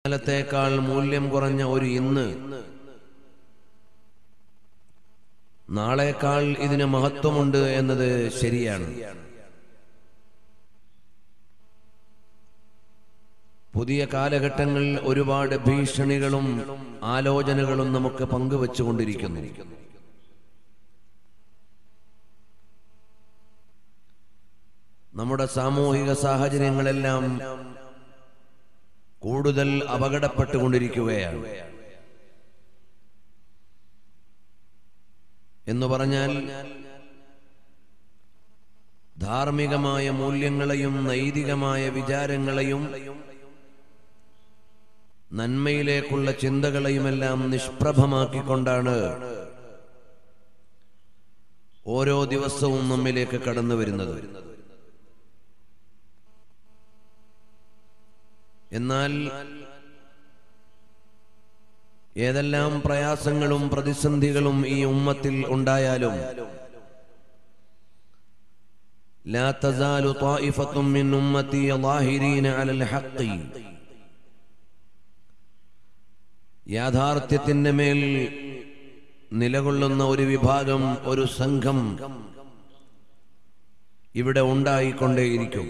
ഇന്നലത്തേക്കാൾ മൂല്യം കുറഞ്ഞ ഒരു ഇന്ന് നാളേക്കാൾ ഇതിന് മഹത്വമുണ്ട് എന്നത് ശരിയാണ് പുതിയ കാലഘട്ടങ്ങളിൽ ഒരുപാട് ഭീഷണികളും ആലോചനകളും നമുക്ക് പങ്കുവെച്ചുകൊണ്ടിരിക്കുന്നു നമ്മുടെ സാമൂഹിക സാഹചര്യങ്ങളെല്ലാം കൂടുതൽ അപകടപ്പെട്ടുകൊണ്ടിരിക്കുകയാണ് എന്ന് പറഞ്ഞാൽ ധാർമ്മികമായ മൂല്യങ്ങളെയും നൈതികമായ വിചാരങ്ങളെയും നന്മയിലേക്കുള്ള ചിന്തകളെയുമെല്ലാം നിഷ്പ്രഭമാക്കിക്കൊണ്ടാണ് ഓരോ ദിവസവും നമ്മിലേക്ക് കടന്നു വരുന്നത് എന്നാൽ ഏതെല്ലാം പ്രയാസങ്ങളും പ്രതിസന്ധികളും ഈ ഉമ്മത്തിൽ ഉണ്ടായാലും لا تزال طائفة من أمتي ظاهرين على الحق യാഥാർത്ഥ്യത്തിന്റെ മേൽ നിലകൊള്ളുന്ന ഒരു വിഭാഗം ഒരു സംഘം ഇവിടെ ഉണ്ടായിക്കൊണ്ടേയിരിക്കും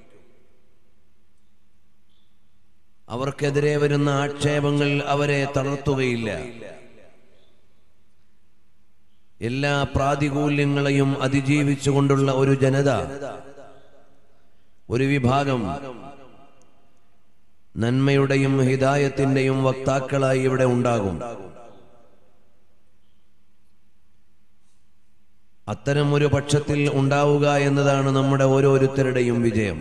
അവർക്കെതിരെ വരുന്ന ആക്ഷേപങ്ങൾ അവരെ തളർത്തുകയില്ല എല്ലാ പ്രാതികൂല്യങ്ങളെയും അതിജീവിച്ചുകൊണ്ടുള്ള ഒരു ജനത ഒരു വിഭാഗം നന്മയുടെയും ഹിതായത്തിന്റെയും വക്താക്കളായി ഇവിടെ ഉണ്ടാകും അത്തരം ഒരു പക്ഷത്തിൽ ഉണ്ടാവുക എന്നതാണ് നമ്മുടെ ഓരോരുത്തരുടെയും വിജയം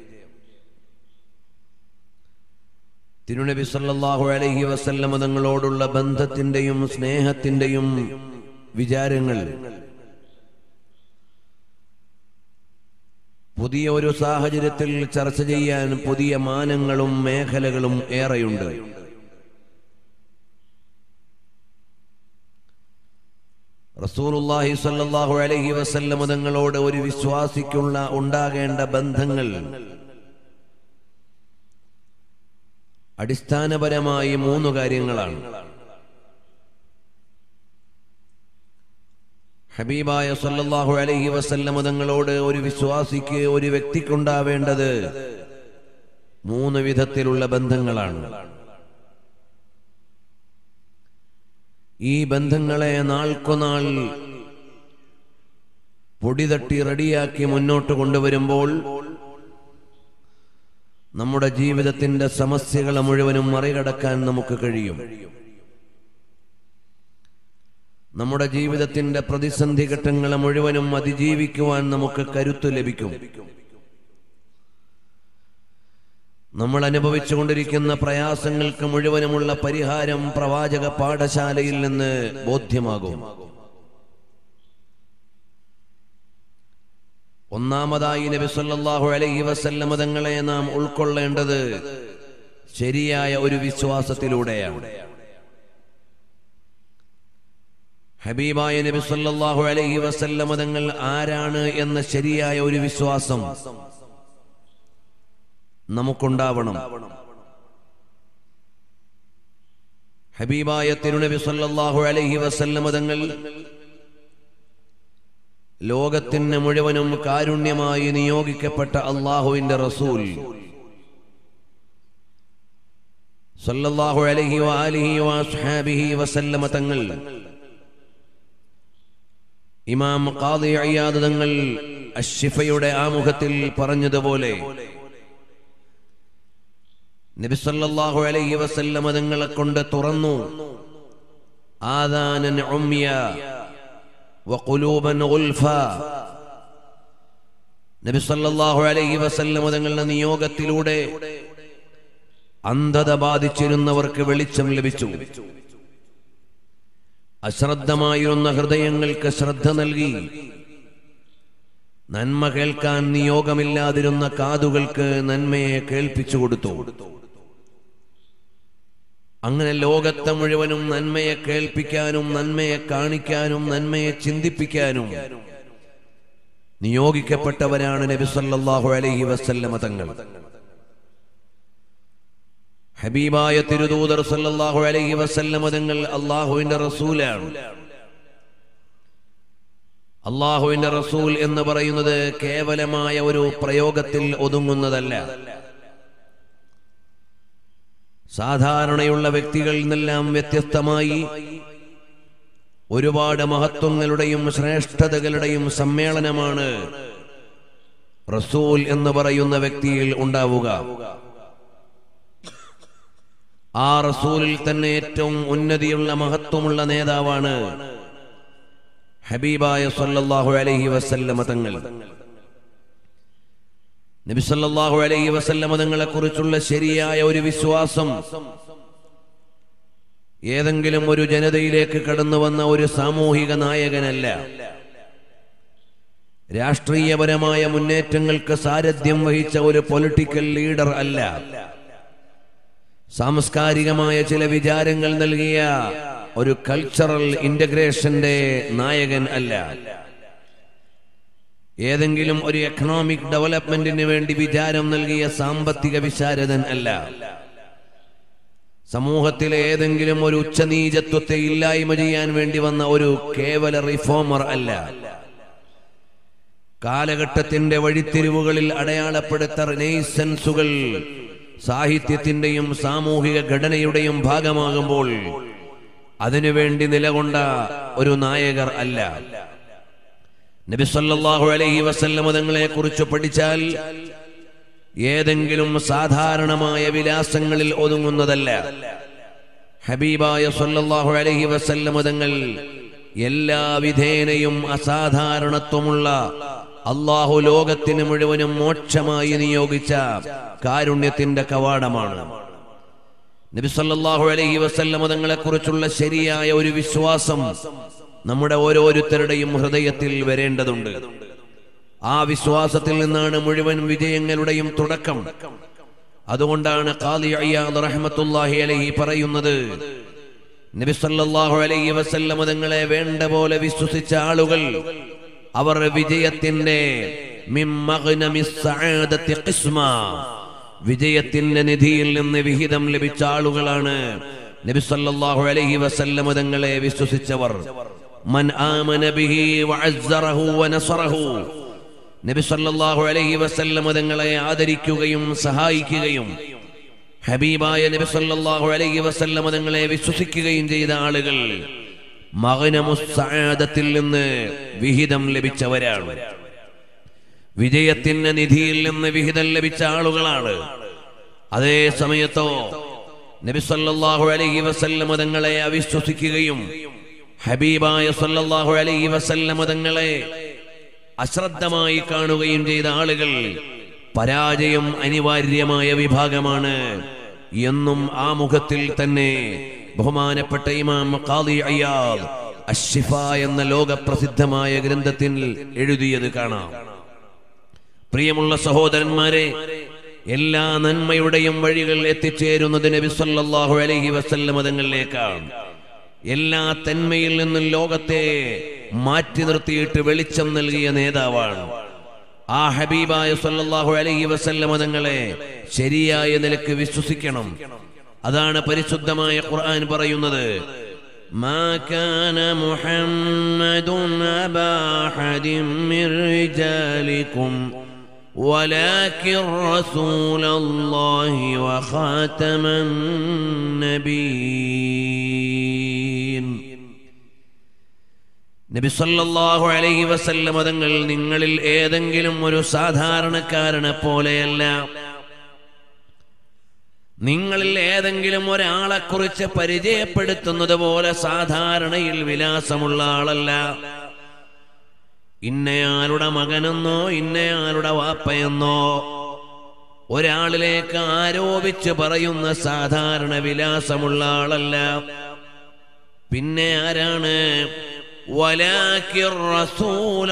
തിരുനബി സല്ലല്ലാഹു അലൈഹി വസല്ലമ തങ്ങളോടുള്ള ബന്ധത്തിന്റെയും സ്നേഹത്തിന്റെയും വിചാരങ്ങൾ പുതിയ ഒരു സാഹചര്യത്തിൽ ചർച്ച ചെയ്യാൻ പുതിയ മാനങ്ങളും മേഖലകളും ഏറെയുണ്ട് റസൂലുള്ളാഹി സ്വല്ലല്ലാഹു അലൈഹി വസല്ലമ തങ്ങളോട് ഒരു വിശ്വാസിക്കുള്ള ഉണ്ടാകേണ്ട ബന്ധങ്ങൾ അടിസ്ഥാനപരമായി മൂന്ന് കാര്യങ്ങളാണ് ഹബീബായ സല്ലല്ലാഹു അലൈഹി വസല്ലമ തങ്ങളോട് ഒരു വിശ്വാസിക്ക് ഒരു വ്യക്തിക്കുണ്ടാവേണ്ടത് മൂന്ന് വിധത്തിലുള്ള ബന്ധങ്ങളാണ് ഈ ബന്ധങ്ങളെ നാൾക്കുനാൾ പൊടിതട്ടി റെഡിയാക്കി മുന്നോട്ട് കൊണ്ടുവരുമ്പോൾ നമ്മുടെ ജീവിതത്തിന്റെ സമസ്യകളെ മുഴുവനും മറികടക്കാൻ നമുക്ക് കഴിയും നമ്മുടെ ജീവിതത്തിന്റെ പ്രതിസന്ധി ഘട്ടങ്ങളെ മുഴുവനും അതിജീവിക്കുവാൻ നമുക്ക് കരുത്തു ലഭിക്കും നമ്മൾ അനുഭവിച്ചുകൊണ്ടിരിക്കുന്ന പ്രയാസങ്ങൾക്ക് മുഴുവനുമുള്ള പരിഹാരം പ്രവാചക പാഠശാലയിൽ നിന്ന് ബോധ്യമാകും ഒന്നാമതായി നബി സല്ലല്ലാഹു അലൈഹി വസല്ലമ തങ്ങളെ നാം ഉൾക്കൊള്ളേണ്ടത് ശരിയായ ഒരു വിശ്വാസത്തിലൂടെയാണ് ഹബീബായ നബി സല്ലല്ലാഹു അലൈഹി വസല്ലമ തങ്ങൾ ആരാണ് എന്ന ശരിയായ ഒരു വിശ്വാസം നമുക്കുണ്ടാവണം ഹബീബായ തിരുനബി സല്ലല്ലാഹു അലൈഹി വസല്ലമ തങ്ങൾ ലോകത്തിന് മുഴുവനും കാരുണ്യമായി നിയോഗിക്കപ്പെട്ട അള്ളാഹുവിന്റെ റസൂൽ സല്ലല്ലാഹു അലൈഹി വആലിഹി വഅസ്ഹാബിഹി വസല്ലമ തങ്ങൾ ഇമാം ഖാദി അയ്യാദ് തങ്ങൾ അഷ്ഷിഫയുടെ ആമുഖത്തിൽ പറഞ്ഞതുപോലെ നബി സല്ലല്ലാഹു അലൈഹി വസല്ലമ തങ്ങളെ കൊണ്ട് തുറന്നു ആദാനൻ ഉമ്യ വഖുലൂബൻ ഗുൽഫ നബി സല്ലല്ലാഹു അലൈഹി വസല്ലമ തങ്ങളുടെ നിയോഗത്തിലൂടെ അന്ധത ബാധിച്ചിരുന്നവർക്ക് വെളിച്ചം ലഭിച്ചു അശ്രദ്ധമായിരുന്ന ഹൃദയങ്ങൾക്ക് ശ്രദ്ധ നൽകി നന്മ കേൾക്കാൻ നിയോഗമില്ലാതിരുന്ന കാതുകൾക്ക് നന്മയെ കേൾപ്പിച്ചു കൊടുത്തു അങ്ങനെ ലോകത്തെ മുഴുവനും നന്മയെ കേൾപ്പിക്കാനും നന്മയെ കാണിക്കാനും നന്മയെ ചിന്തിപ്പിക്കാനും നിയോഗിക്കപ്പെട്ടവരാണ് നബി സല്ലല്ലാഹു അലൈഹി വസല്ലമ തങ്ങൾ ഹബീബായ തിരുദൂതർ സല്ലല്ലാഹു അലൈഹി വസല്ലം തങ്ങൾ അള്ളാഹുവിന്റെ റസൂലാണ് അള്ളാഹുവിന്റെ റസൂൽ എന്ന് പറയുന്നത് കേവലമായ ഒരു പ്രയോഗത്തിൽ ഒതുങ്ങുന്നതല്ല സാധാരണയുള്ള വ്യക്തികളിൽ നിന്നെല്ലാം വ്യത്യസ്തമായി ഒരുപാട് മഹത്വങ്ങളുടെയും ശ്രേഷ്ഠതകളുടെയും സമ്മേളനമാണ് റസൂൽ എന്ന് പറയുന്ന വ്യക്തിയിൽ ഉണ്ടാവുക ആ റസൂലിൽ തന്നെ ഏറ്റവും ഉന്നതിയുള്ള മഹത്വമുള്ള നേതാവാണ് ഹബീബായ സല്ലല്ലാഹു അലൈഹി വസല്ലമ തങ്ങൾ നബി സല്ലല്ലാഹു അലൈഹി വസല്ലമ തങ്ങളെ കുറിച്ചുള്ള ശരിയായ ഒരു വിശ്വാസം ഏതെങ്കിലും ഒരു ജനതയിലേക്ക് കടന്നു വന്ന ഒരു സാമൂഹിക നായകനല്ല രാഷ്ട്രീയപരമായ മുന്നേറ്റങ്ങൾക്ക് സാരഥ്യം വഹിച്ച ഒരു പൊളിറ്റിക്കൽ ലീഡർ അല്ല സാംസ്കാരികമായ ചില വിചാരങ്ങൾ നൽകിയ ഒരു കൾച്ചറൽ ഇന്റഗ്രേഷന്റെ നായകൻ അല്ല ഏതെങ്കിലും ഒരു എക്കണോമിക് ഡെവലപ്മെന്റിന് വേണ്ടി വിചാരം നൽകിയ സാമ്പത്തിക വിശാരദൻ അല്ല സമൂഹത്തിലെ ഏതെങ്കിലും ഒരു ഉച്ചനീചത്വത്തെ ഇല്ലായ്മ ചെയ്യാൻ വേണ്ടി വന്ന ഒരു കേവല റിഫോമർ അല്ല കാലഘട്ടത്തിന്റെ വഴിത്തിരിവുകളിൽ അടയാളപ്പെടുത്ത റിനൈസൻസുകൾ സാഹിത്യത്തിന്റെയും സാമൂഹിക ഘടനയുടെയും ഭാഗമാകുമ്പോൾ അതിനുവേണ്ടി നിലകൊണ്ട ഒരു നായകർ അല്ല നബി സല്ലല്ലാഹു അലൈഹി വസല്ലമ തങ്ങളെ കുറിച്ച് പഠിച്ചാൽ ഏതെങ്കിലും സാധാരണമായ വിലാസങ്ങളിൽ ഒതുങ്ങുന്നതല്ല ഹബീബായ സല്ലല്ലാഹു അലൈഹി വസല്ലമ തങ്ങൾ എല്ലാ വിധേനയും അസാധാരണത്വമുള്ള അള്ളാഹു ലോകത്തിന് മുഴുവനും മോക്ഷമായി നിയോഗിച്ച കാരുണ്യത്തിന്റെ കവാടമാണ് നബി സല്ലല്ലാഹു അലൈഹി വസല്ലമ തങ്ങളെ കുറിച്ചുള്ള ശരിയായ ഒരു വിശ്വാസം നമ്മുടെ ഓരോരുത്തരുടെയും ഹൃദയത്തിൽ വരേണ്ടതുണ്ട് ആ വിശ്വാസത്തിൽ നിന്നാണ് മുഴുവൻ വിജയങ്ങളുടെയും തുടക്കം അതുകൊണ്ടാണ് ഖാദി അയ്യാദ് റഹ്മത്തുള്ളാഹി അലൈഹി പറയുന്നത് നബി സല്ലല്ലാഹു അലൈഹി വസല്ലമ തങ്ങളെ വേണ്ട പോലെ വിശ്വസിച്ച ആളുകൾ അവർ വിജയത്തിന്റെ മിൻ മഗ്നമിസ് സഅദത്തി ഖിസ്മ വിജയത്തിന്റെ നിധിയിൽ നിന്ന് വിഹിതം ലഭിച്ച ആളുകളാണ് നബി സല്ലല്ലാഹു അലൈഹി വസല്ലമ തങ്ങളെ വിശ്വസിച്ചവർ മൻ ആമന ബിഹി വഅസ്സറഹു വനസറഹു നബി സല്ലല്ലാഹു അലൈഹി വസല്ലമ തങ്ങളെ ആദരിക്കുകയും സഹായിക്കുകയും ഹബീബായ നബി സല്ലല്ലാഹു അലൈഹി വസല്ലമ തങ്ങളെ വിശ്വസിക്കുകയും ചെയ്ത ആളുകൾ മകനമുസ്സഅദത്തിൽ നിന്ന് വിഹിതം ലഭിച്ചവരാണ് വിജയത്തിന്റെ നിധിയിൽ നിന്ന് വിഹിതം ലഭിച്ച ആളുകളാണ് അതേ സമയത്തോ നബി സല്ലല്ലാഹു അലൈഹി വസല്ലമ തങ്ങളെ അവിശ്വസിക്കുകയും ഹബീബായ സല്ലല്ലാഹു അലൈഹി വസല്ലമ തങ്ങളെ അശ്രദ്ധമായി കാണുകയും ചെയ്ത ആളുകൾ പരാജയം അനിവാര്യമായ വിഭാഗമാണ് എന്നും ആ മുഖത്തിൽ തന്നെ ബഹുമാനപ്പെട്ട ഇമാം ഖാദി അയ്യാദ് അഷിഫ എന്ന ലോകപ്രസിദ്ധമായ ഗ്രന്ഥത്തിൽ എഴുതിയത് കാണാം പ്രിയമുള്ള സഹോദരന്മാരെ എല്ലാ നന്മയുടെയും വഴികൾ എത്തിച്ചേരുന്നത് നബി സല്ലല്ലാഹു അലൈഹി വസല്ലമ തങ്ങളിലേക്കാണ് എല്ലാ തന്മയിൽ നിന്നും ലോകത്തെ മാറ്റി നിർത്തിയിട്ട് വെളിച്ചം നൽകിയ നേതാവാണ് ആ ഹബീബായ സല്ലല്ലാഹു അലൈഹി വസല്ലമ തങ്ങളെ ശരിയായ നിലക്ക് വിശ്വസിക്കണം അതാണ് പരിശുദ്ധമായ ഖുർആൻ പറയുന്നത് ما كان محمد أبا أحد من رجالكم ولكن رسول الله وخاتم النبيين നബി സല്ലല്ലാഹു അലൈഹി വസല്ലമ തങ്ങൾ നിങ്ങളിൽ ഏതെങ്കിലും ഒരു സാധാരണക്കാരനെ പോലെയല്ല നിങ്ങളിൽ ഏതെങ്കിലും ഒരാളെ കുറിച്ച് പരിചയപ്പെടുത്തുന്നത് പോലെ സാധാരണയിൽ വിലാസമുള്ള ആളല്ല ഇന്നയാളുടെ മകനെന്നോ ഇന്നയാളുടെ വാപ്പയെന്നോ ഒരാളിലേക്ക് ആരോപിച്ച് പറയുന്ന സാധാരണ വിലാസമുള്ള ആളല്ല പിന്നെ ആരാണ് ولكن رسول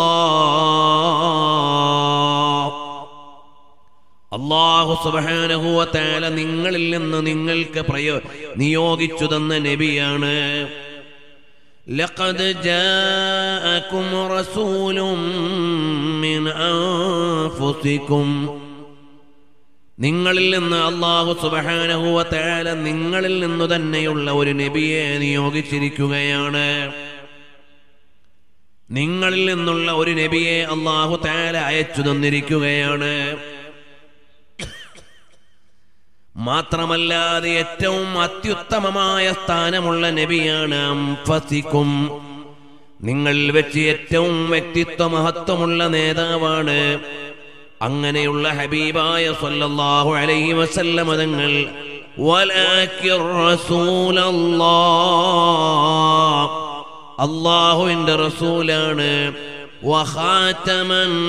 الله അള്ളാഹു സുബാനഹുവത്താല നിങ്ങളിൽ നിന്ന് നിങ്ങൾക്ക് പ്രയോ നിയോഗിച്ചു തന്ന നബിയാണ് لقد جاءكم رسول من أنفسكم നിങ്ങളിൽ നിന്ന് അള്ളാഹു സുബഹാനഹുവ തആല നിങ്ങളിൽ നിന്നു തന്നെയുള്ള ഒരു നബിയെ നിയോഗിച്ചിരിക്കുകയാണ് നിങ്ങളിൽ നിന്നുള്ള ഒരു നബിയെ അള്ളാഹു തആല അയച്ചു തന്നിരിക്കുകയാണ് മാത്രമല്ലാതെ ഏറ്റവും അത്യുത്തമമായ സ്ഥാനമുള്ള നബിയാണ് അംഫസിക്കും നിങ്ങൾ വെച്ച് ഏറ്റവും വ്യക്തിത്വ മഹത്വമുള്ള നേതാവാണ് അങ്ങനെയുള്ള ഹബീബായ സല്ലല്ലാഹു അലൈഹി വസല്ലമ തങ്ങൾ വലാകിർ റസൂലല്ലാഹ് അള്ളാഹുവിന്റെ റസൂലാണ് വഖാതമൻ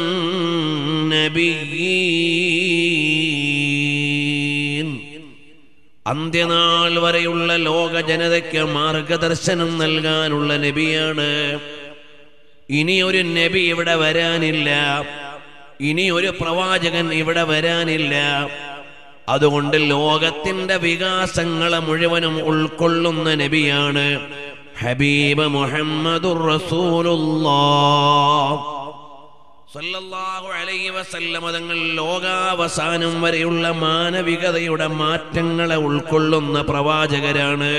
നബിയീൻ അന്ത്യനാൾ വരെയുള്ള ലോക ജനതയ്ക്ക് മാർഗദർശനം നൽകാനുള്ള നബിയാണ് ഇനി ഒരു നബി ഇവിടെ വരാനില്ല ഇനി ഒരു പ്രവാചകൻ ഇവിടെ വരാനില്ല അതുകൊണ്ട് ലോകത്തിന്റെ വികാസങ്ങളെ മുഴുവനും ഉൾക്കൊള്ളുന്ന നബിയാണ് ഹബീബ് മുഹമ്മദുർ റസൂലുള്ളാഹ് സല്ലല്ലാഹു അലൈഹി വസല്ലമ തങ്ങൾ ലോകാവസാനം വരെയുള്ള മാനവികതയുടെ മാറ്റങ്ങളെ ഉൾക്കൊള്ളുന്ന പ്രവാചകരാണ്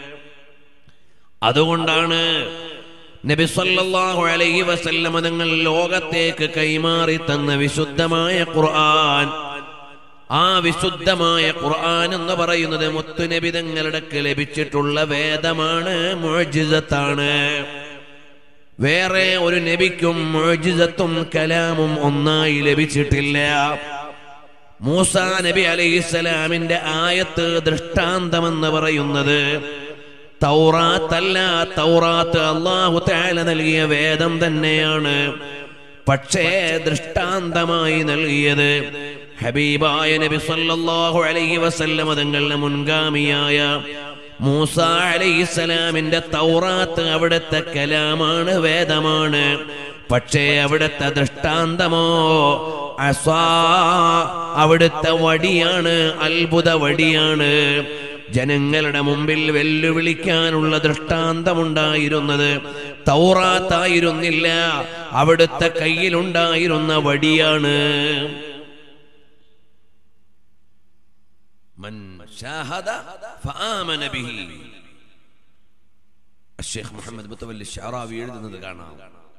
അതുകൊണ്ടാണ് നബി സല്ലല്ലാഹു അലൈഹി വസല്ലമ തങ്ങൾ ലോകത്തേക്ക് കൈമാറി തന്ന വിശുദ്ധമായ ഖുർആൻ ആ വിശുദ്ധമായ ഖുർആൻ എന്ന് പറയുന്നത് മുത്തുനബി തങ്ങളുടെ ലഭിച്ചിട്ടുള്ള വേദമാണ് മുഅ്ജിസത്താണ് വേറെ ഒരു നബിക്കും മുഅ്ജിസത്തും കലാമും ഒന്നായി ലഭിച്ചിട്ടില്ല മൂസ നബി അലൈഹിസ്സലാമിന്റെ ആയത്ത് ദൃഷ്ടാന്തമെന്ന് പറയുന്നത് തൗറാത്തല്ല തൗറാത്ത് അള്ളാഹു തആല നൽകിയ വേദം തന്നെയാണ് പക്ഷേ ദൃഷ്ടാന്തമായി നൽകിയത് ഹബീബായ നബി സല്ലല്ലാഹു അലൈഹി വസല്ലമ തങ്ങളുടെ മുൻഗാമിയായ മൂസ അലൈഹിസ്സലാമിന്റെ തൗറാത്ത് അവിടുത്തെ കലാമാണ് വേദമാണ് പക്ഷേ അവിടുത്തെ ദൃഷ്ടാന്തമോ അസ്വാ അവിടുത്തെ വടിയാണ് അത്ഭുത വടിയാണ് ജനങ്ങളുടെ മുമ്പിൽ വെല്ലുവിളിക്കാനുള്ള ദൃഷ്ടാന്തമുണ്ടായിരുന്നത് തൗറാത്തായിരുന്നില്ല അവിടുത്തെ കയ്യിലുണ്ടായിരുന്ന വടിയാണ് മൻ ഷാഹദ ഫആമന ബിഹി അഷ്ഷേഖ് മുഹമ്മദ് മുത്തവല്ലി ഷാറാവി എഴുതുന്നത് കാണാം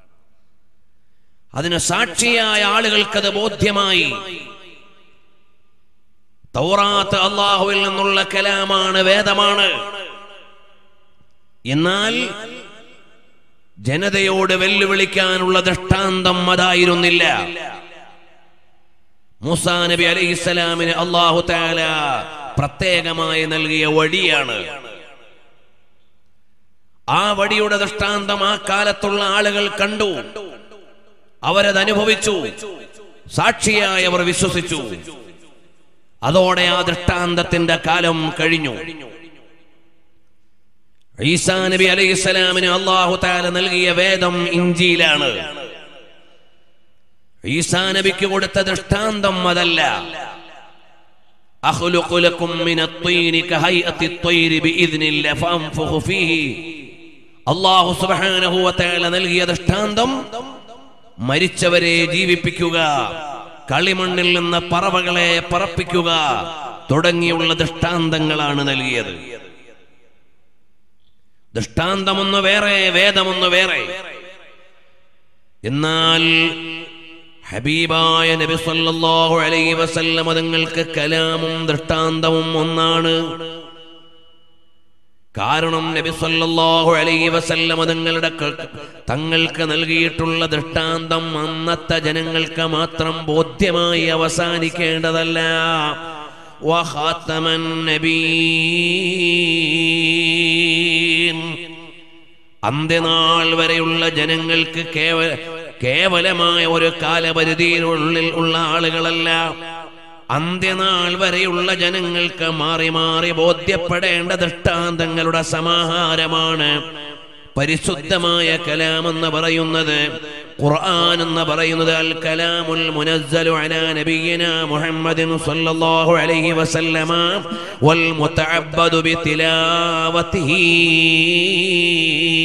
അതിന് സാക്ഷിയായ ആളുകൾക്കത് ബോധ്യമായി തൗറാത്ത് അള്ളാഹുവിൽ നിന്നുള്ള കലാമാണ് വേദമാണ് എന്നാൽ ജനതയോട് വെല്ലുവിളിക്കാനുള്ള ദൃഷ്ടാന്തം അതായിരുന്നില്ല മൂസാ നബി അലൈഹിസ്സലാമിന് അള്ളാഹു താല പ്രത്യേകമായി നൽകിയ വടിയാണ് ആ വടിയുടെ ദൃഷ്ടാന്തം ആ കാലത്തുള്ള ആളുകൾ കണ്ടു അവരത് അനുഭവിച്ചു സാക്ഷിയായി അവർ വിശ്വസിച്ചു അതോടെ ആ ദൃഷ്ടാന്തത്തിന്റെ കാലം കഴിഞ്ഞു ഈസാ നബി അലൈഹിസ്സലാമിന് അള്ളാഹു താല നൽകിയ വേദം ഇഞ്ചിയിലാണ് ഈസാ നബിക്ക് കൊടുത്ത ദൃഷ്ടാന്തം അതല്ല أخلق لكم من الطين كهيئة الطير بإذن الله فأنفخ فيه അള്ളാഹു സുബ്ഹാനഹു വതആല നൽകിയ ദൃഷ്ടാന്തം മരിച്ചവരെ ജീവിപ്പിക്കുക കളിമണ്ണിൽ നിന്ന് പറവകളെ പറപ്പിക്കുക തുടങ്ങിയുള്ള ദൃഷ്ടാന്തങ്ങളാണ് നൽകിയത് ദൃഷ്ടാന്തമൊന്ന് വേറെ വേദമൊന്ന് വേറെ എന്നാൽ ഹബീബായ നബി സല്ലല്ലാഹു അലൈഹി വസല്ലമ തങ്ങൾക്ക് കലാമും ദൃഷ്ടാന്തവും ഒന്നാണ് കാരണം നബി സല്ലല്ലാഹു അലൈഹി വസല്ലമ തങ്ങളുടെ ക- തങ്ങൾക്ക് നൽകിയിട്ടുള്ള ദൃഷ്ടാന്തം അന്നത്തെ ജനങ്ങൾക്ക് മാത്രം ബോധ്യമായി അവസാനിക്കേണ്ടതല്ല വഖാത്തമൻ നബീൻ അന്ത്യനാൾ വരെയുള്ള ജനങ്ങൾക്ക് കേവല കേവലമായ ഒരു കാലപരിധിയിനുള്ളിൽ ഉള്ള ആളുകളല്ല അന്ത്യനാൾ വരെയുള്ള ജനങ്ങൾക്ക് മാറി മാറി ബോധ്യപ്പെടേണ്ട ദൃഷ്ടാന്തങ്ങളുടെ സമാഹാരമാണ് പരിശുദ്ധമായ കലാം എന്ന് പറയുന്നത് ഖുർആൻ എന്ന് പറയുന്നത് അൽ കലാമുൽ മുനസ്സലു അലാ നബിയിന മുഹമ്മദിൻ സല്ലല്ലാഹു അലൈഹി വസല്ലമ വൽ മുതഅബ്ബദു ബിതിലാവതിഹി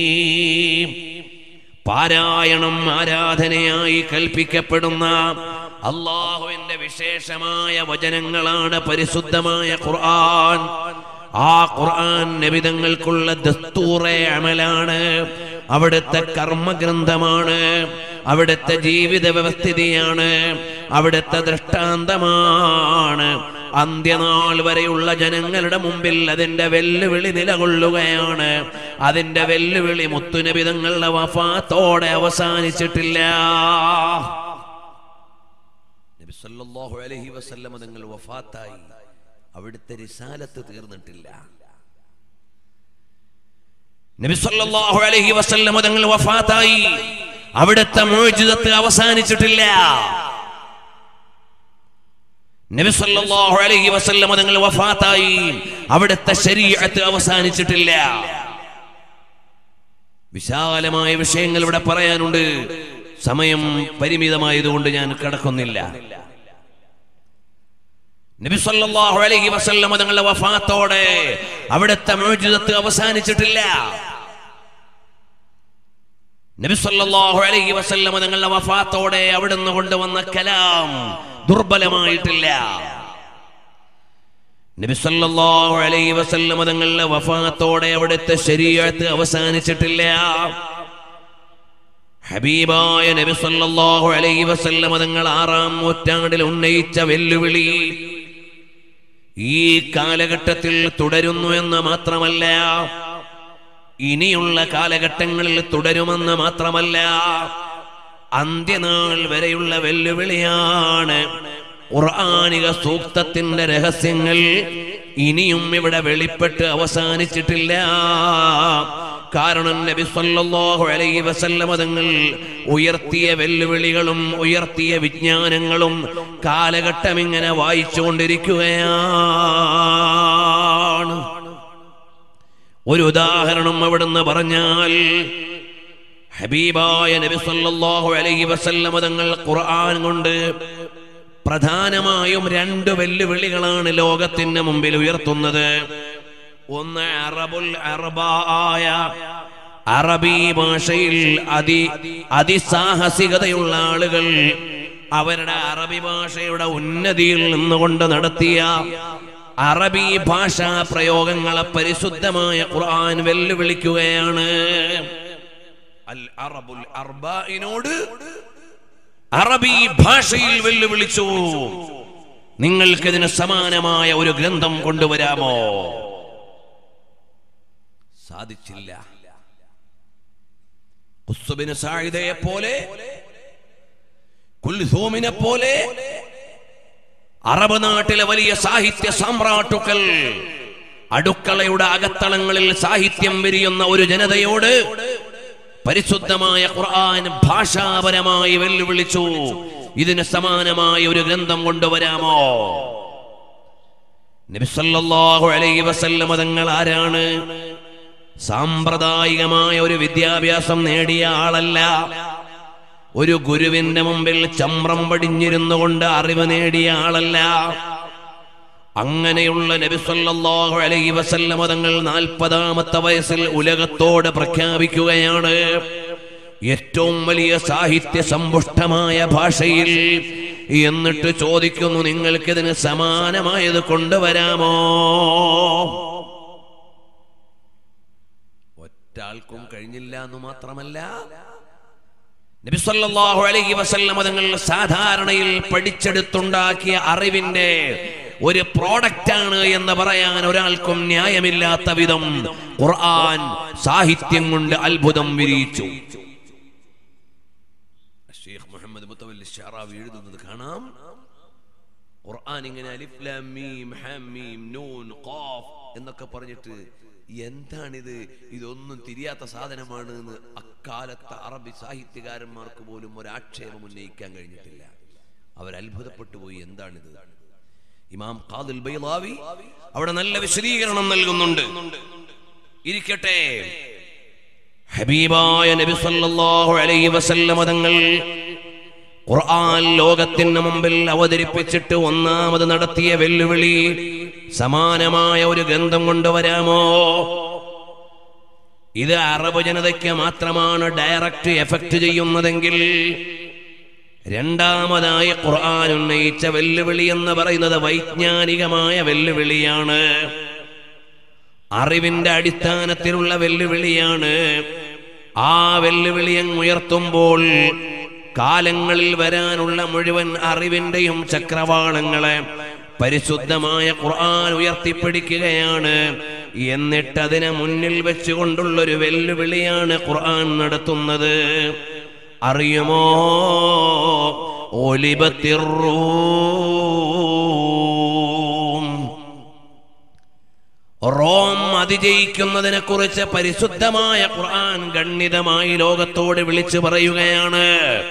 പാരായണം ആരാധനയായി കൽപ്പിക്കപ്പെടുന്ന അള്ളാഹുവിന്റെ വിശേഷമായ വചനങ്ങളാണ് പരിശുദ്ധമായ ഖുർആൻ ആ ഖുർആൻ നബിതങ്ങൾക്കുള്ള ദസ്തൂറെ അമലാണ് അവിടുത്തെ കർമ്മഗ്രന്ഥമാണ് അവിടുത്തെ ജീവിത വ്യവസ്ഥിതിയാണ് അവിടുത്തെ ദൃഷ്ടാന്തമാണ് അന്ത്യനാൾ വരെയുള്ള ജനങ്ങളുടെ മുമ്പിൽ അതിന്റെ വെല്ലുവിളി നിലകൊള്ളുകയാണ് അതിന്റെ വെല്ലുവിളി മുത്തുനബിതങ്ങളുടെ വഫാത്തോടെ അവസാനിച്ചിട്ടില്ല നബി സല്ലല്ലാഹു അലൈഹി വസല്ലമ നിങ്ങൾ വഫാത്തായി അവിടുത്തെ റിസാലത്ത് തീർന്നിട്ടില്ല നബി സല്ലല്ലാഹു അലൈഹി വസല്ലമ തങ്ങൾ വഫാത്തായി അവിടുത്തെ മോചിതത്ത് അവസാനിച്ചിട്ടില്ല നബി സല്ലല്ലാഹു അലൈഹി വസല്ലമ തങ്ങൾ വഫാത്തായി അവിടുത്തെ ശരീഅത്ത് അവസാനിച്ചിട്ടില്ല വിശാലമായ വിഷയങ്ങൾ ഇവിടെ പറയാനുണ്ട് സമയം പരിമിതമായതുകൊണ്ട് ഞാൻ കിടക്കുന്നില്ല നബി സല്ലല്ലാഹു അലൈഹി വസല്ലമ തങ്ങളുടെ വഫാത്തോടെ അവിടുത്തെ മോചിതത്ത് അവസാനിച്ചിട്ടില്ല നബി സല്ലല്ലാഹു അലൈഹി വസല്ലമ തങ്ങളുടെ വഫാത്തോടെ അവിടുന്ന് കൊണ്ടുവന്ന കലാം ദുർബലമായിട്ടില്ല നബി സല്ലല്ലാഹു അലൈഹി വസല്ലമ തങ്ങളുടെ വഫാത്തോടെ അവിടുത്തെ ശരീഅത്ത് അവസാനിച്ചിട്ടില്ല ഹബീബായ നബി സല്ലല്ലാഹു അലൈഹി വസല്ലമ തങ്ങൾ ആറാം നൂറ്റാണ്ടിൽ ഉന്നയിച്ച വെല്ലുവിളി ഈ കാലഘട്ടത്തിൽ തുടരുന്നു എന്ന് മാത്രമല്ല ഇനിയുള്ള കാലഘട്ടങ്ങളിൽ തുടരുമെന്ന് മാത്രമല്ല അന്ത്യനാൾ വരെയുള്ള വെല്ലുവിളിയാണ് ഖുർആാനിക സൂക്തത്തിന്റെ രഹസ്യങ്ങൾ ഇനിയും ഇവിടെ വെളിപ്പെട്ട് അവസാനിച്ചിട്ടില്ല കാരണം നബി സല്ലല്ലാഹു അലൈഹി വസല്ലമ തങ്ങൾ ഉയർത്തിയ വെല്ലുവിളികളും ഉയർത്തിയ വിജ്ഞാനങ്ങളും കാലഘട്ടം ഇങ്ങനെ വായിച്ചുകൊണ്ടിരിക്കുകയാണ് ഒരു ഉദാഹരണം അവിടുന്ന് പറഞ്ഞാൽ ഹബീബായ നബി സല്ലല്ലാഹു അലൈഹി വസല്ലമ തങ്ങൾ ഖുർആൻ കൊണ്ട് പ്രധാനമായും രണ്ട് വെല്ലുവിളികളാണ് ലോകത്തിന് മുമ്പിൽ ഉയർത്തുന്നത് ഒന്ന് അറബുൽ അറബായ അറബി ഭാഷയിൽ അതി അതിസാഹസികതയുള്ള ആളുകൾ അവരുടെ അറബി ഭാഷയുടെ ഉന്നതിയിൽ നിന്നുകൊണ്ട് നടത്തിയ അറബി ഭാഷാ പ്രയോഗങ്ങളെ പരിശുദ്ധമായ ഖുർആൻ വെല്ലുവിളിക്കുകയാണ് അൽ അറബുൽ അർബായിനോട് അറബി ഭാഷയിൽ വെല്ലുവിളിച്ചു നിങ്ങൾക്കിതിന് സമാനമായ ഒരു ഗ്രന്ഥം കൊണ്ടുവരാമോ സാധിച്ചില്ല കുസ്തുബിന് സാഹിതയെ പോലെ കുൽസൂമിനെ പോലെ അറബ് നാട്ടിലെ വലിയ സാഹിത്യ സാമ്രാട്ടുക്കൾ അടുക്കളയുടെ അകത്തളങ്ങളിൽ സാഹിത്യം വിരിയുന്ന ഒരു ജനതയോട് പരിശുദ്ധമായ ഖുർആൻ ഭാഷാപരമായി വെല്ലുവിളിച്ചു ഇതിന് സമാനമായ ഒരു ഗ്രന്ഥം കൊണ്ടുവരാമോ നബിസല്ലാഹു അലൈഹി വസല്ലമ തങ്ങൾ ആരാണ് സാമ്പ്രദായികമായ ഒരു വിദ്യാഭ്യാസം നേടിയ ആളല്ല ഒരു ഗുരുവിന്റെ മുമ്പിൽ ചമ്രം പടിഞ്ഞിരുന്നു കൊണ്ട് അറിവ് നേടിയ ആളല്ല അങ്ങനെയുള്ള നബിസല്ലാഹു അലൈഹി വസല്ലമ തങ്ങൾ നാൽപ്പതാമത്തെ വയസ്സിൽ ഉലകത്തോട് പ്രഖ്യാപിക്കുകയാണ് ഏറ്റവും വലിയ സാഹിത്യ സമ്പുഷ്ടമായ ഭാഷയിൽ എന്നിട്ട് ചോദിക്കുന്നു നിങ്ങൾക്കിതിന് സമാനമായത് കൊണ്ടുവരാമോ ഒറ്റാൾക്കും കഴിഞ്ഞില്ല എന്ന് മാത്രമല്ല നബിസല്ലാഹു അലൈഹി വസല്ലമ തങ്ങൾ സാധാരണയിൽ പഠിച്ചെടുത്തുണ്ടാക്കിയ അറിവിന്റെ ഒരു പ്രോഡക്റ്റ് ആണ് എന്ന് പറയാൻ ഒരാൾക്കും ന്യായമില്ലാത്ത വിധം ഖുർആൻ സാഹിത്യം കൊണ്ട് അത്ഭുതം വിരിയിച്ചു ഷെയ്ഖ് മുഹമ്മദ് മുത്തവല്ലി ഷറാവി എഴുതുന്നത് കാണാം ഖുർആൻ ഇങ്ങനെ അലിഫ് ലാം മീം ഹാം മീം നൂൻ ഖാഫ് എന്നൊക്കെ പറഞ്ഞിട്ട് എന്താണിത് ഇതൊന്നും തിരിയാത്ത സാധനമാണ് എന്ന് അക്കാലത്തെ അറബി സാഹിത്യകാരന്മാർക്ക് പോലും ഒരു ആക്ഷേപം ഉന്നയിക്കാൻ കഴിഞ്ഞിട്ടില്ല അവർ അത്ഭുതപ്പെട്ടു പോയി എന്താണിത് ഇമാം ഖാദിൽ ബൈളാവി അവിടെ നല്ല വിശദീകരണം നൽകുന്നുണ്ട് ഇരിക്കട്ടെ ഹബീബായ നബി സല്ലല്ലാഹു അലൈഹി വസല്ലമ തങ്ങൾ ഖുർആൻ ലോകത്തിന് മുമ്പിൽ അവതരിപ്പിച്ചിട്ട് ഒന്നാമത് നടത്തിയ വെല്ലുവിളി സമാനമായ ഒരു ഗ്രന്ഥം കൊണ്ടുവരാമോ ഇത് അറബ് ജനതയ്ക്ക് മാത്രമാണ് ഡയറക്റ്റ് എഫക്ട് ചെയ്യുന്നതെങ്കിൽ രണ്ടാമതായി ഖുർആൻ ഉന്നയിച്ച വെല്ലുവിളി എന്ന് പറയുന്നത് വൈജ്ഞാനികമായ വെല്ലുവിളിയാണ് അറിവിന്റെ അടിസ്ഥാനത്തിലുള്ള വെല്ലുവിളിയാണ് ആ വെല്ലുവിളി അങ്ങ് ഉയർത്തുമ്പോൾ കാലങ്ങളിൽ വരാനുള്ള മുഴുവൻ അറിവിന്റെയും ചക്രവാളങ്ങളെ പരിശുദ്ധമായ ഖുർആൻ ഉയർത്തിപ്പിടിക്കുകയാണ് എന്നിട്ട് അതിനെ മുന്നിൽ വെച്ചുകൊണ്ടുള്ളൊരു വെല്ലുവിളിയാണ് ഖുർആൻ നടത്തുന്നത് അറിയുമോ ഒലിബത്തിറൂം റോം അതിജയിക്കുന്നതിനെ കുറിച്ച് പരിശുദ്ധമായ ഖുർആൻ ഗണ്ഡിതമായി ലോകത്തോട് വിളിച്ചു പറയുകയാണ്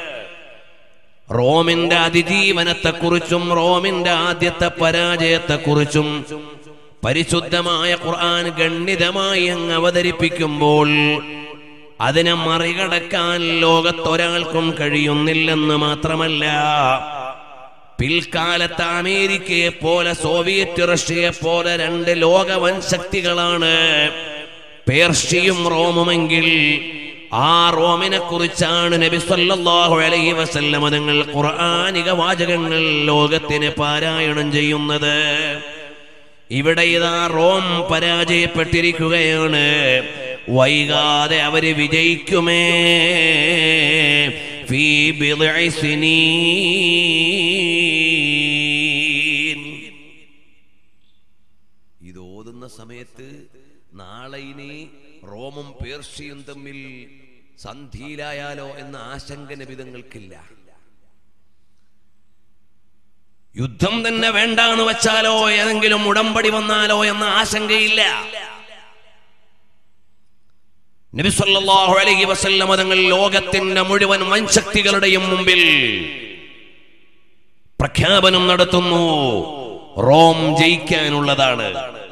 റോമിന്റെ അതിജീവനത്തെക്കുറിച്ചും റോമിന്റെ ആദ്യത്തെ പരാജയത്തെക്കുറിച്ചും പരിശുദ്ധമായ ഖുർആൻ ഗണ്ഡിതമായി അങ്ങ് അവതരിപ്പിക്കുമ്പോൾ അതിനെ മറികടക്കാൻ ലോകത്തൊരാൾക്കും കഴിയുന്നില്ലെന്ന് മാത്രമല്ല പിൽക്കാലത്ത് അമേരിക്കയെ പോലെ സോവിയറ്റ് റഷ്യയെ പോലെ രണ്ട് ലോകവൻ ശക്തികളാണ് പേർഷ്യയും റോമുമെങ്കിൽ ആ റോമിനെ കുറിച്ചാണ് നബി സല്ലല്ലാഹു അലൈഹി വസല്ലം തങ്ങൾ ഖുർആനിക വാചകങ്ങൾ ലോകത്തിന് പാരായണം ചെയ്യുന്നത് ഇവിടെ ഇതാ റോം പരാജയപ്പെട്ടിരിക്കുകയാണ് വൈകാതെ അവര് വിജയിക്കുമേ ഫീ ബിദ്ഇ സിനീൻ. ഇത് ഓതുന്ന സമയത്ത് നാളെ ഇനി റോമും പേർഷ്യയും തമ്മിൽ സന്ധിയിലായാലോ എന്ന ആശങ്ക നബിതങ്ങൾക്കില്ല യുദ്ധം തന്നെ വേണ്ടാന്ന് വെച്ചാലോ ഏതെങ്കിലും ഉടമ്പടി വന്നാലോ എന്ന ആശങ്കയില്ല നബി സല്ലല്ലാഹു അലൈഹി വസല്ലം തങ്ങൾ ലോകത്തിന്റെ മുഴുവൻ വൻശക്തികളുടെയും മുമ്പിൽ പ്രഖ്യാപനം നടത്തുന്നു റോം ജയിക്കാനുള്ളതാണ്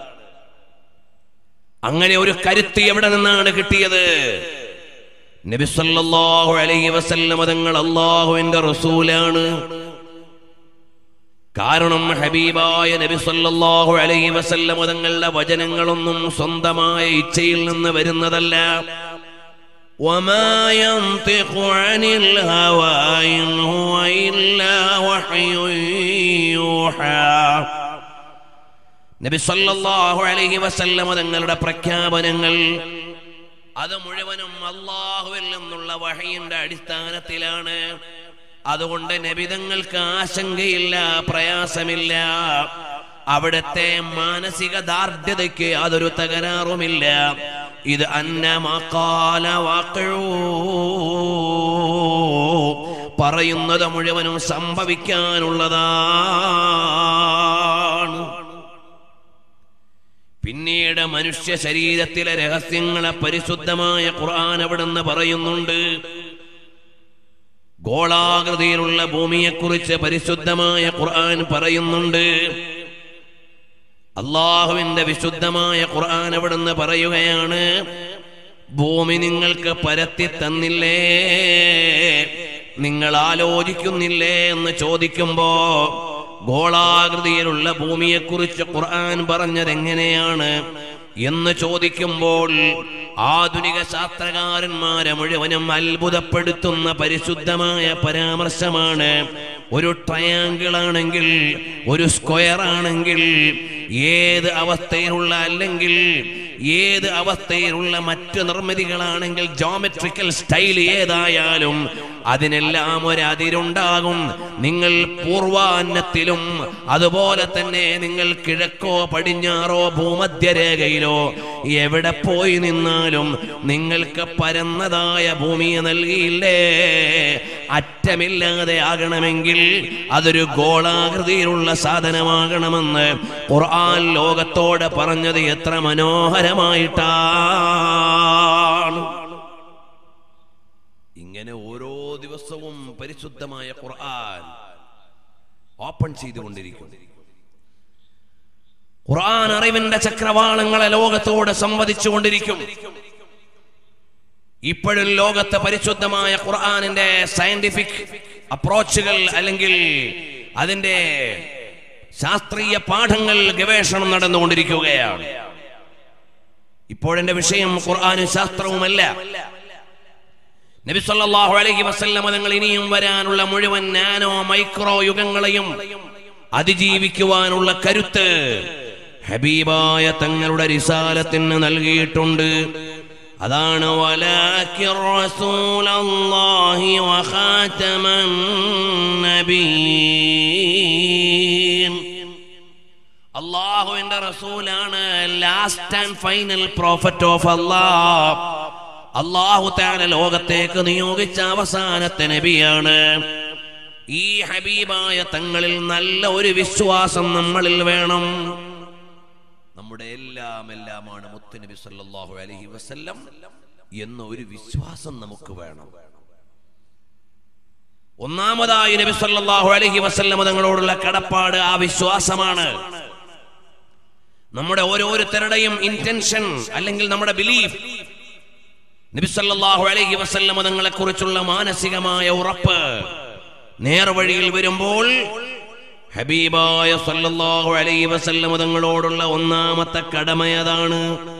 അങ്ങനെ ഒരു കരുത്ത് എവിടെ നിന്നാണ് കിട്ടിയത് നബി സല്ലല്ലാഹു അലൈഹി വസല്ലം തങ്ങൾ അള്ളാഹുവിന്റെ റസൂലാണ് കാരണം ഹബീബായ നബി സല്ലല്ലാഹു അലൈഹി വസല്ലം തങ്ങളുടെ വചനങ്ങളൊന്നും സ്വന്തമായ ഇച്ഛയിൽ നിന്ന് വരുന്നതല്ല وما ينطق عن الهوى إن هو إلا وحي يوحى നബി സല്ലല്ലാഹു അലൈഹി വസല്ലം തങ്ങളുടെ പ്രഖ്യാപനങ്ങൾ അത് മുഴുവനും അള്ളാഹുവിൽ നിന്നുള്ള വഹയിന്റെ അടിസ്ഥാനത്തിലാണ് അതുകൊണ്ട് നബിതങ്ങൾക്ക് ആശങ്കയില്ല പ്രയാസമില്ല അവിടുത്തെ മാനസിക ദാർഢ്യതയ്ക്ക് യാതൊരു തകരാറുമില്ല ഇത് അന്നമക്കാല വാക്കഴൂ പറയുന്നത് മുഴുവനും സംഭവിക്കാനുള്ളതാണ് പിന്നീട് മനുഷ്യ ശരീരത്തിലെ രഹസ്യങ്ങളെ പരിശുദ്ധമായ ഖുർആൻ അവിടുന്ന് പറയുന്നുണ്ട് ഗോളാകൃതിയിലുള്ള ഭൂമിയെക്കുറിച്ച് പരിശുദ്ധമായ ഖുർആൻ പറയുന്നുണ്ട് അള്ളാഹുവിന്റെ വിശുദ്ധമായ ഖുർആൻ അവിടുന്ന് പറയുകയാണ് ഭൂമി നിങ്ങൾക്ക് പരത്തി തന്നില്ലേ നിങ്ങൾ ആലോചിക്കുന്നില്ലേ എന്ന് ചോദിക്കുമ്പോ ഗോളാകൃതിയിലുള്ള ഭൂമിയെക്കുറിച്ച് ഖുർആൻ പറഞ്ഞത് എങ്ങനെയാണ് എന്ന് ചോദിക്കുമ്പോൾ ആധുനിക ശാസ്ത്രകാരന്മാരെ മുഴുവനും അത്ഭുതപ്പെടുത്തുന്ന പരിശുദ്ധമായ പരാമർശമാണ് ഒരു ട്രയാങ്കിൾ ആണെങ്കിൽ ഒരു സ്ക്വയർ ആണെങ്കിൽ ഏത് അവസ്ഥയിലുള്ള അല്ലെങ്കിൽ ഏത് അവസ്ഥയിലുള്ള മറ്റു നിർമ്മിതികളാണെങ്കിൽ ജോമെട്രിക്കൽ സ്റ്റൈൽ ഏതായാലും അതിനെല്ലാം ഒരു അതിരുണ്ടാകും നിങ്ങൾ പൂർവാന്നത്തിലും അതുപോലെ തന്നെ നിങ്ങൾ കിഴക്കോ പടിഞ്ഞാറോ ഭൂമധ്യരേഖയിലോ എവിടെ പോയി നിന്നാലും നിങ്ങൾക്ക് പരന്നതായ ഭൂമിയെ നൽകിയില്ലേ അറ്റമില്ലാതെ ആകണമെങ്കിൽ അതൊരു ഗോളാകൃതിയിലുള്ള സാധനമാകണമെന്ന് ഖുർആൻ ലോകത്തോട് പറഞ്ഞത് എത്ര മനോഹരമായിട്ടാണ് ഇങ്ങനെ ഓരോ ദിവസവും പരിശുദ്ധമായ ഖുർആൻ ഓപ്പൺ ചെയ്തുകൊണ്ടിരിക്കും ഖുർആൻ അറിവിന്റെ ചക്രവാളങ്ങളെ ലോകത്തോട് സംവദിച്ചു കൊണ്ടിരിക്കും ഇപ്പോഴും ലോകത്തെ പരിശുദ്ധമായ ഖുർആനിന്റെ സയന്റിഫിക് അപ്രോച്ചുകൾ അല്ലെങ്കിൽ അതിന്റെ ശാസ്ത്രീയ പാഠങ്ങൾ ഗവേഷണം നടന്നുകൊണ്ടിരിക്കുകയാണ് ഇപ്പോഴെന്റെ വിഷയം ഖുർആനും ശാസ്ത്രവുമല്ല നബി സല്ലല്ലാഹു അലൈഹി വസല്ലമ തങ്ങൾ ഇനിയും വരാനുള്ള മുഴുവൻ നാനോ മൈക്രോ യുഗങ്ങളെയും അതിജീവിക്കുവാനുള്ള കരുത്ത് ഹബീബായ തങ്ങളുടെ റിസാലത്തിന് നൽകിയിട്ടുണ്ട് അതാണ് വലാകിർ റസൂലല്ലാഹി വഖാതമൻ നബിയ്യീൻ അള്ളാഹുവിന്റെ റസൂലാണ് last and final prophet of Allah അള്ളാഹു താന ലോകത്തേക്ക് നിയോഗിച്ച അവസാനത്തെ നബിയാണ് ഈ ഹബീബായ തങ്ങളിൽ നല്ല ഒരു വിശ്വാസം നമ്മളിൽ വേണം നമ്മുടെ എല്ലാം എല്ലാമാണ് മുത്തുനബി സല്ലല്ലാഹു അലൈഹി വസല്ലം എന്ന ഒരു വിശ്വാസം നമുക്ക് വേണം ഒന്നാമതായി നബി സല്ലല്ലാഹു അലൈഹി വസല്ലം തങ്ങളോടുള്ള കടപ്പാട് ആ വിശ്വാസമാണ് നമ്മുടെ ഓരോരുത്തരുടെയും ഇന്റൻഷൻ അല്ലെങ്കിൽ നമ്മുടെ ബിലീഫ് നബി സല്ലല്ലാഹു അലൈഹി വസല്ലം തങ്ങളെ കുറിച്ചുള്ള മാനസികമായ ഉറപ്പ് നേർവഴിയിൽ വരുമ്പോൾ ഹബീബായ സല്ലല്ലാഹു അലൈഹി വസല്ലം തങ്ങളോടുള്ള ഒന്നാമത്തെ കടമയതാണ്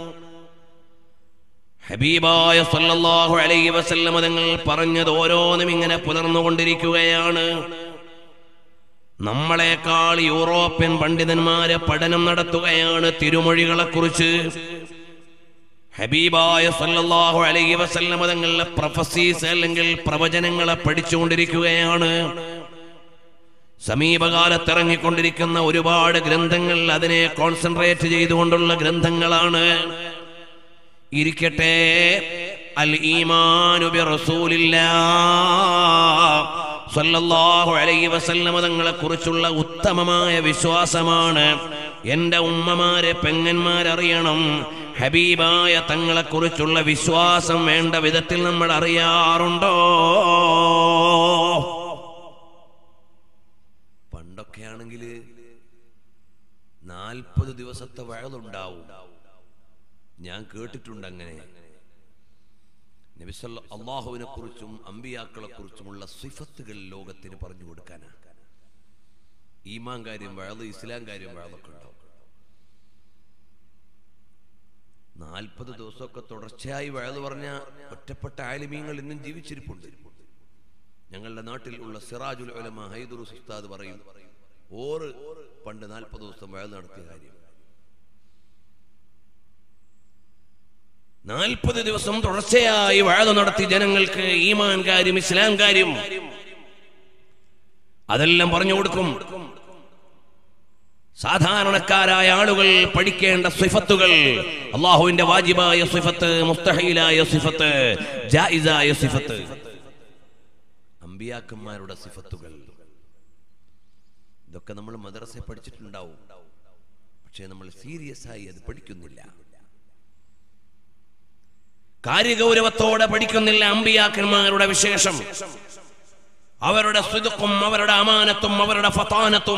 ഹബീബായ സല്ലല്ലാഹു അലൈഹി വസല്ലം തങ്ങൾ പറഞ്ഞത് ഓരോന്നും ഇങ്ങനെ പുലർന്നുകൊണ്ടിരിക്കുകയാണ് നമ്മളെക്കാൾ യൂറോപ്യൻ പണ്ഡിതന്മാര് പഠനം നടത്തുകയാണ് തിരുമൊഴികളെ കുറിച്ച് ഹബീബായ സല്ലല്ലാഹു അലൈഹി വസല്ലം തങ്ങളുടെ പ്രൊഫസീസ് അല്ലെങ്കിൽ പ്രവചനങ്ങളെ പഠിച്ചുകൊണ്ടിരിക്കുകയാണ് സമീപകാലത്ത് ഇറങ്ങിക്കൊണ്ടിരിക്കുന്ന ഒരുപാട് ഗ്രന്ഥങ്ങൾ അതിനെ കോൺസെൻട്രേറ്റ് ചെയ്തുകൊണ്ടുള്ള ഗ്രന്ഥങ്ങളാണ് ഇരിക്കട്ടെ അൽ ഈമാനു ബി സല്ലല്ലാഹു അലൈഹി വസല്ലമ തങ്ങളെ കുറിച്ചുള്ള ഉത്തമമായ വിശ്വാസമാണ് എന്റെ ഉമ്മമാരെ പെങ്ങന്മാരറിയണം ഹബീബായ തങ്ങളെ കുറിച്ചുള്ള വിശ്വാസം വേണ്ട വിധത്തിൽ നമ്മൾ അറിയാറുണ്ടോ പണ്ടൊക്കെ ആണെങ്കിൽ നാൽപ്പത് ദിവസത്തെ വയലുണ്ടാവും ഞാൻ കേട്ടിട്ടുണ്ട് അങ്ങനെ നബിസല്ല അള്ളാഹുവിനെ കുറിച്ചും അമ്പിയാക്കളെ കുറിച്ചുമുള്ള സിഫത്തുകൾ ലോകത്തിന് പറഞ്ഞു കൊടുക്കാനാണ് ഈമാൻ കാര്യം വഴത് ഇസ്ലാം കാര്യം വഴതൊക്കെ ഉണ്ടാവും നാൽപ്പത് ദിവസമൊക്കെ തുടർച്ചയായി വഴത് പറഞ്ഞ ഒറ്റപ്പെട്ട ആലിമീങ്ങൾ ഇന്നും ജീവിച്ചിരിപ്പുണ്ട് ഞങ്ങളുടെ നാട്ടിൽ ഉള്ള സിറാജുൽ ഉലമ ഹൈദുർ ഉസ്താദ് പറയും ഓറ് പണ്ട് നാൽപ്പത് ദിവസം വഴത് നടത്തിയ കാര്യം നാൽപ്പത് ദിവസം തുടർച്ചയായി വാഴ നടത്തി ജനങ്ങൾക്ക് ഈമാൻ കാര്യം ഇസ്ലാം കാര്യം അതെല്ലാം പറഞ്ഞു കൊടുക്കും സാധാരണക്കാരായ ആളുകൾ പഠിക്കേണ്ട സിഫത്തുകൾ അള്ളാഹുവിന്റെ വാജിബായ സിഫത്ത് മുസ്തഹയിലായ സിഫത്ത് ജായിസായ സിഫത്ത് അമ്പിയാക്കന്മാരുടെ സിഫത്തുകൾ ഇതൊക്കെ നമ്മൾ മദ്രസ പഠിച്ചിട്ടുണ്ടാവും പക്ഷേ നമ്മൾ സീരിയസ് ആയി അത് പഠിക്കുന്നില്ല കാര്യഗൗരവത്തോടെ പഠിക്കുന്നില്ല അമ്പിയാക്കന്മാരുടെ വിശേഷം അവരുടെ സുതുക്കും അവരുടെ അമാനത്തും അവരുടെ ഫതാനത്തും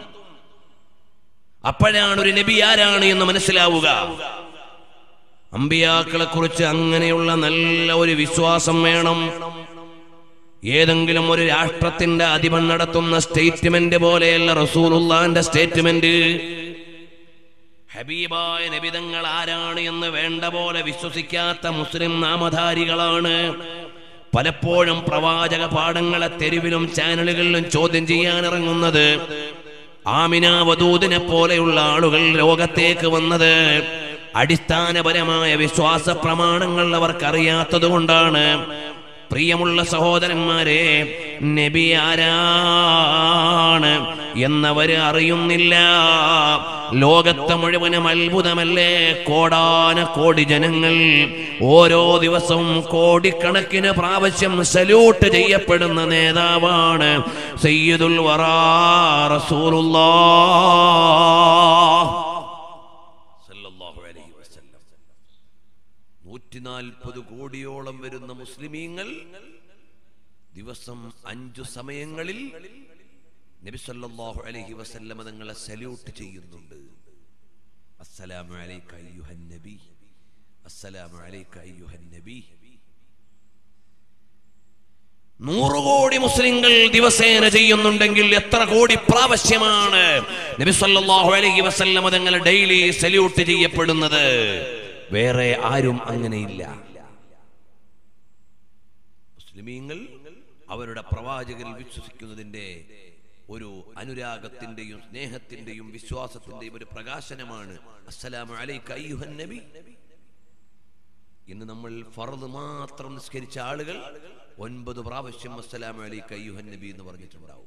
അപ്പോഴാണ് ഒരു നബി ആരാണ് എന്ന് മനസ്സിലാവുക അമ്പിയാക്കളെ കുറിച്ച് അങ്ങനെയുള്ള നല്ല ഒരു വിശ്വാസം വേണം ഏതെങ്കിലും ഒരു രാഷ്ട്രത്തിന്റെ അധിപൻ നടത്തുന്ന സ്റ്റേറ്റ്മെന്റ് പോലെയല്ല റസൂലുള്ളാന്റെ സ്റ്റേറ്റ്മെന്റ് ഹബീബായ നബിതങ്ങൾ ആരാണ് എന്ന് വേണ്ട പോലെ വിശ്വസിക്കാത്ത മുസ്ലിം നാമധാരികളാണ് പലപ്പോഴും പ്രവാചക പാഠങ്ങളെ തെരുവിലും ചാനലുകളിലും ചോദ്യം ചെയ്യാൻ ഇറങ്ങുന്നത് ആമിന വധൂതിനെ പോലെയുള്ള ആളുകൾ ലോകത്തേക്ക് വന്നത് അടിസ്ഥാനപരമായ വിശ്വാസ പ്രമാണങ്ങൾ അവർക്കറിയാത്തത് കൊണ്ടാണ് പ്രിയമുള്ള സഹോദരന്മാരെ നബി ആരാണ് എന്നവര് അറിയുന്നില്ല ലോകത്തെ മുഴുവനും അത്ഭുതമല്ലേ കോടാന കോടി ജനങ്ങൾ ഓരോ ദിവസവും കോടിക്കണക്കിന് പ്രാവശ്യം സല്യൂട്ട് ചെയ്യപ്പെടുന്ന നേതാവാണ് സയ്യിദുൽ വറാ റസൂലുള്ളാഹ് സല്ലല്ലാഹു അലൈഹി വസല്ലം നൂറ്റിനാൽപ്പത് കോടിയോളം വരുന്ന മുസ്ലിമീങ്ങൾ ദിവസം അഞ്ചു സമയങ്ങളിൽ നബി സല്ലല്ലാഹു അലൈഹി വസല്ലമ തങ്ങളെ സല്യൂട്ട് ചെയ്യുന്നുണ്ട് അസ്സലാമു അലൈക അയ്യുഹൻ നബി അസ്സലാമു അലൈക അയ്യുഹൻ നബി നൂറ് കോടി മുസ്ലിങ്ങൾ ദിവസേന ചെയ്യുന്നുണ്ടെങ്കിൽ എത്ര കോടി പ്രാവശ്യമാണ് നബി സല്ലല്ലാഹു അലൈഹി വസല്ലമ തങ്ങൾ ഡെയിലി സല്യൂട്ട് ചെയ്യപ്പെടുന്നത് വേറെ ആരും അങ്ങനെയില്ല മുസ്ലിമീങ്ങൾ അവരുടെ പ്രവാചകരിൽ വിശ്വസിക്കുന്നതിന്റെ ഒരു അനുരാഗത്തിന്റെയും സ്നേഹത്തിന്റെയും വിശ്വാസത്തിന്റെയും ഒരു പ്രകാശനമാണ് അസ്സലാമു അലൈക അയ്യുഹൻ നബി ഇന്ന് നമ്മൾ ഫറദ് മാത്രം നിസ്കരിച്ച ആളുകൾ ഒൻപത് പ്രാവശ്യം അസ്സലാമു അലൈക അയ്യുഹൻ നബി എന്ന് പറഞ്ഞിട്ടുണ്ടാവും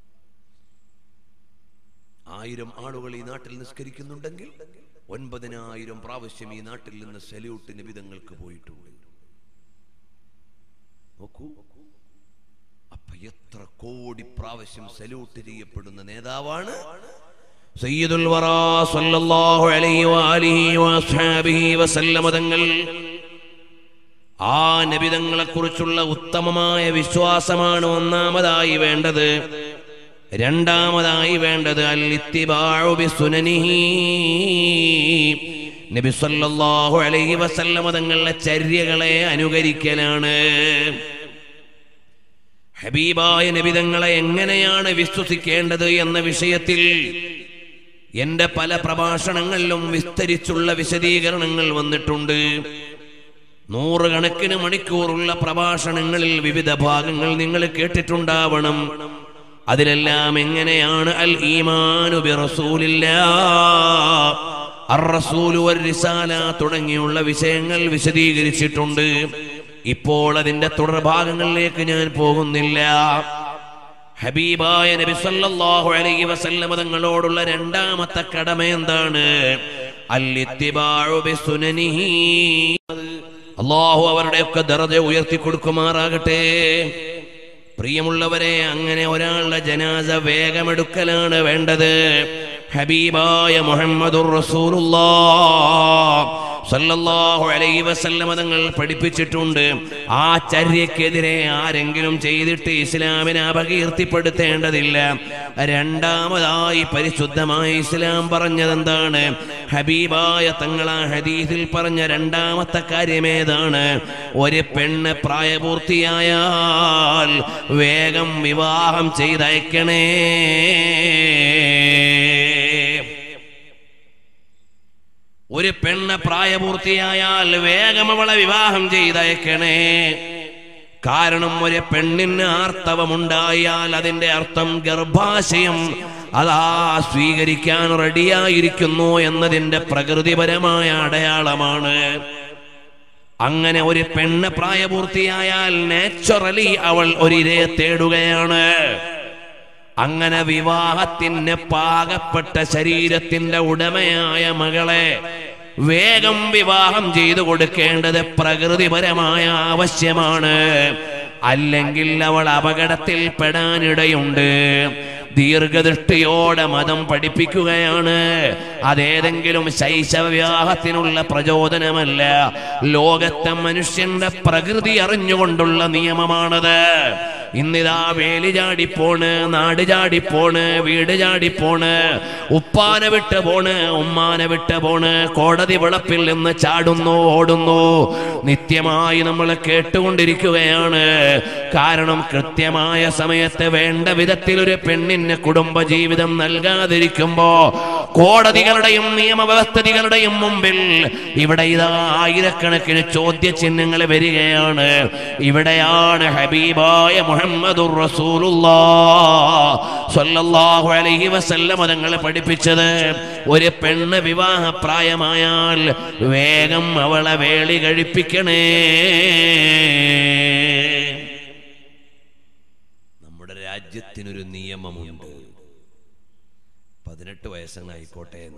ആയിരം ആളുകൾ ഈ നാട്ടിൽ നിസ്കരിക്കുന്നുണ്ടെങ്കിൽ ഒൻപതിനായിരം പ്രാവശ്യം ഈ നാട്ടിൽ നിന്ന് സല്യൂട്ട് നിബിതങ്ങൾക്ക് പോയിട്ടുണ്ട് നോക്കൂ അപ്പൊ എത്ര കോടി പ്രാവശ്യം സല്യൂട്ട് ചെയ്യപ്പെടുന്ന നേതാവാണ് സയ്യിദുൽ വറാ സല്ലല്ലാഹു അലൈഹി വആലിഹി വഅസ്ഹാബിഹി വസല്ലമ തങ്ങൾ ആ നബിതങ്ങളെ കുറിച്ചുള്ള ഉത്തമമായ വിശ്വാസമാണ് ഒന്നാമതായി വേണ്ടത് രണ്ടാമതായി വേണ്ടത് അൽ ഇത്തിബാഉ ബിസുനനിഹി നബി സല്ലല്ലാഹു അലൈഹി വസല്ലമ തങ്ങളുടെ ചര്യകളെ അനുകരിക്കലാണ് ഹബീബായ നബിതങ്ങളെ എങ്ങനെയാണ് വിശ്വസിക്കേണ്ടത് എന്ന വിഷയത്തിൽ എന്റെ പല പ്രഭാഷണങ്ങളിലും വിസ്തരിച്ചുള്ള വിശദീകരണങ്ങൾ വന്നിട്ടുണ്ട് നൂറുകണക്കിന് മണിക്കൂറുള്ള പ്രഭാഷണങ്ങളിൽ വിവിധ ഭാഗങ്ങൾ നിങ്ങൾ കേട്ടിട്ടുണ്ടാവണം അതിലെല്ലാം എങ്ങനെയാണ് അൽ ഈമാനു ബി റസൂലില്ലാ അർ റസൂലു വർ റിസാല തുടങ്ങിയുള്ള വിഷയങ്ങൾ വിശദീകരിച്ചിട്ടുണ്ട് ഇപ്പോൾ അതിന്റെ തുടർഭാഗങ്ങളിലേക്ക് ഞാൻ പോകുന്നില്ല ഹബീബായ നബി സല്ലല്ലാഹു അലൈഹി വസല്ലമ തങ്ങളോടുള്ള രണ്ടാമത്തെ കടമ എന്താണ് അൽ ഇത്തിബാഉ ബിസുനനിഹി അള്ളാഹു അവരുടെയൊക്കെ ദറജ ഉയർത്തി കൊടുക്കുമാറാകട്ടെ പ്രിയമുള്ളവരെ അങ്ങനെ ഒരാളുടെ ജനാസ വേഗമെടുക്കലാണ് വേണ്ടത് ഹബീബായ മുഹമ്മദുർ റസൂലുള്ളാഹ് സല്ലല്ലാഹു അലൈഹി വസല്ലമ തങ്ങൾ പഠിപ്പിച്ചിട്ടുണ്ട് ആ ചര്യക്കെതിരെ ആരെങ്കിലും ചെയ്തിട്ട് ഇസ്ലാമിനെ അപകീർത്തിപ്പെടുത്തേണ്ടതില്ല രണ്ടാമതായി പരിശുദ്ധമായ ഇസ്ലാം പറഞ്ഞതെന്താണ് ഹബീബായ തങ്ങൾ ആ ഹദീസിൽ പറഞ്ഞ രണ്ടാമത്തെ കാര്യമേതാണ് ഒരു പെണ്ണ് പ്രായപൂർത്തിയായാൽ വേഗം വിവാഹം ചെയ്തയക്കണേ ഒരു പെണ്ണ് പ്രായപൂർത്തിയായാൽ വേഗം അവളെ വിവാഹം ചെയ്തയക്കണേ കാരണം ഒരു പെണ്ണിന് ആർത്തവമുണ്ടായാൽ അതിന്റെ അർത്ഥം ഗർഭാശയം അതാ സ്വീകരിക്കാൻ റെഡിയായിരിക്കുന്നു എന്നതിന്റെ പ്രകൃതിപരമായ അടയാളമാണ് അങ്ങനെ ഒരു പെണ്ണ് പ്രായപൂർത്തിയായാൽ നാച്ചുറലി അവൾ ഒരു ഇരയെ തേടുകയാണ് അങ്ങനെ വിവാഹത്തിന് പാകപ്പെട്ട ശരീരത്തിന്റെ ഉടമയായ മകളെ വേഗം വിവാഹം ചെയ്തു കൊടുക്കേണ്ടത് പ്രകൃതിപരമായ ആവശ്യമാണ് അല്ലെങ്കിൽ അവൾ അപകടത്തിൽ പെടാനിടയുണ്ട് ദീർഘദൃഷ്ടിയോടെ മതം പഠിപ്പിക്കുകയാണ് അതേതെങ്കിലും ശൈശവ വിവാഹത്തിനുള്ള പ്രചോദനമല്ല ലോകത്തെ മനുഷ്യന്റെ പ്രകൃതി അറിഞ്ഞുകൊണ്ടുള്ള നിയമമാണത് ഇന്നിതാ വേലി ചാടിപ്പോണ് നാട് ചാടിപ്പോണ് വീട് ചാടിപ്പോണ് ഉപ്പാനെ വിട്ട് പോണ് ഉമ്മാനെ വിട്ട് പോണ് കോടതി വിളപ്പിൽ നിന്ന് ചാടുന്നു ഓടുന്നു നിത്യമായി നമ്മൾ കേട്ടുകൊണ്ടിരിക്കുകയാണ് കാരണം കൃത്യമായ സമയത്ത് വേണ്ട വിധത്തിൽ ഒരു പെണ്ണിന് കുടുംബ ജീവിതം നൽകാതിരിക്കുമ്പോ കോടതികളുടെയും നിയമവ്യവസ്ഥിതികളുടെയും മുമ്പിൽ ഇവിടെ ഇതാ ആയിരക്കണക്കിന് ചോദ്യചിഹ്നങ്ങൾ വരികയാണ് ഇവിടെയാണ് ഹബീബായ മുഹമ്മദുർ റസൂലുള്ളാഹ് സ്വല്ലല്ലാഹു അലൈഹി വസല്ലം തങ്ങൾ പഠിപ്പിച്ചത് ഒരു പെണ്ണ് വിവാഹപ്രായമായാൽ വേഗം അവളെ വേളി കഴിപ്പിക്കണേ നമ്മുടെ രാജ്യത്തിനൊരു നിയമമുണ്ട് പതിനെട്ട് വയസ്സങ്ങായിക്കോട്ടെ എന്ന്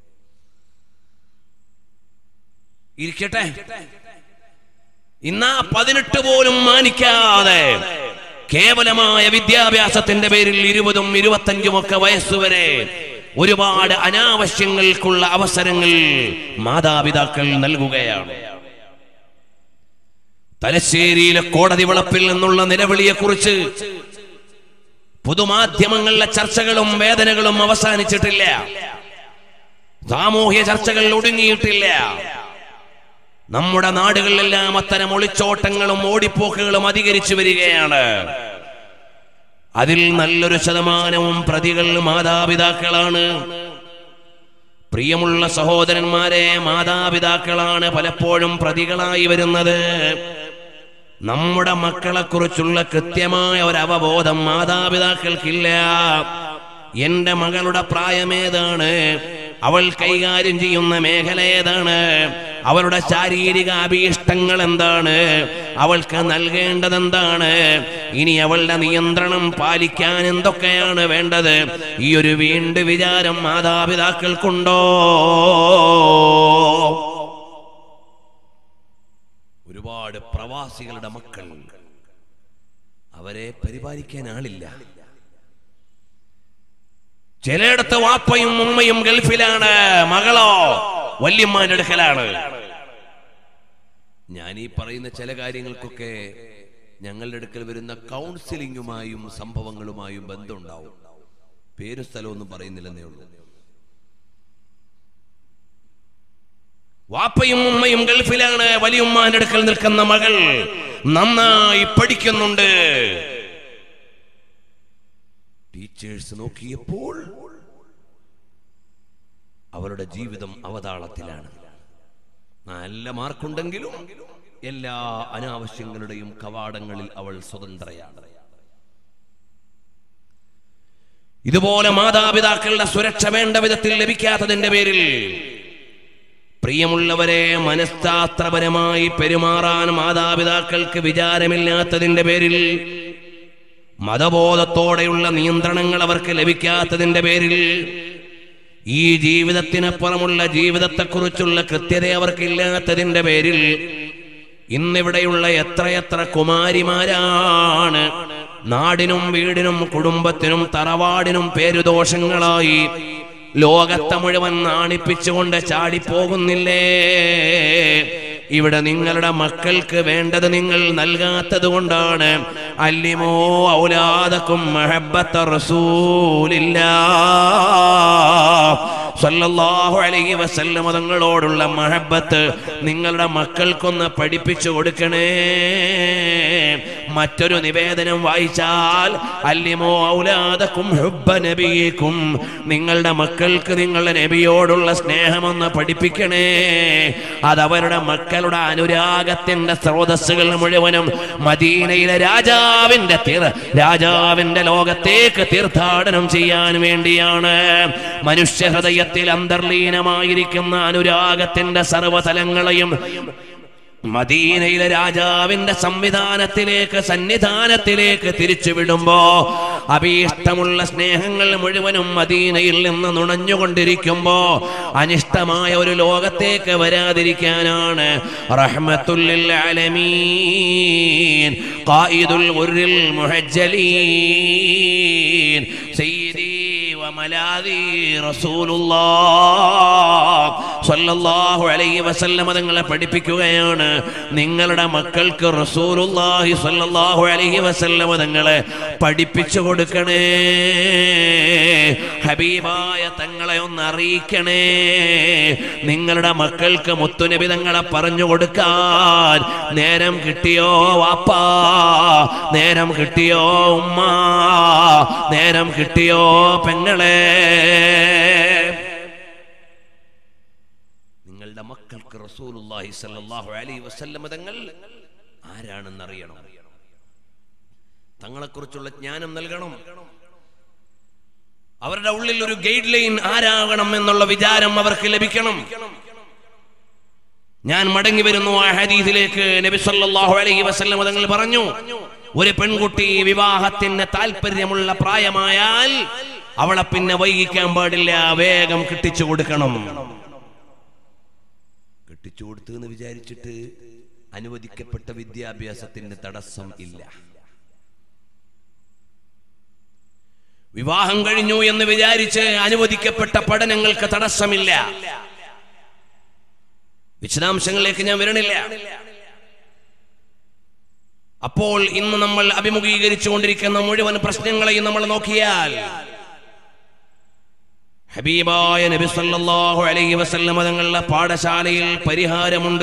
ഇരിക്കട്ടെ ഇന്നാ പതിനെട്ട് പോലും മാനിക്കാതെ കേവലമായ വിദ്യാഭ്യാസത്തിന്റെ പേരിൽ ഇരുപതും ഇരുപത്തഞ്ചും ഒക്കെ വയസ്സുവരെ ഒരുപാട് അനാവശ്യങ്ങൾക്കുള്ള അവസരങ്ങൾ മാതാപിതാക്കൾ നൽകുകയാണ് തലശ്ശേരിയിലെ കോടതി വിളപ്പിൽ നിന്നുള്ള നിലവിളിയെ കുറിച്ച് പൊതുമാധ്യമങ്ങളിലെ ചർച്ചകളും വേദനകളും അവസാനിച്ചിട്ടില്ല സാമൂഹ്യ ചർച്ചകൾ ഒടുങ്ങിയിട്ടില്ല നമ്മുടെ നാടുകളിലെല്ലാം അത്തരം ഒളിച്ചോട്ടങ്ങളും ഓടിപ്പോക്കുകളും അധികരിച്ചു വരികയാണ് അതിൽ നല്ലൊരു ശതമാനവും പ്രതികൾ മാതാപിതാക്കളാണ് പ്രിയമുള്ള സഹോദരന്മാരെ മാതാപിതാക്കളാണ് പലപ്പോഴും പ്രതികളായി വരുന്നത് നമ്മുടെ മക്കളെ കുറിച്ചുള്ള കൃത്യമായ ഒരു അവബോധം മാതാപിതാക്കൾക്കില്ല എന്റെ മകളുടെ പ്രായമേതാണ് അവൾ കൈകാര്യം ചെയ്യുന്ന മേഖല ഏതാണ് അവളുടെ ശാരീരിക അഭീഷ്ടങ്ങൾ എന്താണ് അവൾക്ക് നൽകേണ്ടത് എന്താണ് ഇനി അവളുടെ നിയന്ത്രണം പാലിക്കാൻ എന്തൊക്കെയാണ് വേണ്ടത് ഈ ഒരു വീണ്ടും വിചാരം മാതാപിതാക്കൾക്കുണ്ടോ ഒരുപാട് പ്രവാസികളുടെ മക്കൾ അവരെ പരിപാലിക്കാൻ ആളില്ല ചിലയിടത്ത് വാപ്പയും ഉമ്മയും ഗൾഫിലാണ് മകളോ വല്യമ്മാന്റെ അടുക്കലാണ് ഞാൻ ഈ പറയുന്ന ചില കാര്യങ്ങൾക്കൊക്കെ ഞങ്ങളുടെ അടുക്കൽ വരുന്ന കൗൺസിലിങ്ങുമായും സംഭവങ്ങളുമായും ബന്ധമുണ്ടാവും പേരും സ്ഥലമൊന്നും പറയുന്നില്ലെന്നേ ഉള്ളൂ വാപ്പയും ഉമ്മയും ഗൾഫിലാണ് വലിയുമ്മാന്റെ അടുക്കൽ നിൽക്കുന്ന മകൾ നന്നായി പഠിക്കുന്നുണ്ട് ടീച്ചേഴ്സ് നോക്കിയപ്പോൾ അവരുടെ ജീവിതം അവതാളത്തിലാണ് നല്ല മാർക്കുണ്ടെങ്കിലും എല്ലാ അനാവശ്യങ്ങളുടെയും കവാടങ്ങളിൽ അവൾ സ്വതന്ത്രയാണ് ഇതുപോലെ മാതാപിതാക്കളുടെ സുരക്ഷ വേണ്ട വിധത്തിൽ ലഭിക്കാത്തതിന്റെ പേരിൽ പ്രിയമുള്ളവരെ മനഃശാസ്ത്രപരമായി പെരുമാറാൻ മാതാപിതാക്കൾക്ക് വിചാരമില്ലാത്തതിന്റെ പേരിൽ മതബോധത്തോടെയുള്ള നിയന്ത്രണങ്ങൾ അവർക്ക് ലഭിക്കാത്തതിന്റെ പേരിൽ ഈ ജീവിതത്തിനപ്പുറമുള്ള ജീവിതത്തെക്കുറിച്ചുള്ള കൃത്യത അവർക്കില്ലാത്തതിന്റെ പേരിൽ ഇന്നിവിടെയുള്ള എത്രയെത്ര കുമാരിമാരാണ് നാടിനും വീടിനും കുടുംബത്തിനും തറവാടിനും പേരുദോഷങ്ങളായി ലോകത്തെ മുഴുവൻ നാണിപ്പിച്ചുകൊണ്ട് ചാടിപ്പോകുന്നില്ലേ ഇവിടെ നിങ്ങളുടെ മക്കൾക്ക് വേണ്ടത് നിങ്ങൾ നൽകാത്തത് കൊണ്ടാണ് അല്ലിമോ ഔലാദക്കും മഹബത്ത റസൂലില്ലാ സല്ലല്ലാഹു അലൈഹി വസല്ലം തങ്ങളോടുള്ള മഹബത്ത് നിങ്ങളുടെ മക്കൾക്കൊന്ന് പഠിപ്പിച്ചു കൊടുക്കണേ മറ്റൊരു നിവേദനം വായിച്ചാൽ അല്ലിമോ ഔലാദക്കും ഹുബ്ബ നബിയിക്കും നിങ്ങളുടെ മക്കൾക്ക് നിങ്ങളുടെ നബിയോടുള്ള സ്നേഹമൊന്ന് പഠിപ്പിക്കണേ അതവരുടെ മക്കളുടെ അനുരാഗത്തിന്റെ സ്രോതസ്സുകൾ മുഴുവനും മദീനയിലെ രാജാവിന്റെ തീർ രാജാവിന്റെ ലോകത്തേക്ക് തീർത്ഥാടനം ചെയ്യാൻ വേണ്ടിയാണ് മനുഷ്യ ഹൃദയത്തിൽ അന്തർലീനമായിരിക്കുന്ന അനുരാഗത്തിന്റെ സർവതലങ്ങളെയും മദീനയിലെ രാജാവിന്റെ സംവിധാനത്തിലേക്ക് സന്നിധാനത്തിലേക്ക് തിരിച്ചുവിടുമ്പോ അഭീഷ്ടമുള്ള സ്നേഹങ്ങൾ മുഴുവനും മദീനയിൽ നിന്ന് നുണഞ്ഞുകൊണ്ടിരിക്കുമ്പോ അനിഷ്ടമായ ഒരു ലോകത്തേക്ക് വരാതിരിക്കാനാണ് റഹ്മത്തുല്ലിൽ ആലമീൻ ഖായിദുൽ ഉർരിൽ മുഹജ്ജലീൻ സയ്യിദി വമലാദി റസൂലുള്ളാഹ് സ്വല്ലല്ലാഹു അലൈഹി വസല്ലമ തങ്ങളെ പഠിപ്പിക്കുകയാണ് നിങ്ങളുടെ മക്കൾക്ക് റസൂലുള്ളാഹി സ്വല്ലല്ലാഹു അലൈഹി വസല്ലമ തങ്ങളെ പഠിപ്പിച്ചു കൊടുക്കണേ ഹബീബായ തങ്ങളെ ഒന്ന് അറിയിക്കണേ നിങ്ങളുടെ മക്കൾക്ക് മുത്തുനബി തങ്ങളെ പറഞ്ഞു കൊടുക്കാൻ നേരം കിട്ടിയോ വാപ്പാ നേരം കിട്ടിയോ ഉമ്മ നേരം കിട്ടിയോ പെങ്ങളെ നിങ്ങളുടെ മക്കൾക്ക് റസൂലുള്ളാഹി സ്വല്ലല്ലാഹു അലൈഹി വസല്ലമ തങ്ങൾ ആരാണെന്ന് അറിയണം തങ്ങളെക്കുറിച്ചുള്ള ജ്ഞാനം നൽകണം അവരുടെ ഉള്ളിൽ ഒരു ഗൈഡ് ലൈൻ ആരാകണം എന്നുള്ള വിചാരം അവർക്ക് ലഭിക്കണം ഞാൻ മടങ്ങി വരുന്നു ആ ഹദീസിലേക്ക് നബി സല്ലല്ലാഹു അലൈഹി വസല്ലം തങ്ങൾ പറഞ്ഞു ഒരു പെൺകുട്ടി വിവാഹത്തിന് താല്പര്യമുള്ള പ്രായമായാൽ അവളെ പിന്നെ വൈകിക്കാൻ പാടില്ല വേഗം കെട്ടിച്ചു കൊടുക്കണം കെട്ടിച്ചു കൊടുത്തു എന്ന് വിചാരിച്ചിട്ട് അനുവദിക്കപ്പെട്ട വിദ്യാഭ്യാസത്തിന് തടസ്സം ഇല്ല വിവാഹം കഴിഞ്ഞു എന്ന് വിചാരിച്ച് അനുവദിക്കപ്പെട്ട പഠനങ്ങൾക്ക് തടസ്സമില്ല വിശദാംശങ്ങളിലേക്ക് ഞാൻ വരണില്ല അപ്പോൾ ഇന്ന് നമ്മൾ അഭിമുഖീകരിച്ചുകൊണ്ടിരിക്കുന്ന മുഴുവൻ പ്രശ്നങ്ങളെയും നമ്മൾ നോക്കിയാൽ ഹബീബായ നബി സല്ലല്ലാഹു അലൈഹി വസല്ലമ തങ്ങളുടെ പാഠശാലയിൽ പരിഹാരമുണ്ട്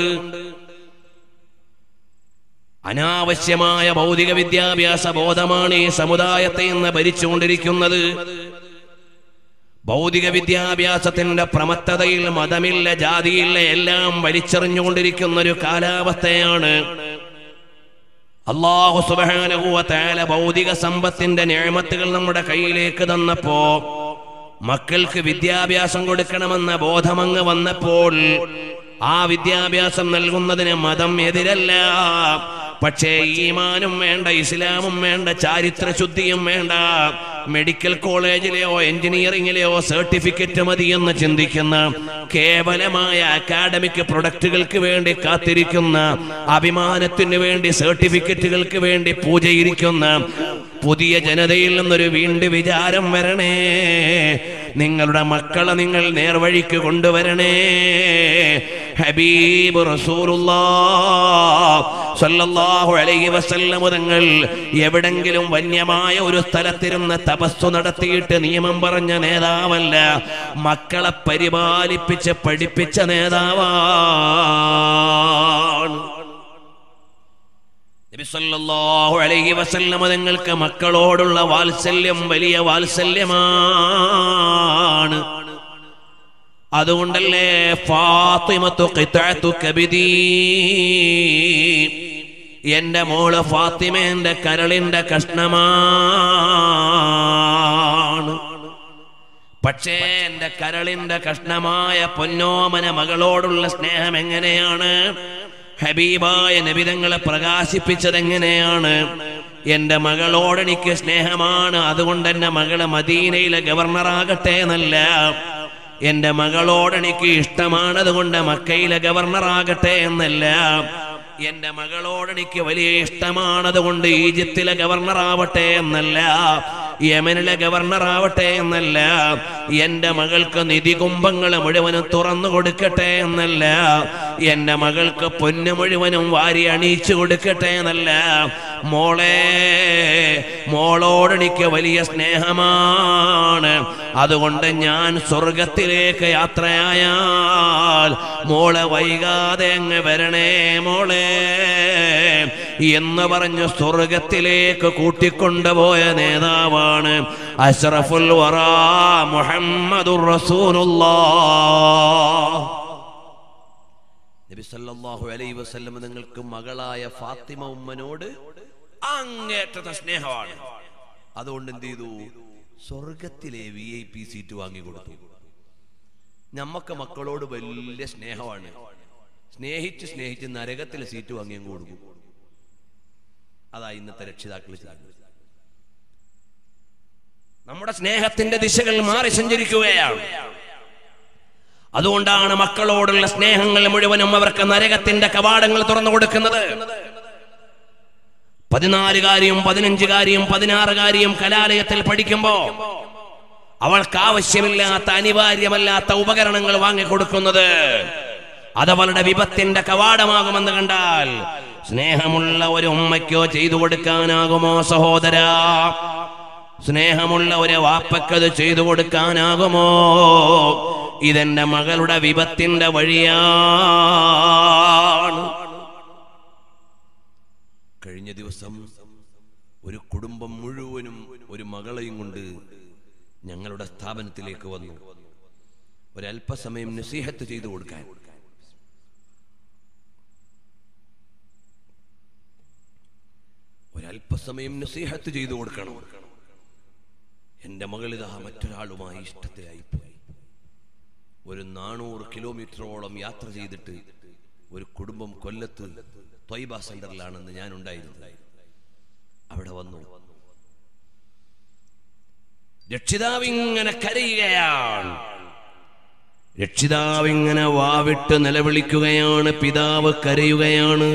അനാവശ്യമായ ഭൗതിക വിദ്യാഭ്യാസ ബോധമാണ് ഈ സമുദായത്തെ ഇന്ന് ഭരിച്ചുകൊണ്ടിരിക്കുന്നത് ഭൗതിക വിദ്യാഭ്യാസത്തിന്റെ പ്രമത്തതയിൽ മതമില്ല ജാതിയില്ല എല്ലാം വലിച്ചെറിഞ്ഞുകൊണ്ടിരിക്കുന്ന ഒരു കാലാവസ്ഥയാണ് അള്ളാഹു സുബാനുഭൂവത്തായ ഭൗതിക സമ്പത്തിന്റെ ഞാമത്തുകൾ നമ്മുടെ കയ്യിലേക്ക് തന്നപ്പോ മക്കൾക്ക് വിദ്യാഭ്യാസം കൊടുക്കണമെന്ന ബോധമങ്ങ് വന്നപ്പോൾ ആ വിദ്യാഭ്യാസം നൽകുന്നതിന് മതം എതിരല്ല പക്ഷേ ഈമാനും വേണ്ട ഇസ്ലാമും വേണ്ട ചാരിത്ര ശുദ്ധിയും വേണ്ട മെഡിക്കൽ കോളേജിലെയോ എഞ്ചിനീയറിംഗിലെയോ സർട്ടിഫിക്കറ്റ് മതിയെന്ന് ചിന്തിക്കുന്ന കേവലമായ അക്കാഡമിക് പ്രൊഡക്റ്റുകൾക്ക് വേണ്ടി കാത്തിരിക്കുന്ന അഭിമാനത്തിന് വേണ്ടി സർട്ടിഫിക്കറ്റുകൾക്ക് വേണ്ടി പൂജയിരിക്കുന്ന പുതിയ ജനതയിൽ നിന്നൊരു വീണ്ടും വിചാരം വരണേ നിങ്ങളുടെ മക്കളെ നിങ്ങൾ നേർവഴിക്ക് കൊണ്ടുവരണേ ഹബീബ് റസൂലുള്ളാഹു അലൈഹി വസല്ലം തങ്ങൾ എവിടെങ്കിലും വന്യമായ ഒരു സ്ഥലത്തിരുന്ന് തപസ്സു നടത്തിയിട്ട് നിയമം പറഞ്ഞ നേതാവല്ല മക്കളെ പരിപാലിപ്പിച്ച് പഠിപ്പിച്ച നേതാവാണ് നബി സല്ലല്ലാഹു അലൈഹി വസല്ലം തങ്ങൾക്ക് മക്കളോടുള്ള വാത്സല്യം വലിയ വാത്സല്യമാണ് അതുകൊണ്ടല്ലേ ഫാത്തിമത്തു ഖിത്അത്തു കബിദീ എന്റെ മോള് ഫാത്തിമ എന്റെ കരളിന്റെ കഷ്ണമാണ് പക്ഷേ എന്റെ കരളിന്റെ കഷ്ണമായ പൊന്നോമന മകളോടുള്ള സ്നേഹം എങ്ങനെയാണ് ഹബീബായ നബിതങ്ങളെ പ്രകാശിപ്പിച്ചത് എങ്ങനെയാണ് എന്റെ മകളോട് എനിക്ക് സ്നേഹമാണ് അതുകൊണ്ട് എന്റെ മകള് മദീനയിലെ ഗവർണറാകട്ടെ എന്നല്ല എന്റെ മകളോട് എനിക്ക് ഇഷ്ടമാണ് അതുകൊണ്ട് മക്കയിലെ ഗവർണറാകട്ടെ എന്നല്ല എന്റെ മകളോട് എനിക്ക് വലിയ ഇഷ്ടമാണ് അതുകൊണ്ട് ഈജിപ്തിലെ ഗവർണറാവട്ടെ എന്നല്ല യമനിലെ ഗവർണറാവട്ടെ എന്നല്ല എന്റെ മകൾക്ക് നിധി കുംഭങ്ങൾ മുഴുവനും തുറന്നു കൊടുക്കട്ടെ എന്നല്ല എന്റെ മകൾക്ക് പൊന്നു മുഴുവനും വാരി അണിയിച്ചു കൊടുക്കട്ടെ എന്നല്ല മോളെ മോളോട് എനിക്ക് വലിയ സ്നേഹമാണ് അതുകൊണ്ട് ഞാൻ സ്വർഗത്തിലേക്ക് യാത്രയായാൽ മോളെ വൈകാതെ അങ്ങ് വരണേ മോളെ എന്ന് പറഞ്ഞ് സ്വർഗത്തിലേക്ക് കൂട്ടിക്കൊണ്ടുപോയ നേതാവാണ് അഷ്റഫുൽ വറ മുഹമ്മദുർ റസൂലുള്ളാഹ് നബി സല്ലല്ലാഹു അലൈഹി വസല്ലം നിങ്ങൾക്ക് മകളായ ഫാത്തിമ ഉമ്മനോട് അങ്ങേറ്റത്തെ സ്നേഹമാണ് അതുകൊണ്ട് എന്ത് ചെയ്തു സ്വർഗത്തിലെ വി ഐ പി സീറ്റ് വാങ്ങി കൊടുത്തു നമ്മക്ക് മക്കളോട് വലിയ സ്നേഹമാണ് സ്നേഹിച്ച് സ്നേഹിച്ച് നരകത്തിലെ സീറ്റ് വാങ്ങി അങ്ങ് കൊടുക്കും അതാ ഇന്നത്തെ രക്ഷിതാക്കൾ ചെയ്യുന്നത് നമ്മുടെ സ്നേഹത്തിന്റെ ദിശകൾ മാറി സഞ്ചരിക്കുകയാണ് അതുകൊണ്ടാണ് മക്കളോടുള്ള സ്നേഹങ്ങൾ മുഴുവനും അവർക്ക് നരകത്തിന്റെ കവാടങ്ങൾ തുറന്നു കൊടുക്കുന്നത് പതിനാലുകാരിയും പതിനഞ്ചുകാരിയും പതിനാറുകാരിയും കലാലയത്തിൽ പഠിക്കുമ്പോ അവൾക്ക് ആവശ്യമില്ലാത്ത അനിവാര്യമല്ലാത്ത ഉപകരണങ്ങൾ വാങ്ങിക്കൊടുക്കുന്നത് അതവളുടെ വിപത്തിന്റെ കവാടമാകുമെന്ന് കണ്ടാൽ സ്നേഹമുള്ള ഒരു ഉമ്മയ്ക്കോ ചെയ്തു കൊടുക്കാനാകുമോ സഹോദര സ്നേഹമുള്ള ഒരു വാപ്പക്കത് ചെയ്തു കൊടുക്കാനാകുമോ ഇതെന്റെ മകളുടെ വിപത്തിന്റെ വഴിയാണ് കഴിഞ്ഞ ദിവസം ഒരു കുടുംബം മുഴുവനും ഒരു മകളെയും കൊണ്ട് ഞങ്ങളുടെ സ്ഥാപനത്തിലേക്ക് വന്നു ഒരല്പസമയം നസീഹത്ത് ചെയ്തു കൊടുക്കാൻ ഒരല്പസമയം നസീഹത്ത് ചെയ്തു കൊടുക്കണം എന്റെ മകളിതാ മറ്റൊരാളുമായി ഇഷ്ടത്തിലായി പോയി ഒരു നാനൂറ് കിലോമീറ്ററോളം യാത്ര ചെയ്തിട്ട് ഒരു കുടുംബം കൊല്ലത്ത് ത്വയ്ബ സെന്ററിലാണെന്ന് ഞാൻ ഉണ്ടായിരുന്നത് അവിടെ വന്നു രക്ഷിതാവ് ഇങ്ങനെ കരയുകയാണ് രക്ഷിതാവ് ഇങ്ങനെ വാവിട്ട് നിലവിളിക്കുകയാണ് പിതാവ് കരയുകയാണ്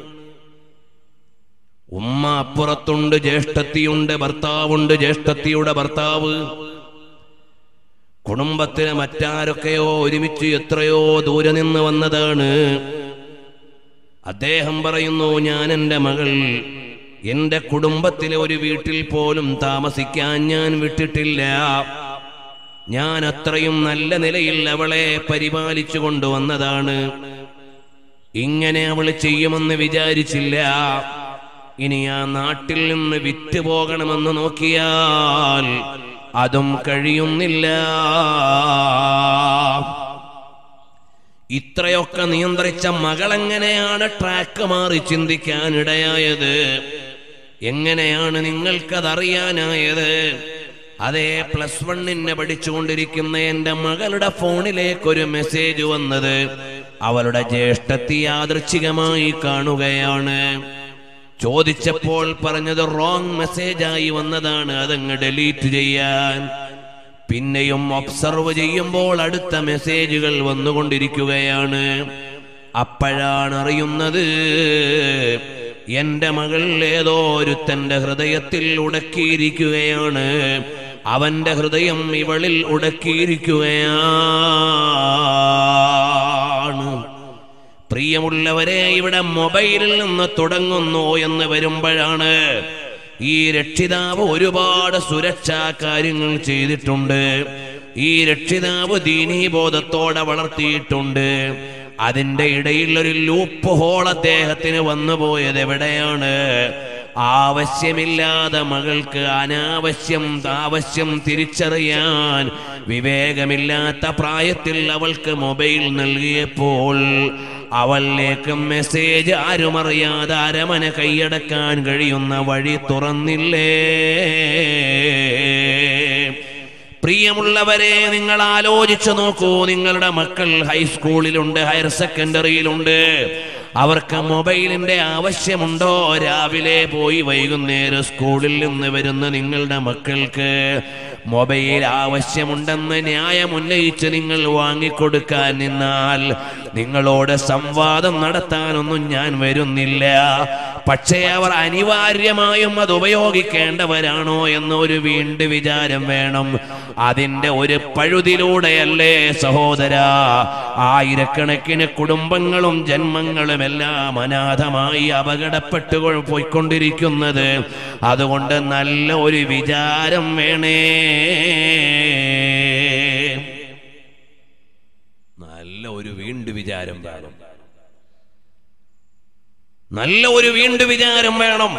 ഉമ്മ അപ്പുറത്തുണ്ട് ജ്യേഷ്ഠത്തിയുണ്ട് ഭർത്താവുണ്ട് ജ്യേഷ്ഠത്തിയുടെ ഭർത്താവ് കുടുംബത്തിലെ മറ്റാരൊക്കെയോ ഒരുമിച്ച് എത്രയോ ദൂരെ നിന്ന് വന്നതാണ് അദ്ദേഹം പറയുന്നു ഞാൻ എൻ്റെ മകൾ എന്റെ കുടുംബത്തിലെ ഒരു വീട്ടിൽ പോലും താമസിക്കാൻ ഞാൻ വിട്ടിട്ടില്ല ഞാൻ അത്രയും നല്ല നിലയിൽ അവളെ പരിപാലിച്ചു കൊണ്ടുവന്നതാണ് ഇങ്ങനെ അവൾ ചെയ്യുമെന്ന് വിചാരിച്ചില്ല ഇനി ആ നാട്ടിൽ നിന്ന് വിറ്റ് പോകണമെന്ന് നോക്കിയാൽ അതും കഴിയുന്നില്ല ഇത്രയൊക്കെ നിയന്ത്രിച്ച മകളെങ്ങനെയാണ് ട്രാക്ക് മാറി ചിന്തിക്കാൻ ഇടയായത് എങ്ങനെയാണ് നിങ്ങൾക്കതറിയാനായത് അതേ പ്ലസ് വണ്ണിനെ പഠിച്ചുകൊണ്ടിരിക്കുന്ന എന്റെ മകളുടെ ഫോണിലേക്ക് ഒരു മെസ്സേജ് വന്നത് അവളുടെ ജ്യേഷ്ഠത്തി യാദൃച്ഛികമായി കാണുകയാണ് ചോദിച്ചപ്പോൾ പറഞ്ഞത് റോങ് മെസ്സേജായി വന്നതാണ് അതങ്ങ് ഡിലീറ്റ് ചെയ്യാൻ പിന്നെയും ഒബ്സർവ് ചെയ്യുമ്പോൾ അടുത്ത മെസ്സേജുകൾ വന്നുകൊണ്ടിരിക്കുകയാണ് അപ്പോഴാണ് അറിയുന്നത് എന്റെ മകൾ ഏതോ ഒരുത്തന്റെ ഹൃദയത്തിൽ ഉടക്കിയിരിക്കുകയാണ് അവന്റെ ഹൃദയം ഇവളിൽ ഉടക്കിയിരിക്കുകയാണ് പ്രിയമുള്ളവരെ ഇവിടെ മൊബൈലിൽ നിന്ന് തുടങ്ങുന്നു എന്ന് വരുമ്പോഴാണ് ഈ രക്ഷിതാവ് ഒരുപാട് സുരക്ഷാ കാര്യങ്ങൾ ചെയ്തിട്ടുണ്ട് ഈ രക്ഷിതാവ് ദീനീബോധത്തോടെ വളർത്തിയിട്ടുണ്ട് അതിന്റെ ഇടയിൽ ഒരു ലൂപ്പ് ഹോൾ അദ്ദേഹത്തിന് വന്നു പോയത് എവിടെയാണ് ആവശ്യമില്ലാതെ മകൾക്ക് അനാവശ്യം ആവശ്യം തിരിച്ചറിയാൻ വിവേകമില്ലാത്ത പ്രായത്തിൽ അവൾക്ക് മൊബൈൽ നൽകിയപ്പോൾ അവളിലേക്ക് മെസ്സേജ് ആരും അറിയാതെ അരമന കൈയടക്കാൻ കഴിയുന്ന വഴി തുറന്നില്ലേ പ്രിയമുള്ളവരെ നിങ്ങൾ ആലോചിച്ചു നോക്കൂ നിങ്ങളുടെ മക്കൾ ഹൈസ്കൂളിലുണ്ട് ഹയർ സെക്കൻഡറിയിലുണ്ട് അവർക്ക് മൊബൈലിന്റെ ആവശ്യമുണ്ടോ രാവിലെ പോയി വൈകുന്നേരം സ്കൂളിൽ നിന്ന് വരുന്ന നിങ്ങളുടെ മക്കൾക്ക് മൊബൈൽ ആവശ്യമുണ്ടെന്ന് ന്യായം ഉന്നയിച്ച് നിങ്ങൾ വാങ്ങിക്കൊടുക്കാൻ നിന്നാൽ നിങ്ങളോട് സംവാദം നടത്താനൊന്നും ഞാൻ വരുന്നില്ല പക്ഷേ അവർ അനിവാര്യമായും അത് ഉപയോഗിക്കേണ്ടവരാണോ എന്ന ഒരു വീണ്ടും വിചാരം വേണം അതിന്റെ ഒരു പഴുതിലൂടെയല്ലേ സഹോദര ആയിരക്കണക്കിന് കുടുംബങ്ങളും ജന്മങ്ങളും എല്ലാം അനാഥമായി അപകടപ്പെട്ടു പോയിക്കൊണ്ടിരിക്കുന്നത് അതുകൊണ്ട് നല്ല ഒരു വിചാരം വേണേ നല്ല ഒരു വീണ്ടു വിചാരം വേണം നല്ല ഒരു വീണ്ടു വിചാരം വേണം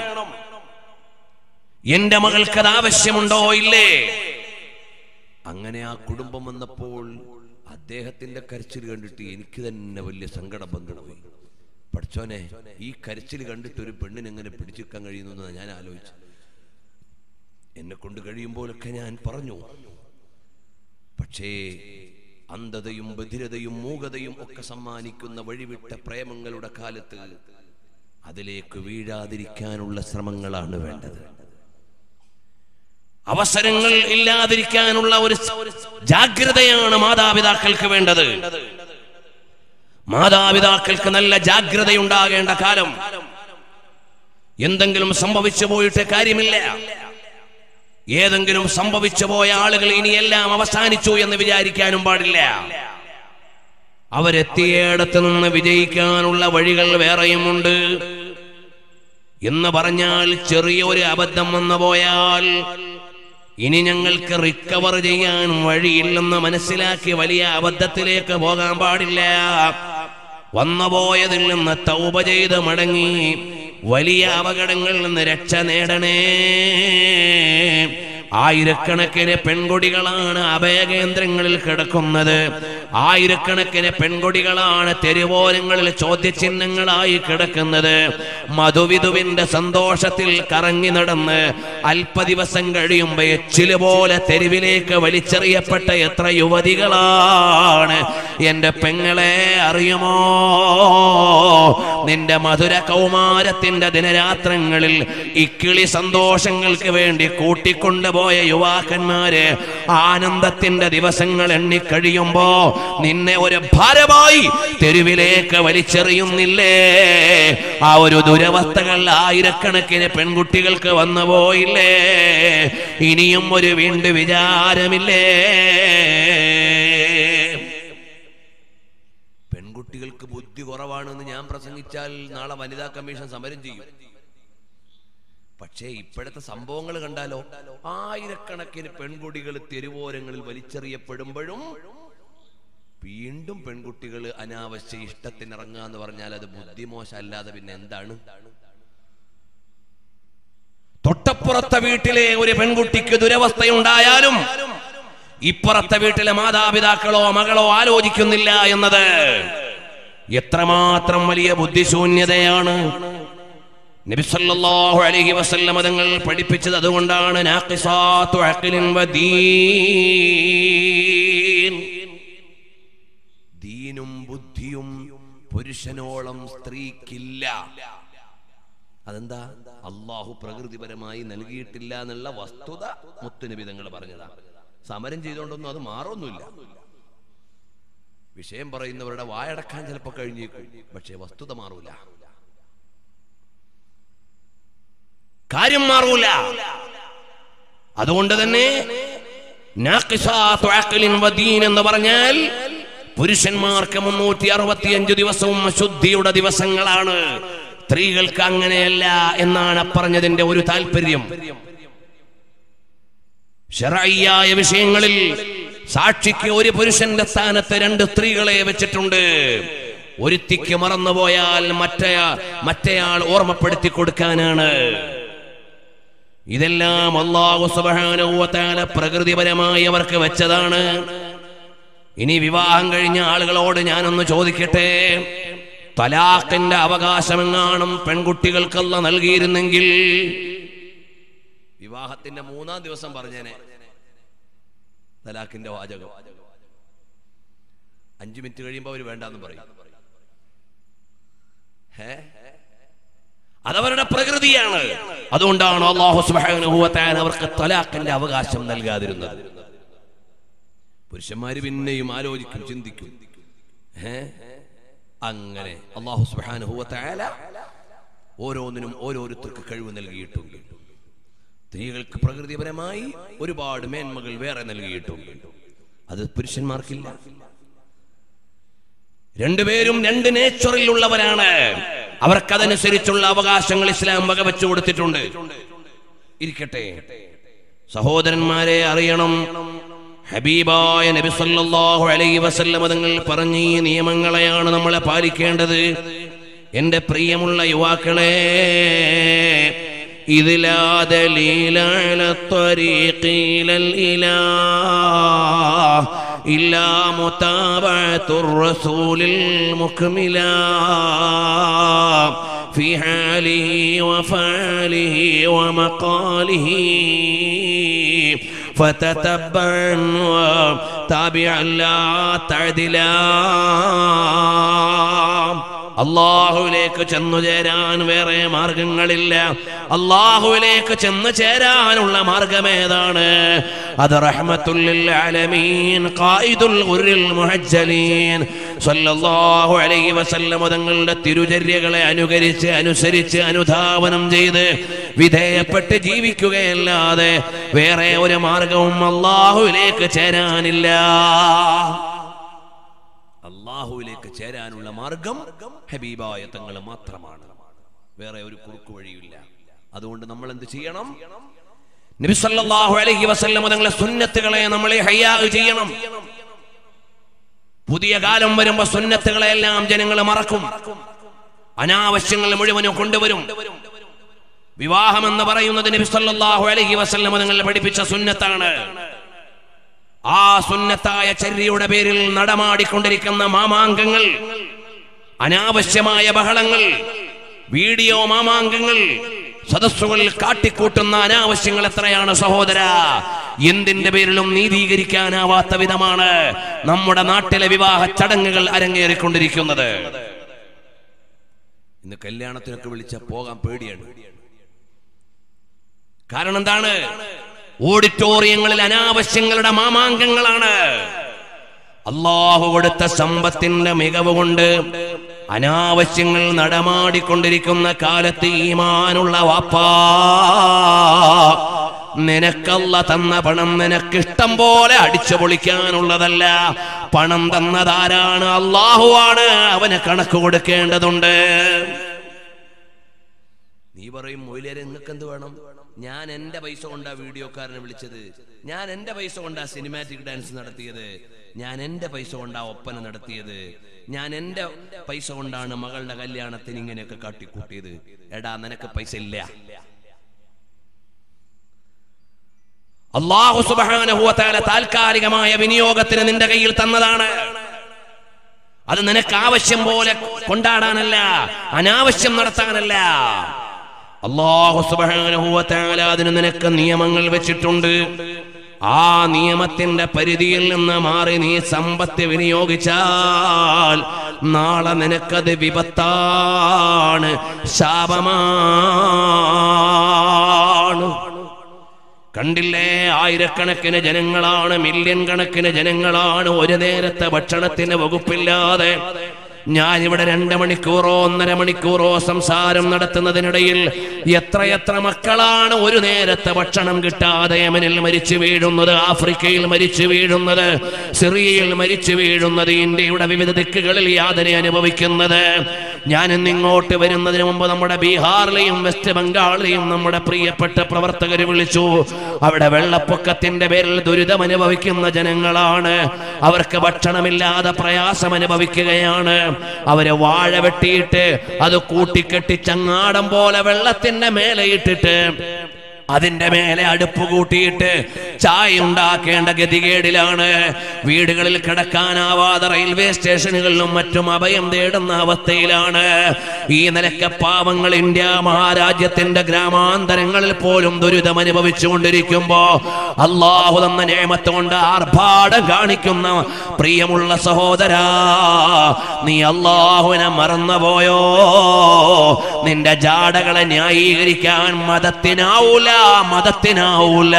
എന്റെ മകൾക്ക് അത് ആവശ്യമുണ്ടോ ഇല്ലേ അങ്ങനെ ആ കുടുംബം വന്നപ്പോൾ അദ്ദേഹത്തിന്റെ കരച്ചിൽ കണ്ടിട്ട് എനിക്ക് തന്നെ വലിയ സങ്കടം പങ്കിടുപോയി പഠിച്ചോനെ ഈ കരച്ചിൽ കണ്ടിട്ട് ഒരു പെണ്ണിനെ എങ്ങനെ പിടിച്ചെടുക്കാൻ കഴിയുന്നു എന്ന് ഞാൻ ആലോചിച്ചു എന്നെ കൊണ്ട് കഴിയുമ്പോഴൊക്കെ ഞാൻ പറഞ്ഞു പക്ഷേ അന്ധതയും ബധിരതയും മൂകതയും ഒക്കെ സമ്മാനിക്കുന്ന വഴിവിട്ട പ്രേമങ്ങളുടെ കാലത്ത് അതിലേക്ക് വീഴാതിരിക്കാനുള്ള ശ്രമങ്ങളാണ് വേണ്ടത് അവസരങ്ങൾ ഇല്ലാതിരിക്കാനുള്ള ഒരു ജാഗ്രതയാണ് മാതാപിതാക്കൾക്ക് വേണ്ടത് മാതാപിതാക്കൾക്ക് നല്ല ജാഗ്രതയുണ്ടാകേണ്ട കാലം എന്തെങ്കിലും സംഭവിച്ചു പോയിട്ട് കാര്യമില്ല ഏതെങ്കിലും സംഭവിച്ചു പോയ ആളുകൾ ഇനിയെല്ലാം അവസാനിച്ചു എന്ന് വിചാരിക്കാനും പാടില്ല അവരെത്തിയേടത്ത് നിന്ന് വിജയിക്കാനുള്ള വഴികൾ വേറെയുമുണ്ട് എന്ന് പറഞ്ഞാൽ ചെറിയൊരു അബദ്ധം വന്നു പോയാൽ ഇനി ഞങ്ങൾക്ക് റിക്കവർ ചെയ്യാൻ വഴിയില്ലെന്ന് മനസ്സിലാക്കി വലിയ അബദ്ധത്തിലേക്ക് പോകാൻ പാടില്ല വന്നുപോയതിൽ നിന്ന് തൗപ ചെയ്ത് മടങ്ങി വലിയ അപകടങ്ങളിൽ നിന്ന് രക്ഷ നേടണേ ആയിരക്കണക്കിന് പെൺകുടികളാണ് അഭയകേന്ദ്രങ്ങളിൽ കിടക്കുന്നത് ആയിരക്കണക്കിന് പെൺകുടികളാണ് തെരുവോരങ്ങളിൽ ചോദ്യചിഹ്നങ്ങളായി കിടക്കുന്നത് മധുവിധുവിന്റെ സന്തോഷത്തിൽ കറങ്ങി നടന്ന് അല്പ ദിവസം കഴിയുമ്പോ എച്ചില് പോലെ തെരുവിലേക്ക് വലിച്ചെറിയപ്പെട്ട എത്ര യുവതികളാണ് എന്റെ പെങ്ങളെ അറിയുമോ നിന്റെ മധുര കൗമാരത്തിന്റെ ദിനരാത്രങ്ങളിൽ ഇക്കിളി സന്തോഷങ്ങൾക്ക് വേണ്ടി കൂട്ടിക്കൊണ്ടുപോയ യുവാക്കന്മാര് ആനന്ദത്തിന്റെ ദിവസങ്ങൾ എണ്ണിക്കഴിയുമ്പോ നിന്നെ ഒരു ഭാരമായി തെരുവിലേക്ക് വലിച്ചെറിയുന്നില്ലേ ആ ഒരു ദുരവസ്ഥകൾ ആയിരക്കണക്കിന് പെൺകുട്ടികൾക്ക് വന്നു പോയില്ലേ ഇനിയും ഒരു വീണ്ടും വിചാരമില്ലേ പെൺകുട്ടികൾക്ക് ബുദ്ധി കുറവാണെന്ന് ഞാൻ പ്രസംഗിച്ചാൽ നാളെ വനിതാ കമ്മീഷൻ സമരം ചെയ്യും പക്ഷേ ഇപ്പോഴത്തെ സംഭവങ്ങൾ കണ്ടാലോ ആയിരക്കണക്കിന് പെൺകുട്ടികൾ തെരുവോരങ്ങളിൽ വലിച്ചെറിയപ്പെടുമ്പോഴും വീണ്ടും പെൺകുട്ടികൾ അനാവശ്യ ഇഷ്ടത്തിനിറങ്ങുക എന്ന് പറഞ്ഞാൽ അത് ബുദ്ധിമോശം അല്ലാതെ പിന്നെ എന്താണ് തൊട്ടപ്പുറത്തെ വീട്ടിലെ ഒരു പെൺകുട്ടിക്ക് ദുരവസ്ഥയുണ്ടായാലും ഇപ്പുറത്തെ വീട്ടിലെ മാതാപിതാക്കളോ മകളോ ആലോചിക്കുന്നില്ല എന്നത് എത്രമാത്രം വലിയ ബുദ്ധിശൂന്യതയാണ് നബിസല്ലാഹു അലൈഹി വസല്ലമ തങ്ങൾ പഠിപ്പിച്ചത് അതുകൊണ്ടാണ് നാഖിസാത്തു അഖ്ലിൻ വദീൻ. ദീനും ബുദ്ധിയും പുരുഷനോളം സ്ത്രീക്കില്ല അതെന്താ അള്ളാഹു പ്രകൃതിപരമായി നൽകിയിട്ടില്ല എന്നുള്ള വസ്തുത മുത്തുനബി തങ്ങൾ പറഞ്ഞതാ സമരം ചെയ്തുകൊണ്ടൊന്നും അത് മാറൊന്നുമില്ല വിഷയം പറയുന്നവരുടെ വായടക്കാൻ ചിലപ്പോൾ കഴിഞ്ഞേക്കും പക്ഷേ വസ്തുത മാറൂല കാര്യം മാറൂല അതുകൊണ്ട് തന്നെ നാഖിസാത്തു അഖ്ലിൻ വദീൻ എന്ന് പറഞ്ഞാൽ പുരുഷന്മാർക്ക് മുന്നൂറ്റി അറുപത്തിയഞ്ച് ദിവസവും അശുദ്ധിയുടെ ദിവസങ്ങളാണ് സ്ത്രീകൾക്ക് അങ്ങനെയല്ല എന്നാണ് പറഞ്ഞതിന്റെ ഒരു താല്പര്യം ഷറയ്യായ വിഷയങ്ങളിൽ സാക്ഷിക്ക് ഒരു പുരുഷന്റെ സ്ഥാനത്ത് രണ്ട് സ്ത്രീകളെ വെച്ചിട്ടുണ്ട് ഒരുത്തിക്ക് മറന്നുപോയാൽ മറ്റേ മറ്റേയാൾ ഓർമ്മപ്പെടുത്തി കൊടുക്കാനാണ് ഇതെല്ലാം അള്ളാഹു സുബാനുവത്താല പ്രകൃതിപരമായി അവർക്ക് വെച്ചതാണ് ഇനി വിവാഹം കഴിഞ്ഞ ആളുകളോട് ഞാനൊന്ന് ചോദിക്കട്ടെ തലാഖിന്റെ അവകാശമെങ്ങാനും പെൺകുട്ടികൾക്കല്ല നൽകിയിരുന്നെങ്കിൽ വിവാഹത്തിന്റെ മൂന്നാം ദിവസം പറഞ്ഞേനെ തലാഖിന്റെ വാചകം അഞ്ചു മിനിറ്റ് കഴിയുമ്പോ അവര് വേണ്ടെന്ന് പറയും ഹേ അതവരുടെ പ്രകൃതിയാണ് അതുകൊണ്ടാണ് അള്ളാഹു സുബാനുഭവത്താൻ അവർക്ക് തലാഖിന്റെ അവകാശം നൽകാതിരുന്നത് പുരുഷന്മാര് പിന്നെയും ആലോചിക്കും ചിന്തിക്കും ഏ അങ്ങനെ അള്ളാഹു സുബാനുഭവത്തായ ഓരോന്നിനും ഓരോരുത്തർക്ക് കഴിവ് നൽകിയിട്ടുണ്ട് സ്ത്രീകൾക്ക് പ്രകൃതിപരമായി ഒരുപാട് മേന്മകൾ വേറെ നൽകിയിട്ടുണ്ട് അത് പുരുഷന്മാർക്കില്ല രണ്ടുപേരും രണ്ട് നേച്ചറിൽ ഉള്ളവരാണ് അവർക്കതനുസരിച്ചുള്ള അവകാശങ്ങൾ ഇസ്ലാം വകവെച്ചു കൊടുത്തിട്ടുണ്ട് ഇരിക്കട്ടെ സഹോദരന്മാരെ അറിയണം ഹബീബായ നബി സല്ലല്ലാഹു അലൈഹി വസല്ലമ തങ്ങൾ പറഞ്ഞ ഈ നിയമങ്ങളെയാണ് നമ്മളെ പാലിക്കേണ്ടത് എന്റെ പ്രിയമുള്ള യുവാക്കളെ ഇതിലാ ദലീല അല ത്വരീഖി ഇലൽ ഇലാഹ് إلا متابعة الرسول المكملا في حاله وفعله ومقاله فتتبعا وتابعا لا تعدلا അള്ളാഹുവിലേക്ക് ചെന്നു ചേരാൻ വേറെ മാർഗങ്ങളില്ല അള്ളാഹുവിലേക്ക് ചെന്നു ചേരാനുള്ള മാർഗമേതാണ് അത് റഹ്മത്തുല്ലിൽ ആലമീൻ ഖായിദുൽ ഗുർരിൽ മുഹജ്ജലീൻ സല്ലല്ലാഹു അലൈഹി വസല്ലം തങ്ങളുടെ തിരുചര്യകളെ അനുകരിച്ച് അനുസരിച്ച് അനുധാവനം ചെയ്ത് വിധേയപ്പെട്ട് ജീവിക്കുകയല്ലാതെ വേറെ ഒരു മാർഗവും അള്ളാഹുവിലേക്ക് ചേരാനില്ല അള്ളാഹുവിലേക്ക് ചേരാനുള്ള മാർഗം ഹബീബായ തങ്ങൾ മാത്രമാണ് വേറെ ഒരു കുറുക്കു വഴിയില്ല അതുകൊണ്ട് നമ്മൾ എന്ത് ചെയ്യണം നബി സല്ലല്ലാഹു അലൈഹി വസല്ലം തങ്ങളെ സുന്നത്തുകളെ നമ്മളെ ഹയ്യാ ചെയ്യണം പുതിയ കാലം വരുമ്പോ സുന്നത്തുകളെ എല്ലാം ജനങ്ങൾ മറക്കും അനാവശ്യങ്ങൾ മുഴുവനും കൊണ്ടുവരും വിവാഹം എന്ന് പറയുന്നത് നബി സല്ലല്ലാഹു അലൈഹി വസല്ലം തങ്ങൾ പഠിപ്പിച്ച സുന്നത്താണ് ആ സുന്നത്തായ ചര്യയുടെ പേരിൽ നടമാടിക്കൊണ്ടിരിക്കുന്ന മാമാങ്കങ്ങൾ അനാവശ്യമായ ബഹളങ്ങൾ വീഡിയോ മാമാങ്കങ്ങൾ സദസ്സുകളിൽ കാട്ടിക്കൂട്ടുന്ന അനാവശ്യങ്ങൾ എത്രയാണ് സഹോദര എന്തിന്റെ പേരിലും നീതീകരിക്കാനാവാത്ത വിധമാണ് നമ്മുടെ നാട്ടിലെ വിവാഹ ചടങ്ങുകൾ അരങ്ങേറിക്കൊണ്ടിരിക്കുന്നത് ഇന്ന് കല്യാണത്തിനൊക്കെ വിളിച്ച പോകാൻ പേടിയാണ് കാരണം എന്താണ് ഓഡിറ്റോറിയങ്ങളിൽ അനാവശ്യങ്ങളുടെ മാമാങ്കങ്ങളാണ് അള്ളാഹു കൊടുത്ത സമ്പത്തിന്റെ മികവ് കൊണ്ട് അനാവശ്യങ്ങൾ നടമാടിക്കൊണ്ടിരിക്കുന്ന കാലത്ത് ഈമാനുള്ള വാപ്പാ നിനക്കല്ല തന്ന പണം നിനക്കിഷ്ടം പോലെ അടിച്ചു പൊളിക്കാനുള്ളതല്ല പണം തന്നതാരാണ് അള്ളാഹുവാണ് അവന് കണക്ക് കൊടുക്കേണ്ടതുണ്ട് നീ പറയും മൊയിലേരെ നിങ്ങൾക്ക് എന്ത് വേണം ഞാൻ എന്റെ പൈസ കൊണ്ടാ വീഡിയോക്കാരനെ വിളിച്ചത് ഞാൻ എന്റെ പൈസ കൊണ്ടാ സിനിമാറ്റിക് ഡാൻസ് നടത്തിയത് ഞാൻ എന്റെ പൈസ കൊണ്ടാ ഒപ്പന നടത്തിയത് ഞാൻ എന്റെ പൈസ കൊണ്ടാണ് മകളുടെ കല്യാണത്തിന് ഇങ്ങനെയൊക്കെ കാട്ടിക്കൂട്ടിയത് എടാ നിനക്ക് പൈസ ഇല്ല അള്ളാഹു സുബാനുഭവത്താല താൽക്കാലികമായ വിനിയോഗത്തിന് നിന്റെ കയ്യിൽ തന്നതാണ് അത് നിനക്ക് ആവശ്യം പോലെ കൊണ്ടാടാനല്ല അനാവശ്യം നടത്താനല്ല അള്ളാഹു സുബ്ഹാനഹു വ തആല അതിന് നിനക്ക് നിയമങ്ങൾ വെച്ചിട്ടുണ്ട് ആ നിയമത്തിന്റെ പരിധിയിൽ നിന്ന് മാറി നീ സമ്പത്ത് വിനിയോഗിച്ചാൽ നാളെ നിനക്കത് വിപത്താണ് ശാപമാണ് കണ്ടില്ലേ ആയിരക്കണക്കിന് ജനങ്ങളാണ് മില്യൺ കണക്കിന് ജനങ്ങളാണ് ഒരു നേരത്തെ ഭക്ഷണത്തിന് വകുപ്പില്ലാതെ ഞാൻ ഇവിടെ രണ്ട് മണിക്കൂറോ ഒന്നര മണിക്കൂറോ സംസാരം നടത്തുന്നതിനിടയിൽ എത്രയെത്ര മക്കളാണ് ഒരു നേരത്തെ ഭക്ഷണം കിട്ടാതെ യമനിൽ മരിച്ചു വീഴുന്നത് ആഫ്രിക്കയിൽ മരിച്ചു വീഴുന്നത് സിറിയയിൽ മരിച്ചു വീഴുന്നത് ഇന്ത്യയുടെ വിവിധ ദിക്കുകളിൽ യാതന അനുഭവിക്കുന്നത് ഞാൻ ഇന്ന് ഇങ്ങോട്ട് വരുന്നതിന് മുമ്പ് നമ്മുടെ ബീഹാറിലെയും വെസ്റ്റ് ബംഗാളിലെയും നമ്മുടെ പ്രിയപ്പെട്ട പ്രവർത്തകർ വിളിച്ചു അവിടെ വെള്ളപ്പൊക്കത്തിന്റെ പേരിൽ ദുരിതം അനുഭവിക്കുന്ന ജനങ്ങളാണ് അവർക്ക് ഭക്ഷണമില്ലാതെ പ്രയാസം അനുഭവിക്കുകയാണ് അവര് വാഴ വെട്ടിയിട്ട് അത് കൂട്ടിക്കെട്ടി ചങ്ങാടം പോലെ വെള്ളത്തിന്റെ മേലെ ഇട്ടിട്ട് അതിന്റെ മേലെ അടുപ്പ് കൂട്ടിയിട്ട് ചായ ഉണ്ടാക്കേണ്ട ഗതികേടിലാണ് വീടുകളിൽ കിടക്കാനാവാതെ റെയിൽവേ സ്റ്റേഷനുകളിലും മറ്റും അഭയം തേടുന്ന അവസ്ഥയിലാണ് ഈ നിലക്കെ പാവങ്ങൾ ഇന്ത്യ മഹാരാജ്യത്തിന്റെ ഗ്രാമാന്തരങ്ങളിൽ പോലും ദുരിതം അനുഭവിച്ചു കൊണ്ടിരിക്കുമ്പോ അള്ളാഹു തന്ന നേമത്ത് കൊണ്ട് ആർഭാടം കാണിക്കുന്ന പ്രിയമുള്ള സഹോദരാ നീ അള്ളാഹുവിനെ മറന്നുപോയോ നിന്റെ ജാടകളെ ന്യായീകരിക്കാൻ മതത്തിനാവൂല മതത്തിനാവൂല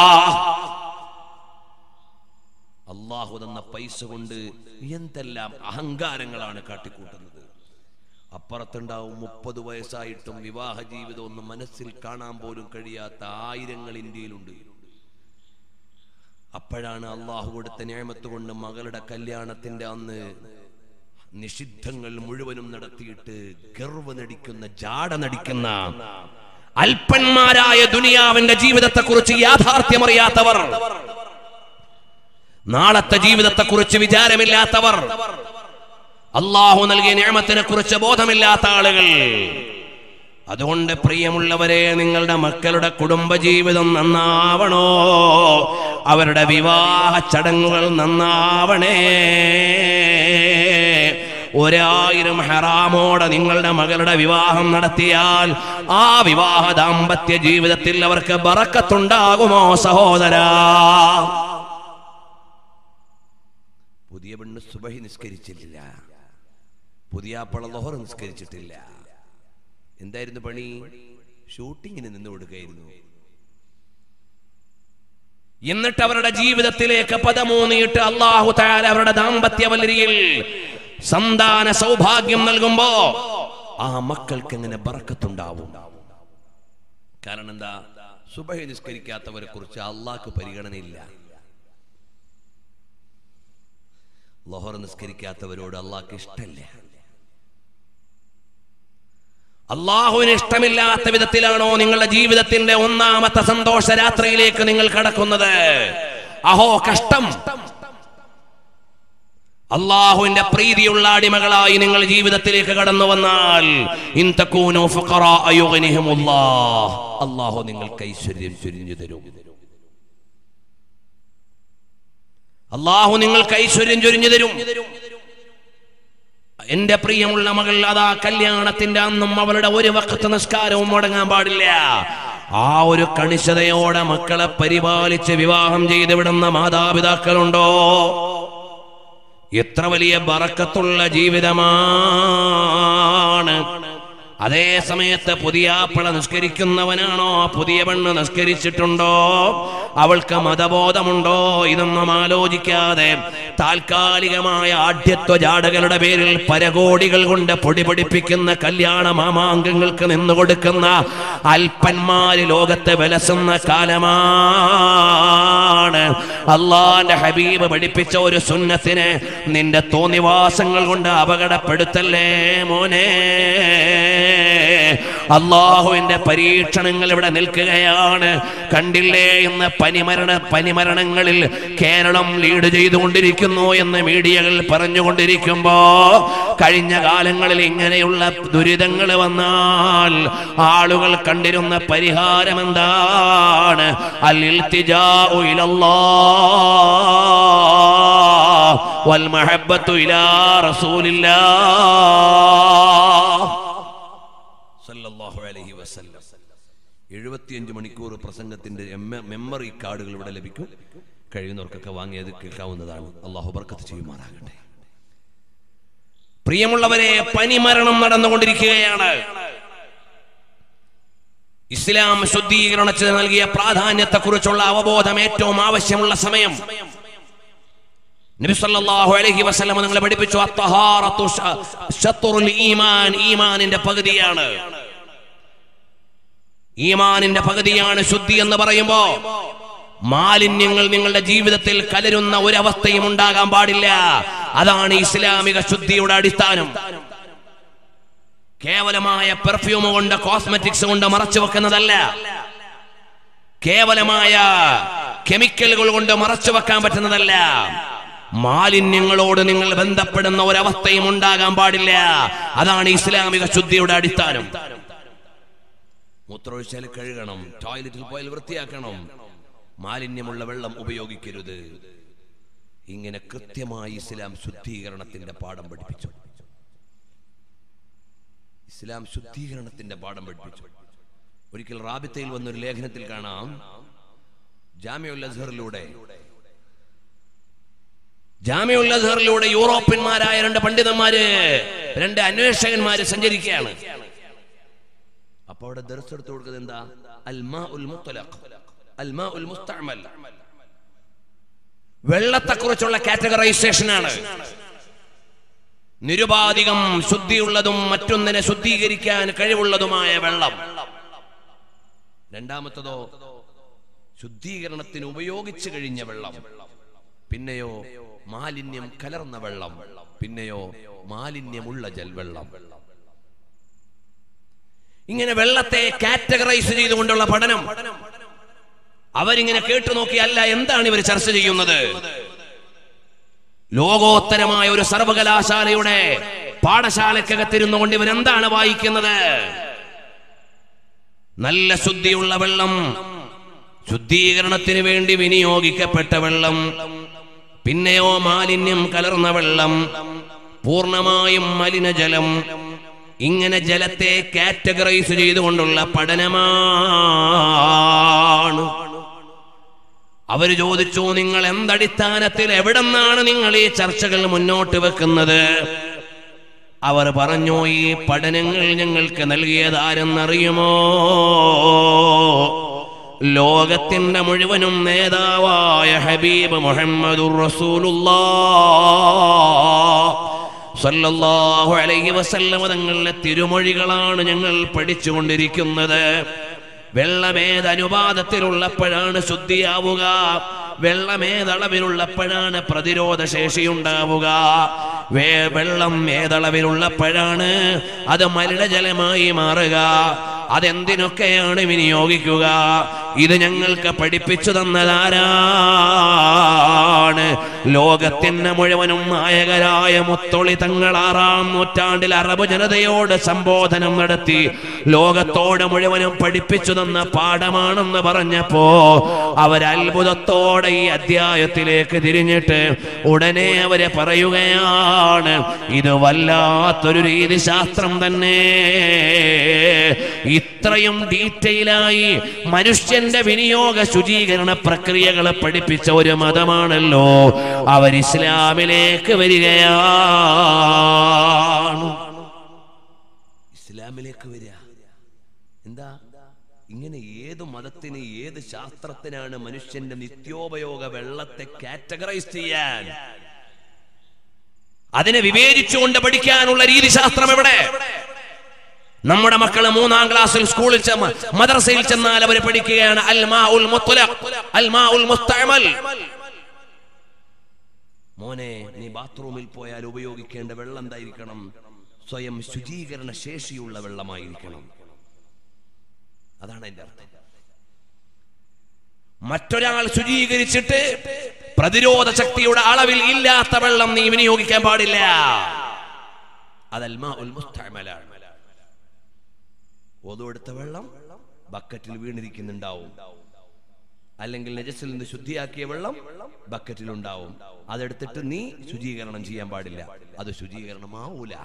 അള്ളാഹു തന്ന പൈസ കൊണ്ട് എന്തെല്ലാം അഹങ്കാരങ്ങളാണ് കാട്ടിക്കൂട്ടുന്നത് അപ്പുറത്തുണ്ടാവും മുപ്പത് വയസ്സായിട്ടും വിവാഹ ജീവിതം ഒന്നും മനസ്സിൽ കാണാൻ പോലും കഴിയാത്ത ആയിരങ്ങൾ ഇന്ത്യയിലുണ്ട് അപ്പോഴാണ് അള്ളാഹു കൊടുത്ത ഞാമത്ത് കൊണ്ട് മകളുടെ കല്യാണത്തിന്റെ അന്ന് നിഷിദ്ധങ്ങൾ മുഴുവനും നടത്തിയിട്ട് ഗർവ് നടിക്കുന്ന ജാട നടിക്കുന്ന അല്പന്മാരായ ദുനിയാവിന്റെ ജീവിതത്തെ കുറിച്ച് യാഥാർത്ഥ്യമറിയാത്തവർ നാളത്തെ ജീവിതത്തെ കുറിച്ച് വിചാരമില്ലാത്തവർ അള്ളാഹു നൽകിയ നിയമത്തിനെ കുറിച്ച് ബോധമില്ലാത്ത ആളുകൾ അതുകൊണ്ട് പ്രിയമുള്ളവരെ നിങ്ങളുടെ മക്കളുടെ കുടുംബജീവിതം നന്നാവണോ അവരുടെ വിവാഹ ചടങ്ങുകൾ നന്നാവണേ ഒരായിരം ഹറാമോടെ നിങ്ങളുടെ മകളുടെ വിവാഹം നടത്തിയാൽ ആ വിവാഹ ദാമ്പത്യ ജീവിതത്തിൽ അവർക്ക് ബറക്കത്തുണ്ടാകുമോ സഹോദരാ പുതിയ പെണ്ണ് സുബഹി നിസ്കരിച്ചിട്ടില്ല പുതിയ ആപ്പള ലോഹർ നിസ്കരിച്ചിട്ടില്ല എന്തായിരുന്നു പണി ഷൂട്ടിങ്ങിന് നിന്ന് കൊടുക്കായിരുന്നു എന്നിട്ട് അവരുടെ ജീവിതത്തിലേക്ക് പദമൂന്നിയിട്ട് അള്ളാഹു താല അവരുടെ ദാമ്പത്യ വല്ലരിയിൽ സന്താന സൗഭാഗ്യം നൽകുമ്പോ ആ മക്കൾക്ക് എങ്ങനെ ബറക്കത്തുണ്ടാവും കാരണം എന്താ സുബഹി നിസ്കരിക്കാത്തവരെ കുറിച്ച് അള്ളാഹ്ക്ക് പരിഗണനയില്ല ലൊഹർ നിസ്കരിക്കാത്തവരോട് അള്ളാഹ്ക്ക് ഇഷ്ടമല്ല അള്ളാഹുവിന് ഇഷ്ടമില്ലാത്ത വിധത്തിലാണോ നിങ്ങളുടെ ജീവിതത്തിന്റെ ഒന്നാമത്തെ സന്തോഷ രാത്രിയിലേക്ക് നിങ്ങൾ കടക്കുന്നത് അഹോ കഷ്ടം അള്ളാഹുവിന്റെ പ്രീതിയുള്ള അടിമകളായി നിങ്ങൾ ജീവിതത്തിലേക്ക് കടന്നു വന്നാൽ ഇൻ തകൂനു ഫുഖറാ യുഗ്നിഹിമുല്ലാഹ്. അള്ളാഹു നിങ്ങൾക്ക് ഐശ്വര്യം ചൊരിഞ്ഞു തരും അള്ളാഹു നിങ്ങൾക്ക് ഐശ്വര്യം ചൊരിഞ്ഞു തരും എന്റെ പ്രിയമുള്ള മകൾ അതാ കല്യാണത്തിന്റെ അന്നും അവളുടെ ഒരു വക്കത്ത് നിസ്കാരവും മുടങ്ങാൻ പാടില്ല ആ ഒരു കണിശതയോടെ മക്കളെ പരിപാലിച്ച് വിവാഹം ചെയ്ത് വിടുന്ന മാതാപിതാക്കളുണ്ടോ എത്ര വലിയ ബറക്കത്തുള്ള ജീവിതമാണ് അതേ സമയത്ത് പുതിയ ആപ്പിള നിസ്കരിക്കുന്നവനാണോ പുതിയ പെണ്ണ് നിസ്കരിച്ചിട്ടുണ്ടോ അവൾക്ക് മതബോധമുണ്ടോ ഇതൊന്നും ആലോചിക്കാതെ താൽക്കാലികമായ ആഢ്യത്വ ജാടകളുടെ പേരിൽ പരകോടികൾ കൊണ്ട് പൊടി പഠിപ്പിക്കുന്ന കല്യാണ മാമാങ്കങ്ങൾക്ക് നിന്നു കൊടുക്കുന്ന അല്പന്മാര് ലോകത്തെ വിലസുന്ന കാലമാണ് അള്ളാന്റെ ഹബീബ് പഠിപ്പിച്ച ഒരു സുന്നത്തിനെ നിന്റെ തോന്നിവാസങ്ങൾ കൊണ്ട് അപകടപ്പെടുത്തല്ലേ മോനെ അള്ളാഹുവിന്റെ പരീക്ഷണങ്ങൾ ഇവിടെ നിൽക്കുകയാണ് കണ്ടില്ലേ ഇന്ന് പനിമരണ പനിമരണങ്ങളിൽ കേരളം ലീഡ് ചെയ്തുകൊണ്ടിരിക്കുന്നു എന്ന് മീഡിയകൾ പറഞ്ഞുകൊണ്ടിരിക്കുമ്പോ കഴിഞ്ഞ കാലങ്ങളിൽ ഇങ്ങനെയുള്ള ദുരിതങ്ങൾ വന്നാൽ ആളുകൾ കണ്ടിരുന്ന പരിഹാരം എന്താണ് അൽ ഇൽത്തിജാഉ ഇലല്ലാഹ് والمحبة إلى رسول الله സല്ലല്ലാഹു അലൈഹി വസല്ലം എഴുപത്തിയഞ്ച് മണിക്കൂർ പ്രസംഗത്തിന്റെ എമ്മ- മെമ്മറി കാർഡുകൾ ഇവിടെ ലഭിക്കും കഴിയുന്നവർക്കൊക്കെ വാങ്ങി അത് കേൾക്കാവുന്നതാണ് അള്ളാഹു ബർക്കത്ത് ചെയ്യുമാറാകട്ടെ പ്രിയമുള്ളവരെ പനിമരണം നടന്നുകൊണ്ടിരിക്കുകയാണ് ഇസ്ലാം ശുദ്ധീകരണത്തിന് നൽകിയ പ്രാധാന്യത്തെക്കുറിച്ചുള്ള അവബോധം ഏറ്റവും ആവശ്യമുള്ള സമയം നബി സല്ലല്ലാഹു അലൈഹി വസല്ലം നിങ്ങളെ പഠിപ്പിച്ചു അത്തഹാറത്തു ശ- ശത്റുൽ ഈമാൻ ഈമാനിന്റെ പകുതിയാണ് ഈമാനിന്റെ പകുതിയാണ് ശുദ്ധി എന്ന് പറയുമ്പോ മാലിന്യങ്ങൾ നിങ്ങളുടെ ജീവിതത്തിൽ കലരുന്ന ഒരവസ്ഥയും ഉണ്ടാകാൻ പാടില്ല അതാണ് ഇസ്ലാമിക ശുദ്ധിയുടെ അടിസ്ഥാനം കേവലമായ പെർഫ്യൂം കൊണ്ട് കോസ്മെറ്റിക്സ് കൊണ്ട് മറച്ചു വെക്കുന്നതല്ല കേവലമായ കെമിക്കലുകൾ കൊണ്ട് മറച്ചു വെക്കാൻ പറ്റുന്നതല്ല മാലിന്യങ്ങളോട് നിങ്ങൾ ബന്ധപ്പെടുന്ന ഒരവസ്ഥയും ഉണ്ടാകാൻ പാടില്ല അതാണ് ഇസ്ലാമിക ശുദ്ധിയുടെ അടിസ്ഥാനം മൂത്രമൊഴിച്ചാൽ കഴുകണം ടോയ്ലറ്റിൽ പോയാൽ വൃത്തിയാക്കണം മാലിന്യമുള്ള വെള്ളം ഉപയോഗിക്കരുത് ഇങ്ങനെ കൃത്യമായി ഇസ്ലാം ശുദ്ധീകരണത്തിന്റെ പാഠം പഠിപ്പിച്ചു ഇസ്ലാം ശുദ്ധീകരണത്തിന്റെ പാഠം പഠിപ്പിച്ചു ഒരിക്കൽ റാബിത്തയിൽ വന്നൊരു ലേഖനത്തിൽ കാണാം ജാമ്യുൽ അസ്ഹറിലൂടെ ജാമ്യുൽ അസ്ഹറിലൂടെ യൂറോപ്യന്മാരായ രണ്ട് പണ്ഡിതന്മാര് രണ്ട് അന്വേഷകന്മാര് സഞ്ചരിക്കുകയാണ് അപ്പൊ അവിടെ ദർശെടുത്ത് കൊടുക്കുന്നത് എന്താ അൽമാ ഉൽ മുത്തലഖ് അൽമാ ഉൽ മുസ്തഅമൽ വെള്ളത്തെക്കുറിച്ചുള്ള കാറ്റഗറൈസേഷൻ ആണ് നിരുപാധികം ശുദ്ധിയുള്ളതും മറ്റൊന്നിനെ ശുദ്ധീകരിക്കാൻ കഴിവുള്ളതുമായ വെള്ളം രണ്ടാമത്തതോ ശുദ്ധീകരണത്തിന് ഉപയോഗിച്ചു കഴിഞ്ഞ വെള്ളം പിന്നെയോ മാലിന്യം കലർന്ന വെള്ളം പിന്നെയോ മാലിന്യമുള്ള ജൽവെള്ളം ഇങ്ങനെ വെള്ളത്തെ കാറ്റഗറൈസ് ചെയ്തുകൊണ്ടുള്ള പഠനം അവരിങ്ങനെ കേട്ടു നോക്കിയല്ല എന്താണ് ഇവർ ചർച്ച ചെയ്യുന്നത് ലോകോത്തരമായ ഒരു സർവകലാശാലയുടെ പാഠശാലക്കകത്തിരുന്നു കൊണ്ട് ഇവരെന്താണ് വായിക്കുന്നത് നല്ല ശുദ്ധിയുള്ള വെള്ളം ശുദ്ധീകരണത്തിന് വേണ്ടി വിനിയോഗിക്കപ്പെട്ട വെള്ളം പിന്നെയോ മാലിന്യം കലർന്ന വെള്ളം പൂർണ്ണമായും മലിനജലം ഇങ്ങനെ ജലത്തെ കാറ്റഗറൈസ് ചെയ്തുകൊണ്ടുള്ള പഠനമാണ് അവര് ചോദിച്ചു നിങ്ങൾ എന്തടിസ്ഥാനത്തിൽ എവിടെന്നാണ് നിങ്ങൾ ഈ ചർച്ചകൾ മുന്നോട്ട് വെക്കുന്നത് അവർ പറഞ്ഞു ഈ പഠനങ്ങൾ ഞങ്ങൾക്ക് നൽകിയതാരെന്നറിയുമോ ലോകത്തിന്റെ മുഴുവനും നേതാവായ ഹബീബ് മുഹമ്മദുർ റസൂലുള്ളാഹ് സല്ലല്ലാഹു അലൈഹി വസല്ലമ തങ്ങളുടെ തിരുമൊഴികളാണ് ഞങ്ങൾ പഠിച്ചുകൊണ്ടിരിക്കുന്നത് വെള്ളമേത് അനുപാതത്തിലുള്ളപ്പോഴാണ് ശുദ്ധിയാവുക വെള്ളമേതളവിലുള്ളപ്പോഴാണ് പ്രതിരോധ ശേഷി ഉണ്ടാവുക വേ വെള്ളം ഏതളവിലുള്ളപ്പോഴാണ് അത് മലിനജലമായി മാറുക അതെന്തിനൊക്കെയാണ് വിനിയോഗിക്കുക ഇത് ഞങ്ങൾക്ക് പഠിപ്പിച്ചു തന്നതാരാണ് ലോകത്തിന് മുഴുവനും നായകരായ മുത്തൊളി തങ്ങൾ ആറാം നൂറ്റാണ്ടിൽ അറബ് ജനതയോട് സംബോധനം നടത്തി ലോകത്തോട് മുഴുവനും പഠിപ്പിച്ചു തന്ന പാഠമാണെന്ന് പറഞ്ഞപ്പോ അവരത്ഭുതത്തോടെ ഈ അധ്യായത്തിലേക്ക് തിരിഞ്ഞിട്ട് ഉടനെ അവരെ പറയുകയാണ് ഇത് വല്ലാത്തൊരു രീതിശാസ്ത്രം തന്നെ ഇത്രയും ഡീറ്റെയിലായി മനുഷ്യന്റെ വിനിയോഗ ശുചീകരണ പ്രക്രിയകളെ പഠിപ്പിച്ച ഒരു മതമാണല്ലോ അവർ ഇസ്ലാമിലേക്ക് വരികയാണ് ഇസ്ലാമിലേക്ക് വരിക എന്താ ഇങ്ങനെ ഏത് മതത്തിന് ഏത് ശാസ്ത്രത്തിനാണ് മനുഷ്യന്റെ നിത്യോപയോഗ വെള്ളത്തെ കാറ്റഗറൈസ് ചെയ്യാൻ അതിനെ വിവേചിച്ചുകൊണ്ട് പഠിക്കാനുള്ള രീതിശാസ്ത്രം എവിടെ നമ്മുടെ മക്കള് മൂന്നാം ക്ലാസ്സിൽ സ്കൂളിൽ ചെന്ന് മദ്രസയിൽ ചെന്നാൽ അവർ പഠിക്കുകയാണ് അൽമാ ഉൽ മുത്തലഖ് അൽമാ ഉൽ മുസ്തഅമൽ മോനെ നീ ബാത്റൂമിൽ പോയാൽ ഉപയോഗിക്കേണ്ട വെള്ളം എന്തായിരിക്കണം സ്വയം ശുചീകരണ ശേഷിയുള്ള വെള്ളമായിരിക്കണം അതാണ് എന്റെ അർത്ഥം മറ്റൊരാൾ ശുചീകരിച്ചിട്ട് പ്രതിരോധ ശക്തിയുടെ അളവിൽ ഇല്ലാത്ത വെള്ളം നീ വിനിയോഗിക്കാൻ പാടില്ല അതൽമാ ഉൽ മുസ്തഅമലാണ് ഒതുവെടുത്ത വെള്ളം ബക്കറ്റിൽ വീണിരിക്കുന്നുണ്ടാവും അല്ലെങ്കിൽ നജസിൽ നിന്ന് ശുദ്ധിയാക്കിയ വെള്ളം ബക്കറ്റിലുണ്ടാവും അതെടുത്തിട്ട് നീ ശുചീകരണം ചെയ്യാൻ പാടില്ല അത് ശുചീകരണമാവൂല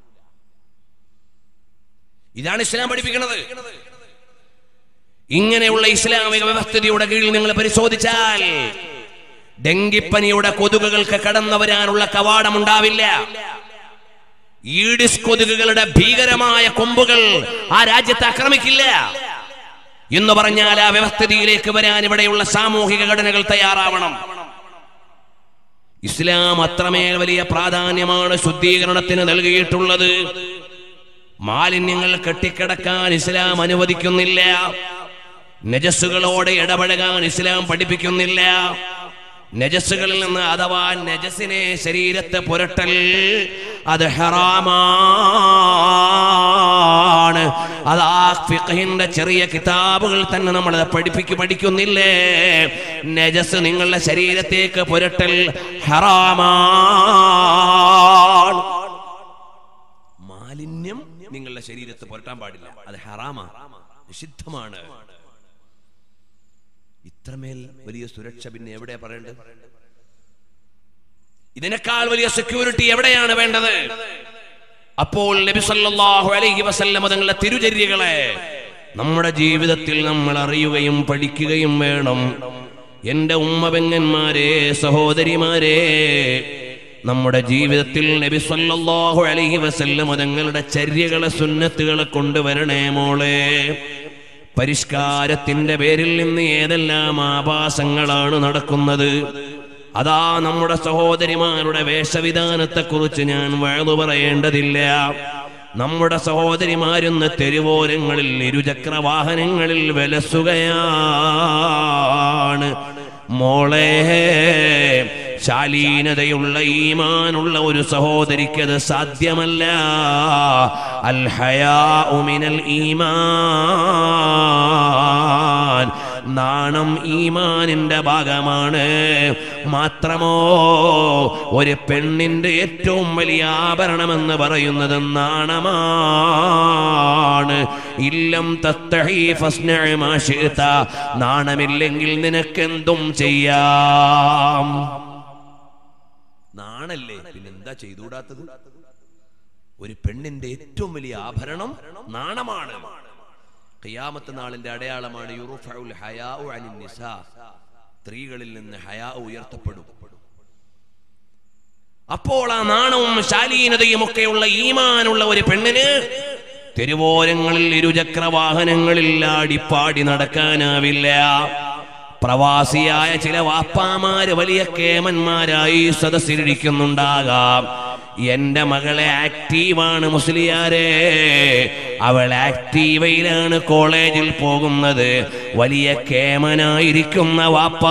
ഇതാണ് ഇസ്ലാം പഠിപ്പിക്കുന്നത് ഇങ്ങനെയുള്ള ഇസ്ലാമിക വ്യവസ്ഥിതിയുടെ കീഴിൽ നിങ്ങൾ പരിശോധിച്ചാൽ ഡെങ്കിപ്പനിയുടെ കൊതുകുകൾക്ക് കടന്നു വരാനുള്ള കവാടം ഉണ്ടാവില്ല ഈഡിസ് കൊതുകുകളുടെ ഭീകരമായ കൊമ്പുകൾ ആ രാജ്യത്തെ ആക്രമിക്കില്ല എന്ന് പറഞ്ഞാൽ ആ വ്യവസ്ഥിതിയിലേക്ക് വരാൻ ഇവിടെയുള്ള സാമൂഹിക ഘടനകൾ തയ്യാറാവണം ഇസ്ലാം അത്രമേൽ വലിയ പ്രാധാന്യമാണ് ശുദ്ധീകരണത്തിന് നൽകിയിട്ടുള്ളത് മാലിന്യങ്ങൾ കെട്ടിക്കിടക്കാൻ ഇസ്ലാം അനുവദിക്കുന്നില്ല നജസ്സുകളോട് ഇടപഴകാൻ ഇസ്ലാം പഠിപ്പിക്കുന്നില്ല നജസ്സുകളിൽ നിന്ന് അഥവാ നജസിനെ ശരീരത്തെ പുരട്ടൽ അത് ഹറാമാണ് അത് ആ ഫിഖഹിന്റെ ചെറിയ കിതാബുകൾ തന്നെ നമ്മൾ പഠിപ്പിക്ക് പഠിക്കുന്നില്ലേ നജസ് നിങ്ങളുടെ ശരീരത്തേക്ക് പുരട്ടൽ ഹറാമാണ് മാലിന്യം നിങ്ങളുടെ ശരീരത്ത് പുരട്ടാൻ പാടില്ല അത് ഹറാമാണ് നിഷിദ്ധമാണ് ഇത്രമേൽ വലിയ സുരക്ഷ പിന്നെ എവിടെയാ പറയേണ്ടത് ഇതിനേക്കാൾ വലിയ സെക്യൂരിറ്റി എവിടെയാണ് വേണ്ടത് അപ്പോൾ നബി സല്ലല്ലാഹു അലൈഹി വസല്ലം തങ്ങളുടെ തിരുചര്യകളെ നമ്മുടെ ജീവിതത്തിൽ നമ്മൾ അറിയുകയും പഠിക്കുകയും വേണം എന്റെ ഉമ്മ പെങ്ങന്മാരെ സഹോദരിമാരെ നമ്മുടെ ജീവിതത്തിൽ നബി സല്ലല്ലാഹു അലൈഹി വസല്ലം തങ്ങളുടെ ചര്യകളെ സുന്നത്തുകളെ കൊണ്ടുവരണേ മോളെ പരിഷ്കാരത്തിന്റെ പേരിൽ നിന്ന് ഏതെല്ലാം ആഭാസങ്ങളാണ് നടക്കുന്നത് അതാ നമ്മുടെ സഹോദരിമാരുടെ വേഷവിധാനത്തെ കുറിച്ച് ഞാൻ വഴുതു പറയേണ്ടതില്ല നമ്മുടെ സഹോദരിമാരുന്ന് തെരുവോരങ്ങളിൽ ഇരുചക്ര വാഹനങ്ങളിൽ വിലസുകയാണ് മോളെ ശാലീനതയുള്ള ഈമാനുള്ള ഒരു സഹോദരിക്ക് അത് സാധ്യമല്ല അൽ ഹയാഉ മിനൽ ഈമാൻ നാണം ഈമാനിന്റെ ഭാഗമാണ് മാത്രമോ ഒരു പെണ്ണിന്റെ ഏറ്റവും വലിയ ആഭരണമെന്ന് പറയുന്നത് നാണമാണ് ഇല്ലം തത്തഹീ ഫസ്നഅ മാ ശിഅത. നാണമില്ലെങ്കിൽ നിനക്കെന്തും ചെയ്യാം നാണല്ലേ പിന്നെന്താ ചെയ്തുകൂടാത്തത് ഒരു പെണ്ണിന്റെ ഏറ്റവും വലിയ ആഭരണം നാണമാണ് ഖിയാമത്ത് നാളിന്റെ അടയാളമാണ് യുറുഫഉൽ ഹയാഉ അനിൻ നിസാ സ്ത്രീകളിൽ നിന്ന് ഹയാ ഉയർത്തപ്പെടും അപ്പോൾ ആ നാണവും ശാലീനതയും ഒക്കെയുള്ള ഈമാനുള്ള ഒരു പെണ്ണിന് തെരുവോരങ്ങളിൽ ഇരുചക്ര വാഹനങ്ങളിൽ ആടിപ്പാടി നടക്കാനാവില്ല പ്രവാസിയായ ചില വാപ്പാമാര് വലിയ കേമന്മാരായി സദസ്സിലിരിക്കുന്നുണ്ടാകാം എന്റെ മകളെ ആക്റ്റീവാണ് മുസ്ലിയാരെ അവൾ ആക്റ്റീവയിലാണ് കോളേജിൽ പോകുന്നത് വലിയ കേമനായിരിക്കുന്ന വാപ്പാ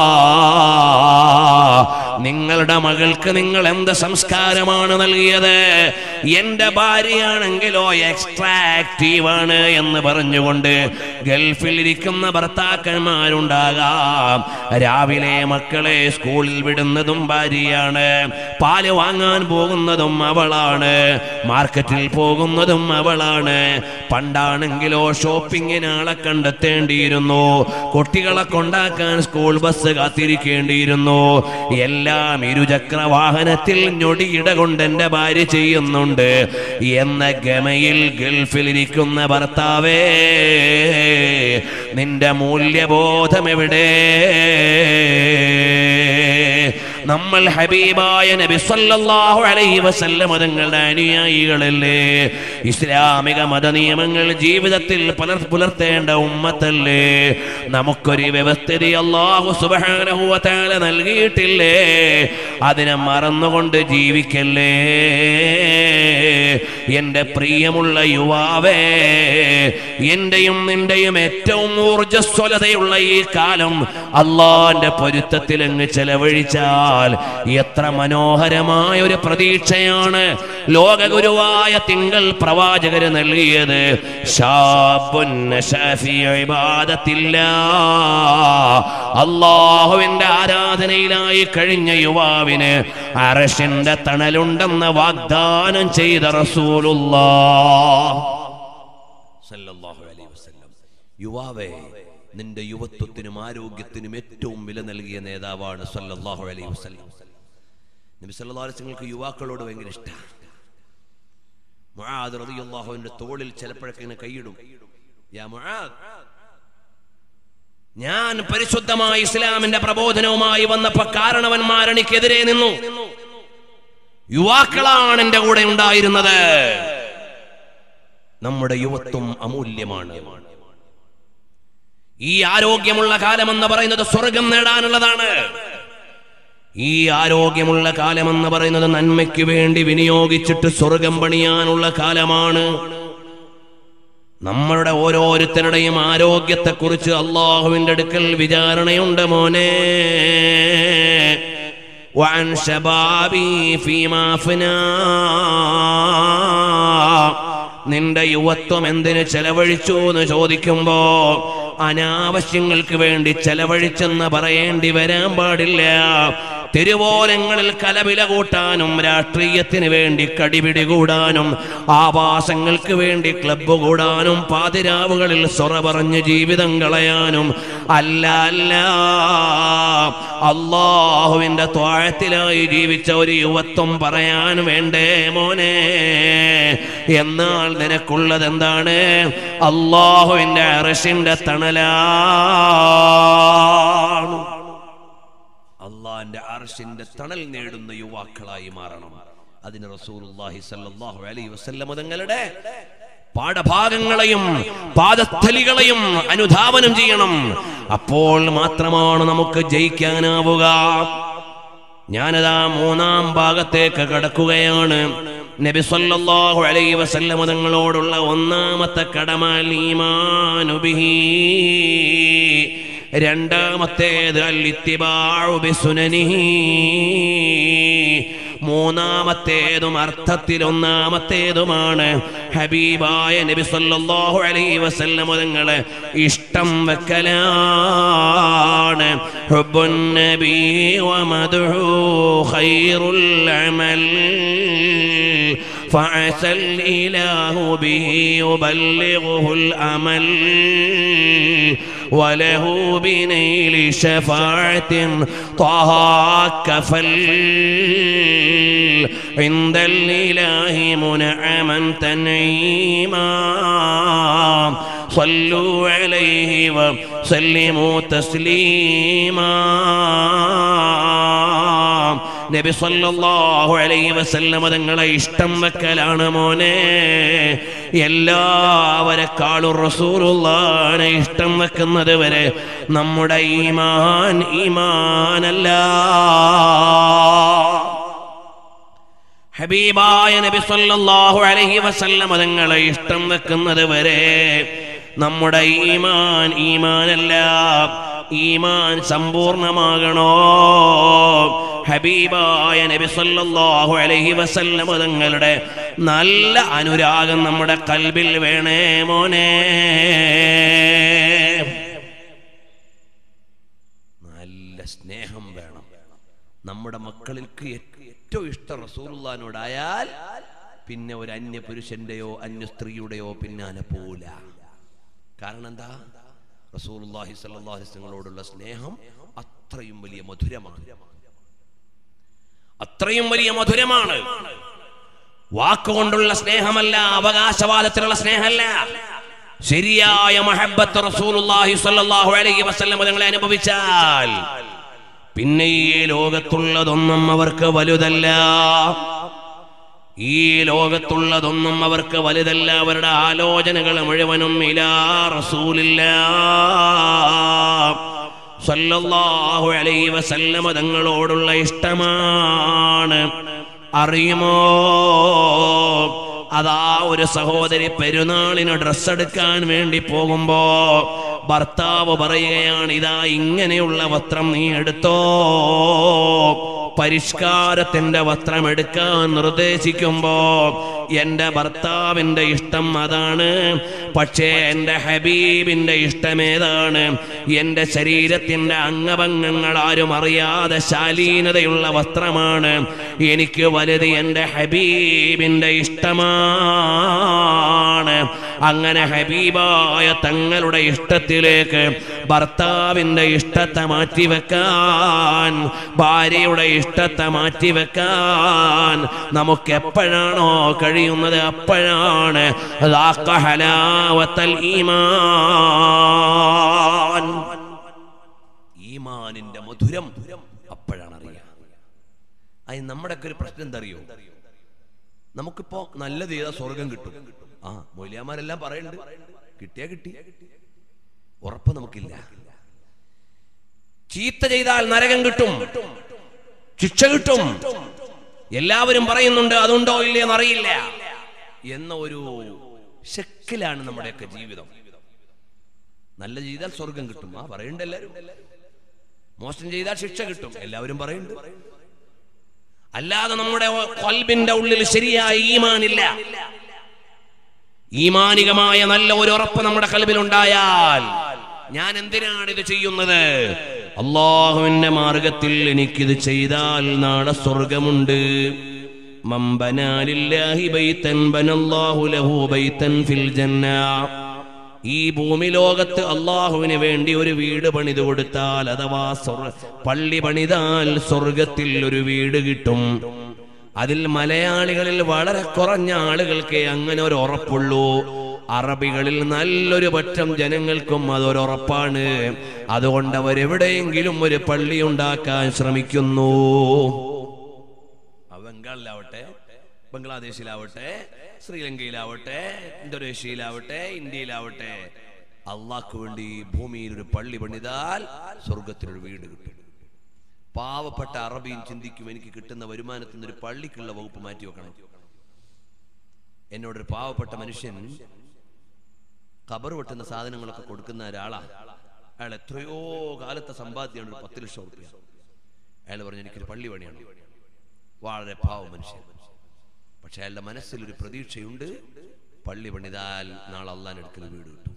നിങ്ങളുടെ മകൾക്ക് നിങ്ങൾ എന്ത് സംസ്കാരമാണ് നൽകിയത് എന്റെ ഭാര്യയാണെങ്കിലോ എക്സ്ട്രാ ആക്റ്റീവാണ് എന്ന് പറഞ്ഞുകൊണ്ട് ഗൾഫിൽ ഇരിക്കുന്ന ഭർത്താക്കന്മാരുണ്ടാകാം രാവിലെ മക്കളെ സ്കൂളിൽ വിടുന്നതും ഭാര്യയാണ് പാല് വാങ്ങാൻ പോകുന്നതും അവളാണ് മാർക്കറ്റിൽ പോകുന്നതും അവളാണ് പണ്ടാണെങ്കിലോ ഷോപ്പിങ്ങിന് ആളെ കണ്ടെത്തേണ്ടിയിരുന്നു കുട്ടികളെ കൊണ്ടാക്കാൻ സ്കൂൾ ബസ് കാത്തിരിക്കേണ്ടിയിരുന്നു എല്ലാം ഇരുചക്ര വാഹനത്തിൽ ഞൊടിയിട കൊണ്ട് എന്റെ ഭാര്യ ചെയ്യുന്നുണ്ട് എന്ന ഗമയിൽ ഗൾഫിലിരിക്കുന്ന ഭർത്താവേ നിന്റെ മൂല്യബോധം എവിടെ നമ്മൾ ഹബീബായ നബി സല്ലല്ലാഹു അലൈഹി വസല്ലം തങ്ങളുടെ അനുയായികളല്ലേ ഇസ്ലാമിക മതനിയമങ്ങൾ ജീവിതത്തിൽ പുലർ പുലർത്തേണ്ട ഉമ്മത്തല്ലേ നമുക്കൊരു വ്യവസ്ഥിതി അള്ളാഹു സുബ്ഹാനഹു വ തആല നൽകിയിട്ടില്ലേ അതിനെ മറന്നുകൊണ്ട് ജീവിക്കല്ലേ എന്റെ പ്രിയമുള്ള യുവാവേ എന്റെയും നിന്റെയും ഏറ്റവും ഊർജസ്വലതയുള്ള ഈ കാലം അള്ളാന്റെ പൊരുത്തത്തിൽ അങ്ങ് ചെലവഴിച്ചാൽ എത്ര മനോഹരമായ ഒരു പ്രതീക്ഷയാണ് ലോകഗുരുവായ തിങ്കൾ പ്രവാചകര് നൽകിയത് ശാബുൻ നശാ ഫീ ഇബാദത്തില്ലാ. അള്ളാഹുവിന്റെ ആരാധനയിലായി കഴിഞ്ഞ യുവാവിന് അറഷിന്റെ തണലുണ്ടെന്ന് വാഗ്ദാനം ചെയ്ത റസൂലുള്ളാ സല്ലല്ലാഹു അലൈഹി വസല്ലം യുവാവേ നിന്റെ യുവത്വത്തിനും ആരോഗ്യത്തിനും ഏറ്റവും വില നൽകിയ നേതാവാണ് സല്ലല്ലാഹു അലൈഹി വസല്ലം നബി സല്ലല്ലാഹു അലൈഹി വസല്ലമക്ക് യുവാക്കളോട് ഭയങ്കര ഇഷ്ടമാണ് മുആദ് റളിയല്ലാഹുവിന്റെ തോളിൽ ചിലപ്പോഴൊക്കെ ഇങ്ങനെ കൈയിടും യാ മുആദ് ഞാൻ പരിശുദ്ധമായ ഇസ്ലാമിന്റെ പ്രബോധനവുമായി വന്നപ്പോ കാരണവന്മാർ എനിക്കെതിരെ നിന്നു യുവാക്കളാണ് എന്റെ കൂടെ ഉണ്ടായിരുന്നത് നമ്മുടെ യുവത്വം അമൂല്യമാണ് ഈ ആരോഗ്യമുള്ള കാലമെന്ന് പറയുന്നത് സ്വർഗം നേടാനുള്ളതാണ് ഈ ആരോഗ്യമുള്ള കാലമെന്ന് പറയുന്നത് നന്മയ്ക്ക് വേണ്ടി വിനിയോഗിച്ചിട്ട് സ്വർഗം പണിയാനുള്ള കാലമാണ് നമ്മളുടെ ഓരോരുത്തരുടെയും ആരോഗ്യത്തെക്കുറിച്ച് അള്ളാഹുവിന്റെ അടുക്കൽ വിചാരണയുണ്ട് മോനെ وعن شبابي فيما أفنى നിന്റെ യുവത്വം എന്തിന് ചെലവഴിച്ചു എന്ന് ചോദിക്കുമ്പോ അനാവശ്യങ്ങൾക്ക് വേണ്ടി ചെലവഴിച്ചെന്ന് പറയേണ്ടി വരാൻ പാടില്ല തെരുവോരങ്ങളിൽ കലവില കൂട്ടാനും രാഷ്ട്രീയത്തിന് വേണ്ടി കടിപിടി കൂടാനും ആവാസങ്ങൾക്ക് വേണ്ടി ക്ലബ്ബ് കൂടാനും പാതിരാവുകളിൽ സൊറ പറഞ്ഞ് ജീവിതം കളയാനും അല്ല അല്ല അള്ളാഹുവിന്റെ ത്വാഴത്തിലായി ജീവിച്ച ഒരു യുവത്വം പറയാൻ വേണ്ടേ മോനെ എന്നാൽ നിനക്കുള്ളത് എന്താണ് അള്ളാഹുവിന്റെ അറസിന്റെ തണലാണ് അള്ളാന്റെ അർഷിന്റെ തണൽ നേടുന്ന യുവാക്കളായി മാറണം അതിന് റസൂലുള്ളാഹി സല്ലല്ലാഹു അലൈഹി വസല്ലം തങ്ങളുടെ പാഠഭാഗങ്ങളെയും പാദസ്ഥലികളെയും അനുധാവനം ചെയ്യണം അപ്പോൾ മാത്രമാണ് നമുക്ക് ജയിക്കാനാവുക ഞാനതാ മൂന്നാം ഭാഗത്തേക്ക് കടക്കുകയാണ് നബി സല്ലല്ലാഹു അലൈഹി വസല്ലം തങ്ങളോടുള്ള ഒന്നാമത്തെ കടമ ഈമാനു ബിഹി രണ്ടാമത്തേത് അൽ ഇത്തിബാഉ ബിസുനനിഹി മൂന്നാമത്തേതും അർത്ഥത്തിൽ ഒന്നാമത്തേതുമാണ് ഹബീബായ നബി സല്ലല്ലാഹു അലൈഹി വസല്ലം തങ്ങളെ ഇഷ്ടം വെക്കലാണ് ഹുബ്ബുൻ നബി വമദ്ഹു ഖൈറുൽ അമൽ فعسى الإله به يبلغه الأمل وله بنيل شفاعة طه كفل عند الإله منعما تنعيما صلوا عليه وسلموا تسليما നബി സല്ലല്ലാഹു അലൈഹി വസല്ലമ തങ്ങളെ ഇഷ്ടം വെക്കലാണ് മോനെ എല്ലാവരെക്കാളും റസൂലുള്ളാനെ ഇഷ്ടം വെക്കുന്നത് വരെ നമ്മുടെ ഈമാൻ ഈമാനല്ല ഹബീബായ നബി സല്ലല്ലാഹു അലൈഹി വസല്ലമ തങ്ങളെ ഇഷ്ടം വെക്കുന്നത് വരെ നമ്മുടെ ഈമാൻ ഈമാനല്ല ഈമാൻ സമ്പൂർണമാകണോ ഹബീബായ നബി സല്ലല്ലാഹു അലൈഹി വസല്ലമ തങ്ങളുടെ നല്ല അനുരാഗം നമ്മുടെ കൽബിൽ വേണേ മോനെ നല്ല സ്നേഹം വേണം നമ്മുടെ മക്കൾക്ക് ഏറ്റവും ഇഷ്ടം റസൂലുള്ളാനോടായാൽ പിന്നെ ഒരു അന്യ പുരുഷന്റെയോ അന്യ സ്ത്രീയുടെയോ പിന്നാലെ പോല കാരണം എന്താ റസൂലുള്ളാഹി സ്വല്ലല്ലാഹു അലൈഹി വസല്ലമയോടുള്ള സ്നേഹം അത്രയും വലിയ മധുരമാണ് അത്രയും വലിയ മധുരമാണ് വാക്കുകൊണ്ടുള്ള സ്നേഹമല്ല അവകാശവാദത്തിലുള്ള സ്നേഹമല്ല ശരിയായ മഹബത്ത് റസൂലുള്ളാഹി സ്വല്ലല്ലാഹു അലൈഹി വസല്ലം നിങ്ങളെ അനുഭവിച്ചാൽ പിന്നെ ഈ ലോകത്തുള്ളതൊന്നും അവർക്ക് വലുതല്ല ഈ ലോകത്തുള്ളതൊന്നും അവർക്ക് വലുതല്ല അവരുടെ ആലോചനകൾ മുഴുവനും ഇലാ റസൂലില്ല സല്ലല്ലാഹു അലൈഹി വസല്ലമ തങ്ങളോടുള്ള ഇഷ്ടമാണ് അറിയുമോ അതാ ഒരു സഹോദരി പെരുന്നാളിന് ഡ്രസ് എടുക്കാൻ വേണ്ടി പോകുമ്പോ ഭർത്താവ് പറയുകയാണ് ഇതാ ഇങ്ങനെയുള്ള വസ്ത്രം നീ എടുത്തോ പരിഷ്കാരത്തിന്റെ വസ്ത്രം എടുക്കാൻ നിർദ്ദേശിക്കുമ്പോ എന്റെ ഭർത്താവിന്റെ ഇഷ്ടം അതാണ് പക്ഷേ എന്റെ ഹബീബിന്റെ ഇഷ്ടം ഏതാണ് എന്റെ ശരീരത്തിന്റെ അംഗഭംഗങ്ങൾ ആരും അറിയാതെ ശാലീനതയുള്ള വസ്ത്രമാണ് എനിക്ക് വലുത് എന്റെ ഹബീബിന്റെ ഇഷ്ടമാണ് അങ്ങനെ ഹബീബായ തങ്ങളുടെ ഇഷ്ടത്തിലേക്ക് ഭർത്താവിന്റെ ഇഷ്ടത്തെ മാറ്റിവെക്കാൻ ഭാര്യയുടെ ഇഷ്ടത്തെ മാറ്റിവെക്കാൻ നമുക്ക് എപ്പോഴാണോ കഴിയുന്നത് അപ്പോഴാണ് ذاق حلاوة الإيمان ഈമാനിന്റെ മധുരം അപ്പോഴാണ് അറിയാം അത് നമ്മുടെ ഒക്കെ ഒരു പ്രശ്നം എന്താ അറിയോ നമുക്കിപ്പോ നല്ലത് ചെയ്താൽ സ്വർഗം കിട്ടും ആ മൊയ്ലിയാമാരെല്ലാം പറയുന്നുണ്ട് കിട്ടിയാ കിട്ടി ഉറപ്പ് നമുക്കില്ല ചീത്ത ചെയ്താൽ നരകം കിട്ടും ശിക്ഷ കിട്ടും എല്ലാവരും പറയുന്നുണ്ട് അതുണ്ടോ ഇല്ലയെന്ന് അറിയില്ല എന്ന ഒരു ശക്കിലാണ് നമ്മുടെയൊക്കെ ജീവിതം നല്ല ചെയ്താൽ സ്വർഗം കിട്ടും ആ പറയുന്നുണ്ട് എല്ലാവരും മോശം ചെയ്താൽ ശിക്ഷ കിട്ടും എല്ലാവരും പറയുന്നുണ്ട് അല്ലാതെ നമ്മുടെ കൊൽബിന്റെ ഉള്ളിൽ ശരിയായ ഈമാനില്ല ഈമാനികമായ നല്ല ഒരു ഉറപ്പ് നമ്മുടെ കൽബിൽ ഉണ്ടായാൽ ഞാൻ എന്തിനാണ് ഇത് ചെയ്യുന്നത് അള്ളാഹുവിന്റെ മാർഗത്തിൽ എനിക്കിത് ചെയ്താൽ നാളെ സ്വർഗമുണ്ട് മമ്പനാലില്ലാഹി ബൈതൻ ബനല്ലാഹു ലഹു ബൈതൻ ഫിൽ ജന്ന ഈ ഭൂമി ലോകത്ത് അള്ളാഹുവിന് വേണ്ടി ഒരു വീട് പണിത് കൊടുത്താൽ അഥവാ സ്വർഗ- പള്ളി പണിതാൽ സ്വർഗത്തിൽ ഒരു വീട് കിട്ടും അതിൽ മലയാളികളിൽ വളരെ കുറഞ്ഞ ആളുകൾക്ക് അങ്ങനെ ഒരു ഉറപ്പുള്ളൂ അറബികളിൽ നല്ലൊരു പറ്റം ജനങ്ങൾക്കും അതൊരുറപ്പാണ് അതുകൊണ്ട് അവരെവിടെയെങ്കിലും ഒരു പള്ളി ഉണ്ടാക്കാൻ ശ്രമിക്കുന്നു ആ ബംഗാളിലാവട്ടെ ബംഗ്ലാദേശിലാവട്ടെ ശ്രീലങ്കയിലാവട്ടെ ഇന്തോനേഷ്യയിലാവട്ടെ ഇന്ത്യയിലാവട്ടെ അള്ളാഹ്ക്ക് വേണ്ടി ഭൂമിയിൽ ഒരു പള്ളി പണിതാൽ സ്വർഗത്തിലൊരു വീട് കിട്ടും പാവപ്പെട്ട അറബിയും ചിന്തിക്കും എനിക്ക് കിട്ടുന്ന വരുമാനത്തിൽ നിന്ന് ഒരു പള്ളിക്കുള്ള വകുപ്പ് മാറ്റി വെക്കണം എന്നോടൊരു പാവപ്പെട്ട മനുഷ്യൻ കബർ വെട്ടുന്ന സാധനങ്ങളൊക്കെ കൊടുക്കുന്ന ഒരാളാ അയാൾ എത്രയോ കാലത്തെ സമ്പാദ്യമാണ് ഒരു പത്ത് ലക്ഷം റുപ്യ അയാൾ പറഞ്ഞു എനിക്കൊരു പള്ളി പണിയാണ് വളരെ പാവ മനുഷ്യൻ പക്ഷെ അയാളുടെ മനസ്സിൽ ഒരു പ്രതീക്ഷയുണ്ട് പള്ളി പണിതാൽ നാളെ അള്ളാനെടുക്കൽ വീട് കിട്ടും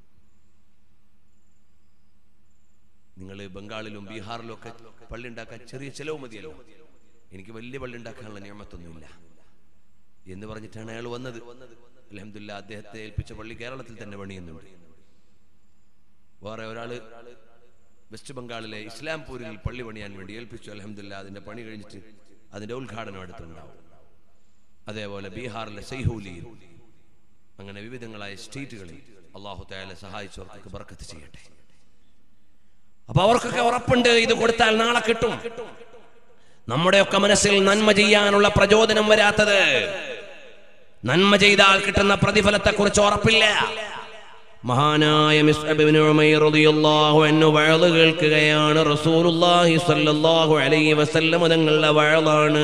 നിങ്ങൾ ബംഗാളിലും ബീഹാറിലും ഒക്കെ പള്ളി ഉണ്ടാക്കാൻ ചെറിയ ചെലവ് മതിയല്ലോ എനിക്ക് വലിയ പള്ളി ഉണ്ടാക്കാനുള്ള നിയമത്തൊന്നുമില്ല എന്ന് പറഞ്ഞിട്ടാണ് അയാൾ വന്നത് അലഹമില്ല അദ്ദേഹത്തെ ഏൽപ്പിച്ച പള്ളി കേരളത്തിൽ തന്നെ പണിയുന്നുണ്ട് വേറെ ഒരാള് വെസ്റ്റ് ബംഗാളിലെ ഇസ്ലാംപൂരിൽ പള്ളി പണിയാൻ വേണ്ടി ഏൽപ്പിച്ചു അലഹമില്ല അതിന്റെ പണി കഴിഞ്ഞിട്ട് അതിന്റെ ഉദ്ഘാടനം അടുത്തുണ്ടാവും അതേപോലെ ബീഹാറിലെ സൈഹൂലിയിൽ അങ്ങനെ വിവിധങ്ങളായ സ്റ്റേറ്റുകളിൽ അള്ളാഹു തയാലെ സഹായിച്ചവർക്ക് ബർക്കത്ത് ചെയ്യട്ടെ അപ്പൊ അവർക്കൊക്കെ ഉറപ്പുണ്ട് ഇത് കൊടുത്താൽ നാളെ കിട്ടും നമ്മുടെയൊക്കെ മനസ്സിൽ നന്മ ചെയ്യാനുള്ള പ്രചോദനം വരാത്തത് നന്മ ചെയ്താൽ കിട്ടുന്ന പ്രതിഫലത്തെ കുറിച്ച് ഉറപ്പില്ല മഹാനായ മിസ്അബ് ഇബ്നു ഉമൈർ റളിയല്ലാഹു അൻഹു വഅള് കേൾക്കുകയാണ് റസൂലുള്ളാഹി സ്വല്ലല്ലാഹു അലൈഹി വസല്ലം തങ്ങളുടെ വഅളാണ്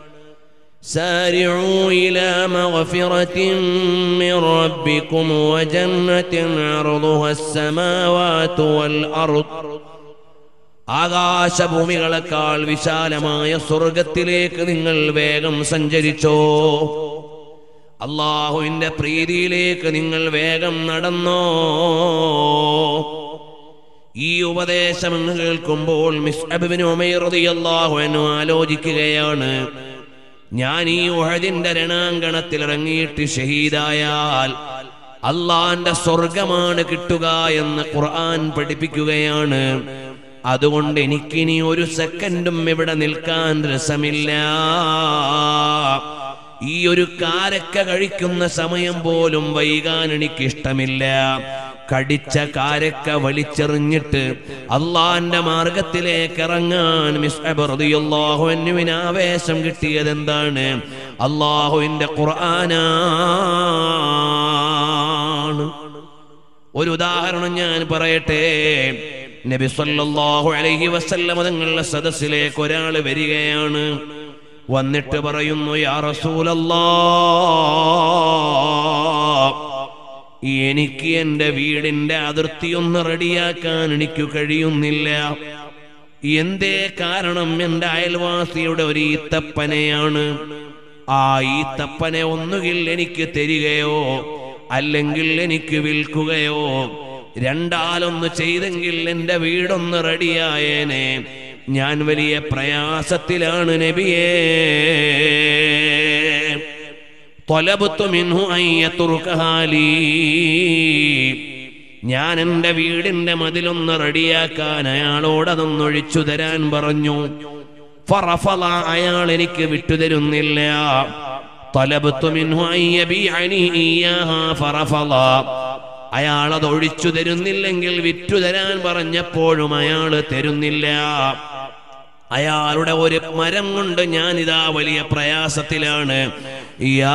سارعوا إلى مغفرة من ربكم وجنة عرضها السماوات والأرض ആകാശഭൂമികളെക്കാൾ വിശാലമായ സ്വർഗത്തിലേക്ക് നിങ്ങൾ വേഗം സഞ്ചരിച്ചോ അള്ളാഹുവിന്റെ പ്രീതിയിലേക്ക് നിങ്ങൾ വേഗം നടന്നോ ഈ ഉപദേശം എന്ന് കേൾക്കുമ്പോൾ മിസ് ഉമൈറതിയല്ലാഹു എന്ന് ആലോചിക്കുകയാണ് ഞാൻ ഈ ഉഹദിന്റെ രണാങ്കണത്തിൽ ഇറങ്ങിയിട്ട് ഷഹീദായാൽ അള്ളാന്റെ സ്വർഗമാണ് കിട്ടുക എന്ന് ഖുർആൻ പഠിപ്പിക്കുകയാണ് അതുകൊണ്ട് എനിക്കിനി ഒരു സെക്കൻഡും ഇവിടെ നിൽക്കാൻ രസമില്ല ഈ ഒരു കാരക്ക കഴിക്കുന്ന സമയം പോലും വൈകാൻ എനിക്കിഷ്ടമില്ല കടിച്ച കാരക്ക വലിച്ചെറിഞ്ഞിട്ട് അള്ളാന്റെ മാർഗത്തിലേക്ക് ഇറങ്ങാൻ മിസ്അബിന് ആവേശം കിട്ടിയത് എന്താണ് അള്ളാഹുവിന്റെ ഖുർആനാണ് ഒരു ഉദാഹരണം ഞാൻ പറയട്ടെ നബി സല്ലല്ലാഹു അലൈഹി വസല്ലം തങ്ങളുടെ സദസ്സിലേക്ക് ഒരാൾ വരികയാണ് വന്നിട്ട് പറയുന്നു യാ റസൂലല്ലാ എനിക്ക് എന്റെ വീടിന്റെ അതിർത്തി ഒന്ന് റെഡിയാക്കാൻ എനിക്ക് കഴിയുന്നില്ല എന്തേ കാരണം എന്റെ അയൽവാസിയുടെ ഒരു ഈത്തപ്പനയാണ് ആ ഈത്തപ്പനെ ഒന്നുകിൽ എനിക്ക് തരികയോ അല്ലെങ്കിൽ എനിക്ക് വിൽക്കുകയോ രണ്ടാലൊന്ന് ചെയ്തെങ്കിൽ എന്റെ വീടൊന്ന് റെഡിയായേനെ ഞാൻ വലിയ പ്രയാസത്തിലാണ് നബിയേ طلبت منه أن يتركها لي ഞാൻ എൻ്റെ വീടിന്റെ മതിലൊന്ന് റെഡിയാക്കാൻ അയാളോട് അതൊന്ന് ഒഴിച്ചു തരാൻ പറഞ്ഞു ഫറഫള അയാൾ എനിക്ക് വിട്ടുതരുന്നില്ല طلبت منه أن يبيعني إياها فرفض അയാൾ അത് ഒഴിച്ചു തരുന്നില്ലെങ്കിൽ വിറ്റു തരാൻ പറഞ്ഞപ്പോഴും അയാൾ തരുന്നില്ല അയാളുടെ ഒരു മരം കൊണ്ട് ഞാൻ ഇതാ വലിയ പ്രയാസത്തിലാണ് യാ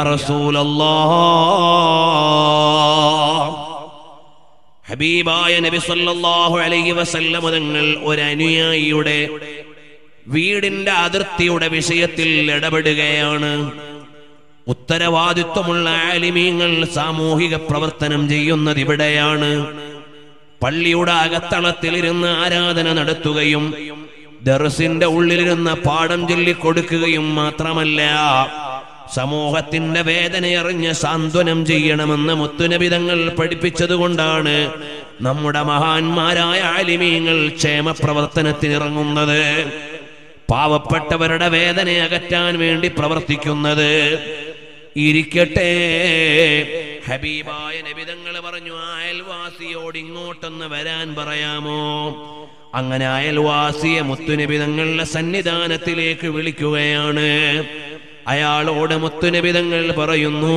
റസൂലല്ലാഹ് ഹബീബായ നബി സല്ലല്ലാഹു അലൈഹി വസല്ലം തങ്ങൾ ഒരു അനുയായിയുടെ വീടിന്റെ അതിർത്തിയുടെ വിഷയത്തിൽ ഇടപെടുകയാണ് ഉത്തരവാദിത്വമുള്ള ആലിമീങ്ങൾ സാമൂഹിക പ്രവർത്തനം ചെയ്യുന്നത് ഇവിടെയാണ് പള്ളിയുടെ അകത്തളത്തിലിരുന്ന് ആരാധന നടത്തുകയും ദർസിന്റെ ഉള്ളിലിരുന്ന് പാഠം ചൊല്ലിക്കൊടുക്കുകയും മാത്രമല്ല സമൂഹത്തിന്റെ വേദനയറിഞ്ഞ് സാന്ത്വനം ചെയ്യണമെന്ന് മുത്തുനബിതങ്ങൾ പഠിപ്പിച്ചതുകൊണ്ടാണ് നമ്മുടെ മഹാന്മാരായ ആലിമീങ്ങൾ ക്ഷേമ പ്രവർത്തനത്തിനിറങ്ങുന്നത് പാവപ്പെട്ടവരുടെ വേദന അകറ്റാൻ വേണ്ടി പ്രവർത്തിക്കുന്നത് ഇരിക്കട്ടെ ഹബീബായ നബിതങ്ങൾ പറഞ്ഞു അയൽവാസിയോട് ഇങ്ങോട്ടൊന്ന് വരാൻ പറയാമോ അങ്ങനെ അയൽവാസിയെ മുത്തുനിബിതങ്ങളുടെ സന്നിധാനത്തിലേക്ക് വിളിക്കുകയാണ് അയാളോട് മുത്തുനിബിതങ്ങൾ പറയുന്നു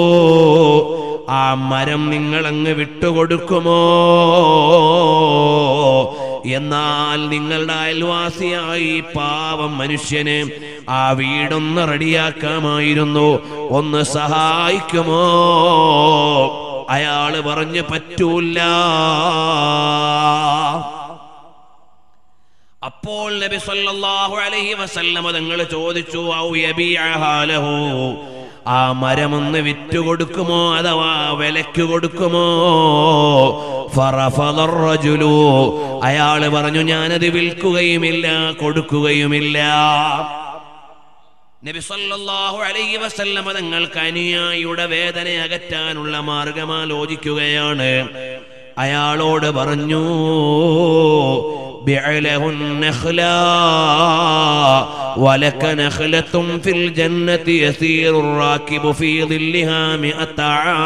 ആ മരം നിങ്ങൾ അങ്ങ് വിട്ടുകൊടുക്കുമോ എന്നാൽ നിങ്ങളുടെ അയൽവാസിയായി ഈ പാവം മനുഷ്യന് ആ വീടൊന്ന് റെഡിയാക്കാമായിരുന്നു ഒന്ന് സഹായിക്കുമോ അയാള് പറഞ്ഞു പറ്റൂല അപ്പോൾ നബി സല്ലല്ലാഹു അലൈഹി വസല്ലമ തങ്ങൾ ചോദിച്ചു ഔ യബീഅഹാ ലഹു ആ മരമൊന്ന് വിറ്റുകൊടുക്കുമോ അഥവാ വിലക്ക് കൊടുക്കുമോ ഫറഫദ റജുലു അയാള് പറഞ്ഞു ഞാനത് വിൽക്കുകയുമില്ല കൊടുക്കുകയുമില്ല നബി സല്ലല്ലാഹു അലൈഹി വസല്ലമ തങ്ങൾക്ക് അനുയായിയുടെ വേദന അകറ്റാനുള്ള മാർഗം ആലോചിക്കുകയാണ് അയാളോട് പറഞ്ഞു بعله النخلا ولك نخلة في الجنة يسير الراكب في ظلها مئة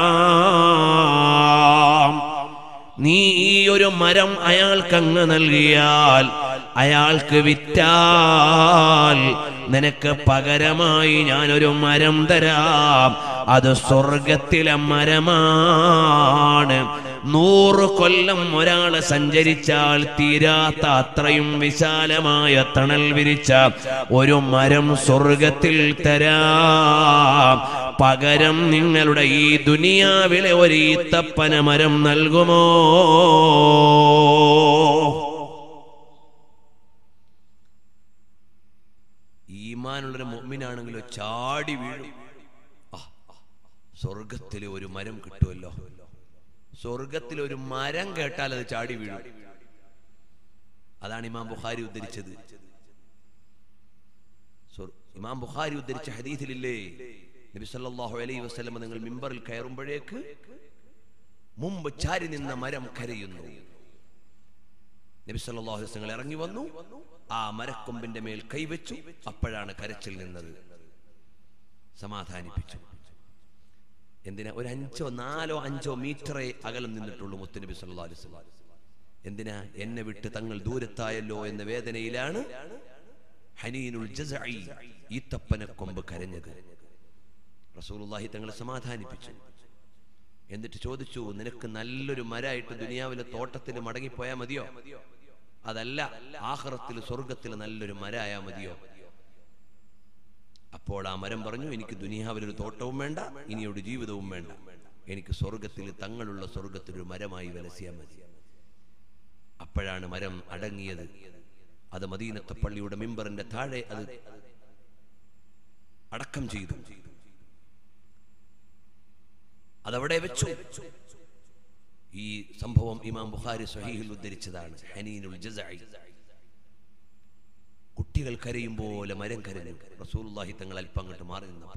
عام നീ ഈ ഒരു മരം അയാൾക്കങ്ങ് നൽകിയാൽ അയാൾക്ക് വിറ്റാൽ നിനക്ക് പകരമായി ഞാനൊരു മരം തരാം അത് സ്വർഗത്തിലെ മരമാണ് നൂറ് കൊല്ലം ഒരാള് സഞ്ചരിച്ചാൽ തീരാത്ത അത്രയും വിശാലമായ തണൽ വിരിച്ച ഒരു മരം സ്വർഗത്തിൽ തരാം പകരം നിങ്ങളുടെ ഈ ദുനിയാവിലെ ഒരു ഈത്തപ്പന മരം നൽകുമോ ഈമാനുള്ളൊരു മൊമ്മിനാണെങ്കിലോ ചാടി വീഴും ആ, ആ, സ്വർഗത്തിലെ ഒരു മരം കിട്ടുമല്ലോ സ്വർഗത്തിൽ ഒരു മരം കേട്ടാൽ അത് ചാടി വീഴും അതാണ് ഇമാം ബുഖാരി ഉദ്ധരിച്ചത് സ്വർ- ഇമാം ബുഖാരി ഉദ്ധരിച്ച ഹദീസിലില്ലേ നബി സല്ലല്ലാഹു അലൈഹി വസല്ലം നിങ്ങൾ മിമ്പറിൽ കയറുമ്പോഴേക്ക് മുമ്പ് ചാരി നിന്ന മരം കരയുന്നു നബി സല്ലല്ലാഹു അലൈഹി വസല്ലം ഇറങ്ങി വന്നു ആ മരക്കൊമ്പിന്റെ മേൽ കൈവച്ചു അപ്പോഴാണ് കരച്ചിൽ നിന്നത് സമാധാനിപ്പിച്ചു എന്തിനാ ഒരു അഞ്ചോ നാലോ അഞ്ചോ മീറ്ററേ അകലം നിന്നിട്ടുള്ളൂ മുത്തുനബി സല്ലല്ലാഹു അലൈഹി വസല്ലം എന്തിനാ എന്നെ വിട്ട് തങ്ങൾ ദൂരത്തായല്ലോ എന്ന വേദനയിലാണ് ഹനീനുൽ ജസഈ ഈത്തപ്പന കൊമ്പ് കരഞ്ഞത് റസൂലുള്ളാഹി തങ്ങളെ സമാധാനിപ്പിച്ചു എന്നിട്ട് ചോദിച്ചു നിനക്ക് നല്ലൊരു മരായിട്ട് ദുനിയാവിലെ തോട്ടത്തിൽ മടങ്ങിപ്പോയാൽ മതിയോ അതല്ല ആഹ്റത്തിൽ സ്വർഗത്തിൽ നല്ലൊരു മരായാ മതിയോ അപ്പോൾ ആ മരം പറഞ്ഞു എനിക്ക് ദുനിയാവിലൊരു തോട്ടവും വേണ്ട ഇനി ഒരു ജീവിതവും വേണ്ട എനിക്ക് സ്വർഗത്തിൽ തങ്ങളുള്ള സ്വർഗത്തിൽ ഒരു മരമായി വിലസിയാൽ മതി അപ്പോഴാണ് മരം അടങ്ങിയത് അത് മദീനത്തെ പള്ളിയുടെ മിമ്പറിന്റെ താഴെ അത് അടക്കം ചെയ്തു അതവിടെ വെച്ചു ഈ സംഭവം ഇമാം ബുഖാരി സ്വഹീഹിൽ ഉദ്ധരിച്ചതാണ് ഹനീനുൽ ജസഈ കുട്ടികൾ കരയും പോലെ മരം കരഞ്ഞു റസൂലുള്ളാഹി തങ്ങൾ അല്പം അങ്ങോട്ട് മാറി നിന്നപ്പോൾ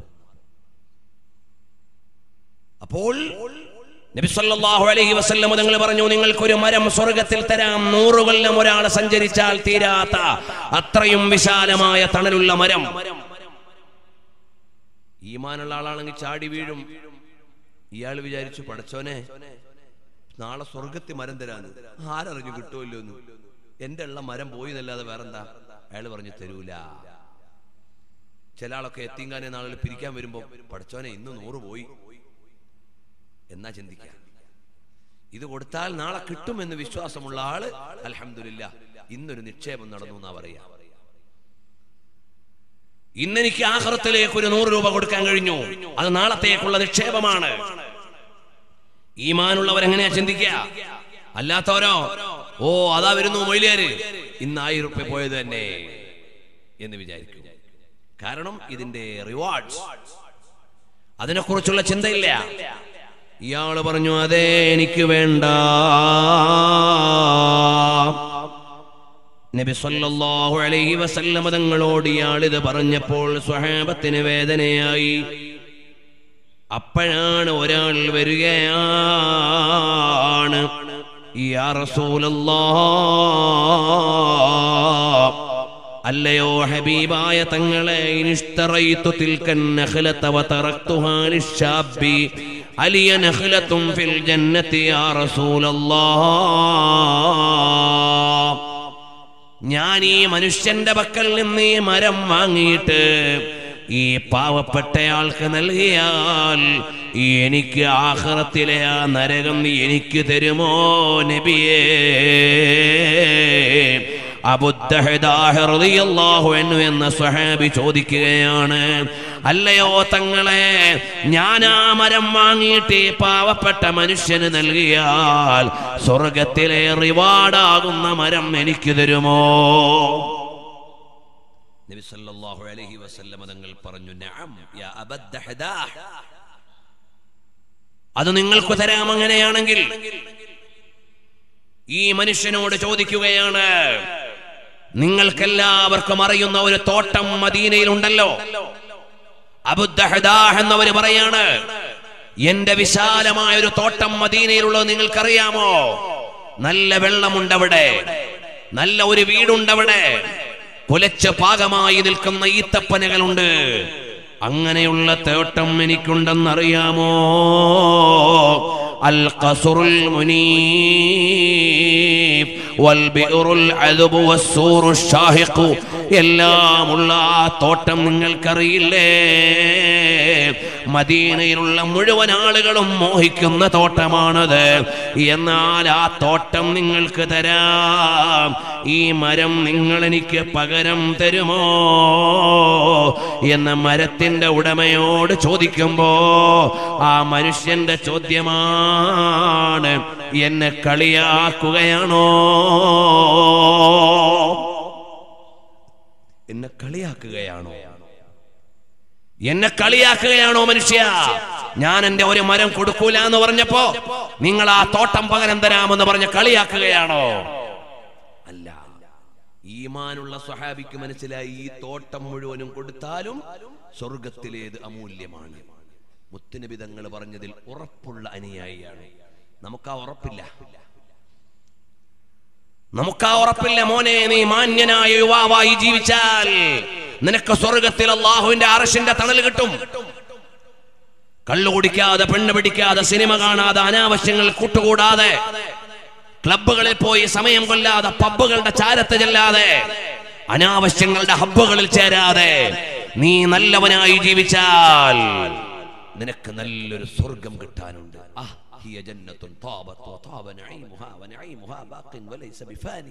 അപ്പോൾ നബി സല്ലല്ലാഹു അലൈഹി വസല്ലം തങ്ങൾ പറഞ്ഞു നിങ്ങൾക്കൊരു മരം സ്വർഗത്തിൽ തരാം നൂറ് കൊല്ലം ഒരാൾ സഞ്ചരിച്ചാൽ തീരാത്ത അത്രയും വിശാലമായ തണലുള്ള മരം ഈ ഈമാനുള്ള ആളാണെങ്കിൽ ചാടി വീഴും ഇയാൾ വിചാരിച്ചു പടച്ചോനെ നാളെ സ്വർഗത്തിൽ മരം തരാന്ന് ആരറിഞ്ഞു കിട്ടുമല്ലോ എന്ന് എന്റെ ഉള്ള മരം പോയി എന്നല്ലാതെ വേറെന്താ അയാൾ പറഞ്ഞു തരൂല ചില ആളൊക്കെ എത്തിങ്കാനെ നാളുകൾ പിരിക്കാൻ വരുമ്പോ പടച്ചോനെ ഇന്ന് നൂറ് പോയി എന്നാ ചിന്തിക്കാം ഇത് കൊടുത്താൽ നാളെ കിട്ടുമെന്ന് വിശ്വാസമുള്ള ആള് അലഹമില്ല ഇന്നൊരു നിക്ഷേപം നടന്നു എന്നാ പറയാ ഇന്നെനിക്ക് ആഹ്റത്തിലേക്ക് ഒരു നൂറ് രൂപ കൊടുക്കാൻ കഴിഞ്ഞു അത് നാളത്തേക്കുള്ള നിക്ഷേപമാണ് ഈമാനുള്ളവർ എങ്ങനെയാ ചിന്തിക്കുക അല്ലാത്തവരോ ഓ അതാ വരുന്നു മൊയിലേര് ഇന്ന് ആയിരം റുപ്യ പോയത് തന്നെ എന്ന് വിചാരിക്കും കാരണം ഇതിന്റെ റിവാർഡ്സ് അതിനെക്കുറിച്ചുള്ള ചിന്തയില്ല ഇയാള് പറഞ്ഞു അതേ എനിക്ക് വേണ്ട നബി സല്ലല്ലാഹു അലൈഹി വസല്ലമ തങ്ങളോട് ഇയാൾ ഇത് പറഞ്ഞപ്പോൾ സ്വഹാബത്തിന് വേദനയായി അപ്പോഴാണ് ഒരാൾ വരികയാണ് യാ റസൂലല്ലാഹ് അല്ലയോ ഹബീബായ തങ്ങളെ ഇനിഷ്തറയിത്തു തിൽക്കൻ നഖലത വതറക്തുഹാ ലിശ്ശാബി അലിയ നഖലത്തും ഫിൽ ജന്നത്തി യാ റസൂലല്ലാഹ് ഞാൻ ഈ മനുഷ്യന്റെ പക്കൽ നിന്ന് ഈ മരം വാങ്ങിയിട്ട് ഈ പാവപ്പെട്ടയാൾക്ക് നൽകിയാൽ ഈ എനിക്ക് ആഹ്റത്തിലെ ആ നരകം നീ എനിക്ക് തരുമോ നബിയേ അബുദ്ദഹദാഹു എന്ന സ്വഹാബി ചോദിക്കുകയാണ് അല്ലയോ തങ്ങളെ ഞാൻ ആ മരം വാങ്ങിയിട്ട് ഈ പാവപ്പെട്ട മനുഷ്യന് നൽകിയാൽ സ്വർഗത്തിലെ റിവാർഡാകുന്ന മരം എനിക്ക് തരുമോ നബി സല്ലല്ലാഹു അലൈഹി വസല്ലമ തങ്ങൾ പറഞ്ഞു നഅം യാ അബദ്ദഹദാഹ് അത് നിങ്ങൾക്ക് തരാം അങ്ങനെയാണെങ്കിൽ ഈ മനുഷ്യനോട് ചോദിക്കുകയാണ് നിങ്ങൾക്കെല്ലാവർക്കും അറിയുന്ന ഒരു തോട്ടം മദീനയിലുണ്ടല്ലോ അബുദ്ദഹദാഹ് എന്നവര് പറയാണ് എന്റെ വിശാലമായ ഒരു തോട്ടം മദീനയിലുള്ളത് നിങ്ങൾക്കറിയാമോ നല്ല വെള്ളമുണ്ടവിടെ നല്ല ഒരു വീടുണ്ടവിടെ പുലച്ച് പാകമായി നിൽക്കുന്ന ഈത്തപ്പനകളുണ്ട് അങ്ങനെയുള്ള തോട്ടം എനിക്കുണ്ടെന്നറിയാമോ അൽ ഖസുറുൽ മുനീഫ് വൽ ബിറുൽ അദ്ബു വസ്സൂറു ഷാഹിഖു എല്ലാമുള്ള ആ തോട്ടം നിങ്ങൾക്കറിയില്ലേ മദീനയിലുള്ള മുഴുവൻ ആളുകളും മോഹിക്കുന്ന തോട്ടമാണത് എന്നാൽ ആ തോട്ടം നിങ്ങൾക്ക് തരാം ഈ മരം നിങ്ങൾ എനിക്ക് പകരം തരുമോ എന്ന മരത്തിന്റെ ഉടമയോട് ചോദിക്കുമ്പോ ആ മനുഷ്യന്റെ ചോദ്യമാണ് എന്നെ കളിയാക്കുകയാണോ എന്നെ കളിയാക്കുകയാണോ എന്നെ കളിയാക്കുകയാണോ മനുഷ്യ ഞാൻ എന്റെ ഒരു മരം കൊടുക്കൂല എന്ന് പറഞ്ഞപ്പോ നിങ്ങൾ ആ തോട്ടം പകരം തരാമെന്ന് പറഞ്ഞ് കളിയാക്കുകയാണോ അല്ല ഈമാനുള്ള സ്വഹാബിക്ക് മനസ്സിലായി ഈ തോട്ടം മുഴുവനും കൊടുത്താലും സ്വർഗത്തിലേത് അമൂല്യമാണ് മുത്തുനബി തങ്ങൾ പറഞ്ഞതിൽ ഉറപ്പുള്ള അനുയായിയാണ് നമുക്ക് ആ ഉറപ്പില്ല നമുക്ക് ആ ഉറപ്പില്ല മോനെ നീ മാന്യനായ യുവാവായി ജീവിച്ചാൽ നിനക്ക് സ്വർഗത്തിൽ അള്ളാഹുവിന്റെ അറശിന്റെ തണൽ കിട്ടും കള്ളു കുടിക്കാതെ പെണ്ണ് പിടിക്കാതെ സിനിമ കാണാതെ അനാവശ്യങ്ങൾ കൂട്ടുകൂടാതെ ക്ലബുകളിൽ പോയി സമയം കൊല്ലാതെ പബ്ബുകളുടെ ചാരത്ത് ചെല്ലാതെ അനാവശ്യങ്ങളുടെ ഹബ്ബുകളിൽ ചേരാതെ നീ നല്ലവനായി ജീവിച്ചാൽ നിനക്ക് നല്ലൊരു സ്വർഗം കിട്ടാനുണ്ട് ആ هي جنة طابت وطاب نعيمها ونعيمها باق وليس بفاني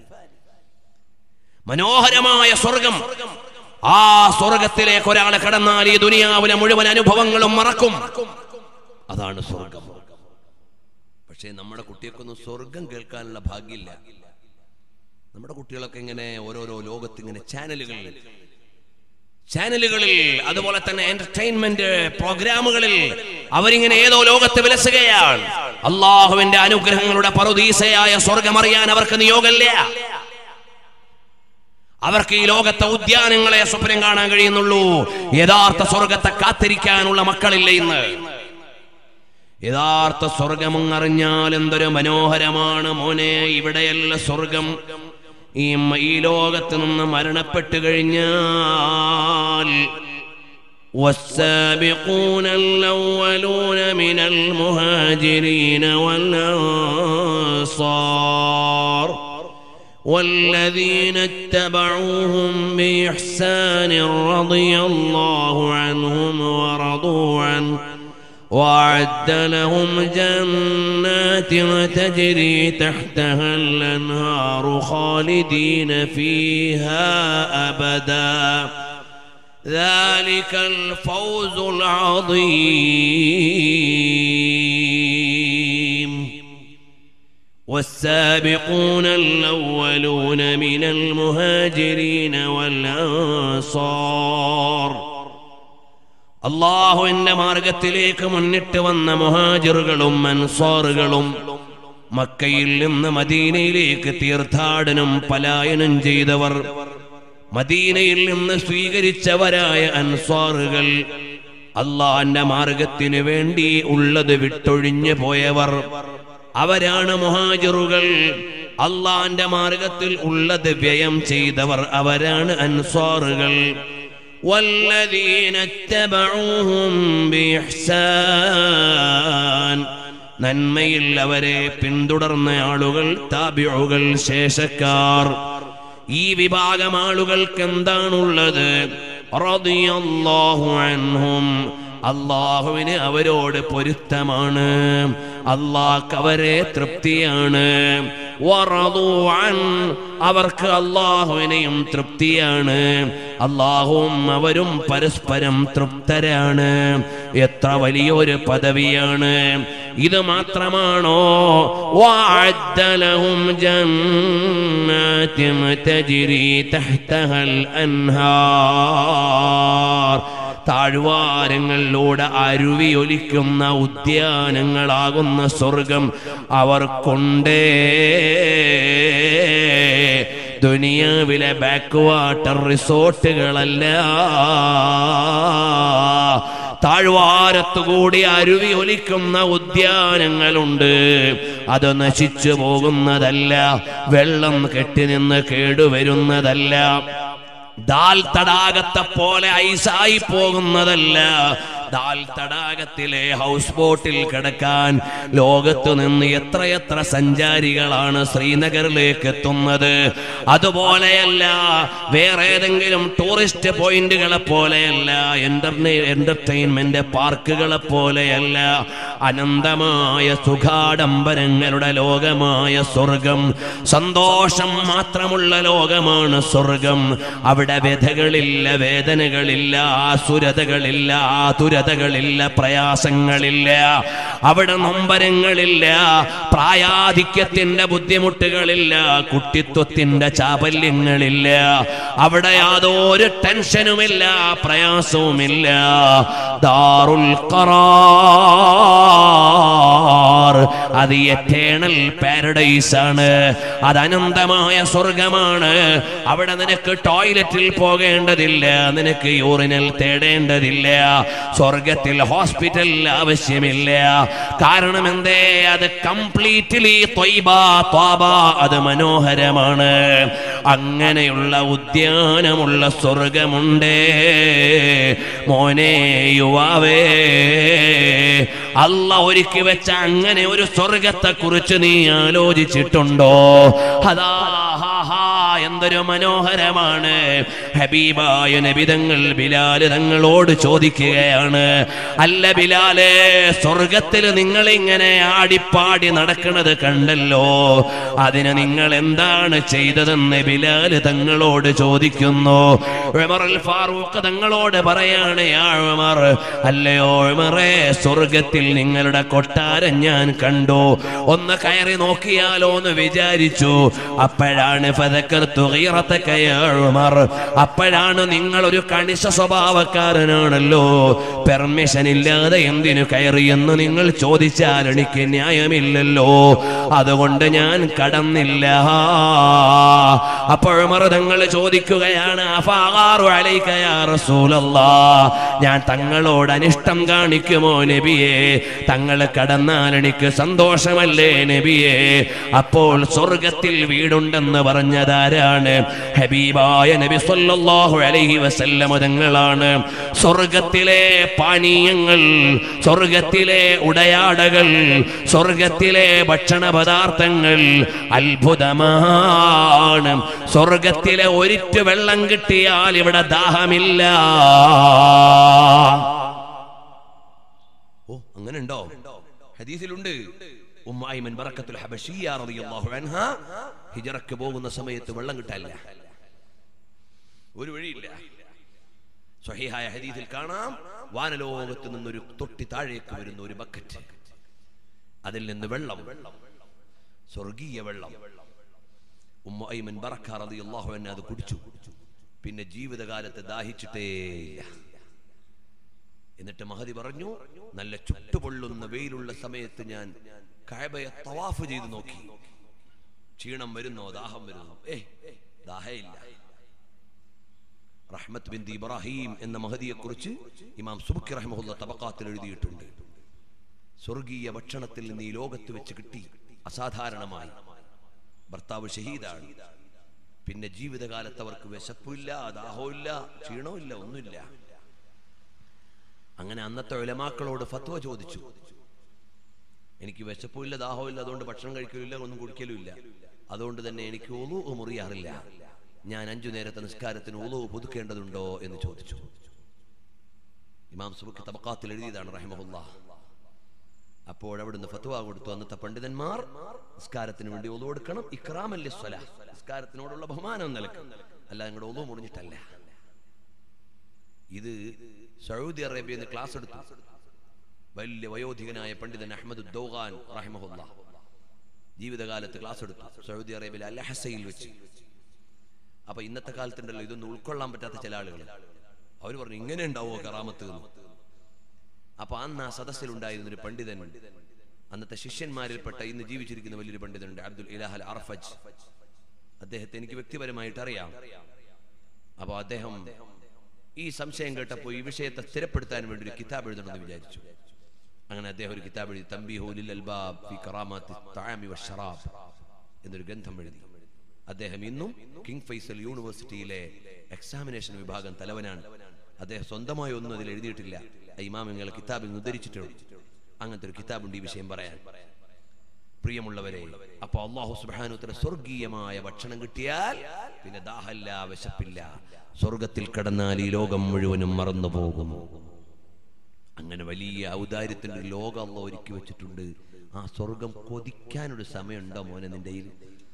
മനോഹരമായ സ്വർഗം ആ സ്വർഗത്തിലേക്ക് ഒരാൾ കടന്നാൽ ഈ ദുനിയാവിലെ മുഴുവൻ അനുഭവങ്ങളും മറക്കും അതാണ് സ്വർഗം പക്ഷേ നമ്മുടെ കുട്ടികൾക്കൊന്നും സ്വർഗം കേൾക്കാനുള്ള ഭാഗ്യമില്ല നമ്മുടെ കുട്ടികളൊക്കെ ഇങ്ങനെ ഓരോരോ ലോകത്ത് ഇങ്ങനെ ചാനലുകൾ ചാനലുകളിൽ അതുപോലെ തന്നെ എന്റർടൈൻമെന്റ് പ്രോഗ്രാമുകളിൽ അവരിങ്ങനെ ഏതോ ലോകത്ത് വിലസുകയാണ് അള്ളാഹുവിന്റെ അനുഗ്രഹങ്ങളുടെ പറുദീസയായ സ്വർഗം അറിയാൻ അവർക്ക് നിയോഗമില്ല അവർക്ക് ഈ ലോകത്തെ ഉദ്യാനങ്ങളെ സ്വപ്നം കാണാൻ കഴിയുന്നുള്ളൂ യഥാർത്ഥ സ്വർഗത്തെ കാത്തിരിക്കാനുള്ള മക്കളില്ല ഇന്ന് യഥാർത്ഥ സ്വർഗമെന്നറിഞ്ഞാൽ എന്തൊരു മനോഹരമാണ് മോനെ ഇവിടെയല്ല സ്വർഗം ഈ മ- ഈ ലോകത്ത് നിന്ന് മരണപ്പെട്ടു കഴിഞ്ഞാൽ والسابقون الأولون من المهاجرين والأنصار والذين اتبعوهم بإحسان رضي الله عنهم ورضوا عنه وأعد لهم جنات تجري تحتها الأنهار خالدين فيها أبدا ذلك الفوز العظيم والسابقون الأولون من المهاجرين والأنصار അള്ളാഹുവിന്റെ മാർഗത്തിലേക്ക് മുന്നിട്ട് വന്ന മുഹാജിറുകളും അൻസാറുകളും മക്കയിൽ നിന്ന് മദീനയിലേക്ക് തീർത്ഥാടനം പലായനം ചെയ്തവർ മദീനയിൽ നിന്ന് സ്വീകരിച്ചവരായ അൻസാറുകൾ അള്ളാന്റെ മാർഗത്തിനു വേണ്ടി ഉള്ളത് വിട്ടൊഴിഞ്ഞു പോയവർ അവരാണ് മുഹാജിറുകൾ അള്ളാന്റെ മാർഗത്തിൽ ഉള്ളത് വ്യയം ചെയ്തവർ അവരാണ് അൻസാറുകൾ والذين اتبعوهم بإحسان നന്മയിൽ അവരെ പിന്തുടർന്ന ആളുകൾ താബിഴുകൾ ശേഷക്കാർ ഈ വിഭാഗം ആളുകൾക്ക് എന്താണുള്ളത് റളിയല്ലാഹു അൻഹും അള്ളാഹുവിന് അവരോട് പൊരുത്തമാണ് അള്ളാഹ് അവരെ തൃപ്തിയാണ് വറദൂ അൻ അവർക്ക് അള്ളാഹുവിനെയും തൃപ്തിയാണ് അള്ളാഹുവും അവരും പരസ്പരം തൃപ്തരാണ് എത്ര വലിയൊരു പദവിയാണ് ഇത് മാത്രമാണോ وأعد لهم جنات تجري تحتها الأنهار താഴ്വാരങ്ങളിലൂടെ അരുവിയൊലിക്കുന്ന ഉദ്യാനങ്ങളാകുന്ന സ്വർഗം അവർക്കുണ്ടേ ദുനിയാവിലെ ബാക്ക് വാട്ടർ റിസോർട്ടുകളല്ല താഴ്വാരത്തുകൂടി അരുവി ഒലിക്കുന്ന ഉദ്യാനങ്ങളുണ്ട് അത് നശിച്ചു പോകുന്നതല്ല വെള്ളം കെട്ടിനിന്ന് കേടുവരുന്നതല്ല ദാൽ തടാകത്തെ പോലെ ഐസായി പോകുന്നതല്ല ദാൽ തടാകത്തിലെ ഹൗസ് ബോട്ടിൽ കിടക്കാൻ ലോകത്തു നിന്ന് എത്രയെത്ര സഞ്ചാരികളാണ് ശ്രീനഗറിലേക്ക് എത്തുന്നത് അതുപോലെയല്ല വേറെ ഏതെങ്കിലും ടൂറിസ്റ്റ് പോയിന്റുകളെ പോലെയല്ല എന്റർനെ എന്റർടൈൻമെന്റ് പാർക്കുകളെ പോലെയല്ല അനന്തമായ സുഖാഡംബരങ്ങളുടെ ലോകമായ സ്വർഗം സന്തോഷം മാത്രമുള്ള ലോകമാണ് സ്വർഗം അവിടെ വ്യഥകളില്ല വേദനകളില്ല ആസുരതകളില്ല ആതുരതകളില്ല പ്രയാസങ്ങളില്ല അവിടെ നൊമ്പരങ്ങളില്ല പ്രായാധിക്യത്തിന്റെ ബുദ്ധിമുട്ടുകളില്ല കുട്ടിത്വത്തിന്റെ ചാപല്യങ്ങളില്ല അവിടെ യാതൊരു ടെൻഷനുമില്ല പ്രയാസവുമില്ല ദാറുൽ ഖറാർ അത് എറ്റേണൽ പാരഡൈസ് ആണ് അത് അനന്തമായ സ്വർഗമാണ് അവിടെ നിനക്ക് ടോയ്ലറ്റിൽ പോകേണ്ടതില്ല നിനക്ക് യൂറിനൽ തേടേണ്ടതില്ല സ്വർഗത്തിൽ ഹോസ്പിറ്റൽ ആവശ്യമില്ല കാരണം എന്തേ അത് കംപ്ലീറ്റ്ലി അത് മനോഹരമാണ് അങ്ങനെയുള്ള ഉദ്യാനമുള്ള സ്വർഗമുണ്ടേ മോനെ യുവാവേ അല്ല ഒരുക്കി വെച്ച അങ്ങനെ ഒരു സ്വർഗത്തെ കുറിച്ച് നീ ആലോചിച്ചിട്ടുണ്ടോ അതാ ഹാ, ഹാ, എന്തൊരു മനോഹരമാണ് ഹബീബായ നബിതങ്ങൾ ബിലാല് തങ്ങളോട് ചോദിക്കുകയാണ് അല്ല ബിലാലെ സ്വർഗത്തിൽ നിങ്ങൾ ഇങ്ങനെ ആടിപ്പാടി നടക്കുന്നത് കണ്ടല്ലോ അതിന് നിങ്ങൾ എന്താണ് ചെയ്തതെന്ന് ബിലാല് തങ്ങളോട് ചോദിക്കുന്നു ഉമറുൽ ഫാറൂഖ് തങ്ങളോട് പറയാണ് യാ ഉമർ അല്ലയോ ഉമറേ സ്വർഗത്തിൽ നിങ്ങളുടെ കൊട്ടാരം ഞാൻ കണ്ടു ഒന്ന് കയറി നോക്കിയാലോ എന്ന് വിചാരിച്ചു അപ്പോഴാണ് ഫദക്കർതു ഗീറതക യാ ഉമർ അപ്പോഴാണ് നിങ്ങൾ ഒരു കണിശ സ്വഭാവക്കാരനാണല്ലോ പെർമിഷൻ ഇല്ലാതെ എന്തിനു കയറി എന്ന് നിങ്ങൾ ചോദിച്ചാൽ എനിക്ക് ന്യായമില്ലല്ലോ അതുകൊണ്ട് ഞാൻ കടന്നില്ല അപ്പോൾ മറുതങ്ങൾ ചോദിക്കുകയാണ് അഫാറു അലൈക യാ റസൂലല്ലാ ഞാൻ തങ്ങളോട് അനിഷ്ടം കാണിക്കുമോ നബിയെ തങ്ങൾ കടന്നാൽ എനിക്ക് സന്തോഷമല്ലേ നബിയെ അപ്പോൾ സ്വർഗത്തിൽ വീടുണ്ടെന്ന് പറഞ്ഞതാരാണ് ഹബീബായ നബി സല്ലല്ലാഹു അലൈഹി വസല്ലമ തങ്ങളാണ് സ്വർഗത്തിലെ പാനീയങ്ങൾ സ്വർഗത്തിലെ ഉടയാടകൾ സ്വർഗത്തിലെ ഭക്ഷണ പദാർത്ഥങ്ങൾ അത്ഭുതമാണ് സ്വർഗത്തിലെ ഒരിറ്റ് വെള്ളം കിട്ടിയാൽ ഇവിടെ ദാഹമില്ല ഓ അങ്ങനെ ഉണ്ടോ ഹദീസിലുണ്ട് ഉമ്മായിമൻ ബറക്കത്തുൽ ഹബശിയ റളിയല്ലാഹു അൻഹ ഹിജറക്ക് പോകുന്ന സമയത്ത് വെള്ളം കിട്ടാനില്ല ഒരു വഴിയില്ല സ്വഹീഹായ ഹദീസിൽ കാണാം വാനലോകത്ത് നിന്നൊരു തൊട്ടി താഴേക്ക് വരുന്ന ഒരു ബക്കറ്റ് അതിൽ നിന്ന് വെള്ളം സ്വർഗീയ വെള്ളം ഉമ്മൈമൻ ബറക്ക റളിയല്ലാഹു അൻഹ അത് കുടിച്ചു പിന്നെ ജീവിതകാലത്ത് ദാഹിച്ചിട്ടേയില്ല എന്നിട്ട് മഹതി പറഞ്ഞു നല്ല ചുട്ടുപൊള്ളുന്ന വെയിലുള്ള സമയത്ത് ഞാൻ കഅബയെ തവാഫ് ചെയ്തു നോക്കി ക്ഷീണം വരുന്നോ ദാഹം വരുന്നോ ഏ ദാഹയില്ല റഹ്മത്ത് ബിൻ ഇബ്രാഹിം എന്ന മഹദിയെ കുറിച്ച് ഇമാം സുബുക്കി റഹ്മുല്ല തബക്കാത്തിൽ എഴുതിയിട്ടുണ്ട് സ്വർഗീയ ഭക്ഷണത്തിൽ നിന്ന് ഈ ലോകത്ത് വെച്ച് കിട്ടി അസാധാരണമായി ഭർത്താവ് ഷഹീദാണ് പിന്നെ ജീവിതകാലത്ത് അവർക്ക് വിശപ്പില്ല ദാഹമില്ല ക്ഷീണമില്ല ഒന്നുമില്ല അങ്ങനെ അന്നത്തെ ഉലമാക്കളോട് ഫത്വ ചോദിച്ചു എനിക്ക് വിശപ്പില്ല ദാഹമില്ല അതുകൊണ്ട് ഭക്ഷണം കഴിക്കലില്ല ഒന്നും കുടിക്കലുമില്ല അതുകൊണ്ട് തന്നെ എനിക്ക് ഒലു മുറിയാറില്ല ഞാൻ അഞ്ചു നേരത്തെ നിസ്കാരത്തിന് ഒലു പുതുക്കേണ്ടതുണ്ടോ എന്ന് ചോദിച്ചു ഇമാം സുബുക്ക് തബക്കാത്തിൽ എഴുതിയതാണ് റഹിമഹുല്ല അപ്പോൾ അവിടുന്ന് ഫത്വ കൊടുത്തു അന്നത്തെ പണ്ഡിതന്മാർ നിസ്കാരത്തിന് വേണ്ടി ഒലു കൊടുക്കണം ഇക്രാമല്ലേ സ്വല നിസ്കാരത്തിനോടുള്ള ബഹുമാനം നിലക്കും അല്ല നിങ്ങളുടെ ഒലു മുറിഞ്ഞിട്ടല്ല ഇത് സൗദി അറേബ്യയിൽ നിന്ന് ക്ലാസ് എടുത്തു വലിയ വയോധികനായ പണ്ഡിതൻ അഹമ്മദ് ദൗഹാൻ റഹിമഹുല്ല ജീവിതകാലത്ത് ക്ലാസ് എടുത്തു സൗദി അറേബ്യയിലെ അലഹസയിൽ വെച്ച് അപ്പൊ ഇന്നത്തെ കാലത്തുണ്ടല്ലോ ഇതൊന്നും ഉൾക്കൊള്ളാൻ പറ്റാത്ത ചില ആളുകൾ അവർ പറഞ്ഞു ഇങ്ങനെ ഉണ്ടാവോ കറാമത്ത് എന്ന് അപ്പൊ അന്ന് ആ സദസ്സിലുണ്ടായിരുന്ന ഒരു പണ്ഡിതൻ അന്നത്തെ ശിഷ്യന്മാരിൽപ്പെട്ട ഇന്ന് ജീവിച്ചിരിക്കുന്ന വലിയൊരു പണ്ഡിതനുണ്ട് അബ്ദുൽ ഇലാഹൽ അർഫജ് അദ്ദേഹത്തെ എനിക്ക് വ്യക്തിപരമായിട്ട് അറിയാം അപ്പൊ അദ്ദേഹം ഈ സംശയം കേട്ടപ്പോൾ ഈ വിഷയത്തെ സ്ഥിരപ്പെടുത്താൻ വേണ്ടി ഒരു കിതാബ് എഴുതണമെന്ന് വിചാരിച്ചു അങ്ങനെ അദ്ദേഹം ഒരു കിതാബ് എഴുതി തംബിഹുലിൽ അൽബാബ് ഫി കറാമാത്തി തഅമി വശറാബ് എന്നൊരു ഗ്രന്ഥം എഴുതി അദ്ദേഹം ഇന്നും കിങ് ഫൈസൽ യൂണിവേഴ്സിറ്റിയിലെ എക്സാമിനേഷൻ വിഭാഗം തലവനാണ് അദ്ദേഹം സ്വന്തമായി ഒന്നും അതിൽ എഴുതിയിട്ടില്ല ആ ഇമാം നിങ്ങൾ കിതാബിൽ നിന്ന് ഉദ്ധരിച്ചിട്ടുണ്ട് അങ്ങനത്തെ ഒരു കിതാബുണ്ട് ഈ വിഷയം പറയാൻ പ്രിയമുള്ളവരെ അപ്പൊ അള്ളാഹു സുബാനുത്തര സ്വർഗീയമായ ഭക്ഷണം കിട്ടിയാൽ പിന്നെ ദാഹല്ല വിശപ്പില്ല സ്വർഗത്തിൽ കടന്നാൽ ഈ ലോകം മുഴുവനും മറന്നു പോകും അങ്ങനെ വലിയ ഔദാര്യത്തിന്റെ ഒരു ലോകം അള്ള ഒരുക്കി വെച്ചിട്ടുണ്ട് ആ സ്വർഗം കൊതിക്കാനൊരു സമയമുണ്ടോ മോനെ നിന്റെ കയ്യിൽ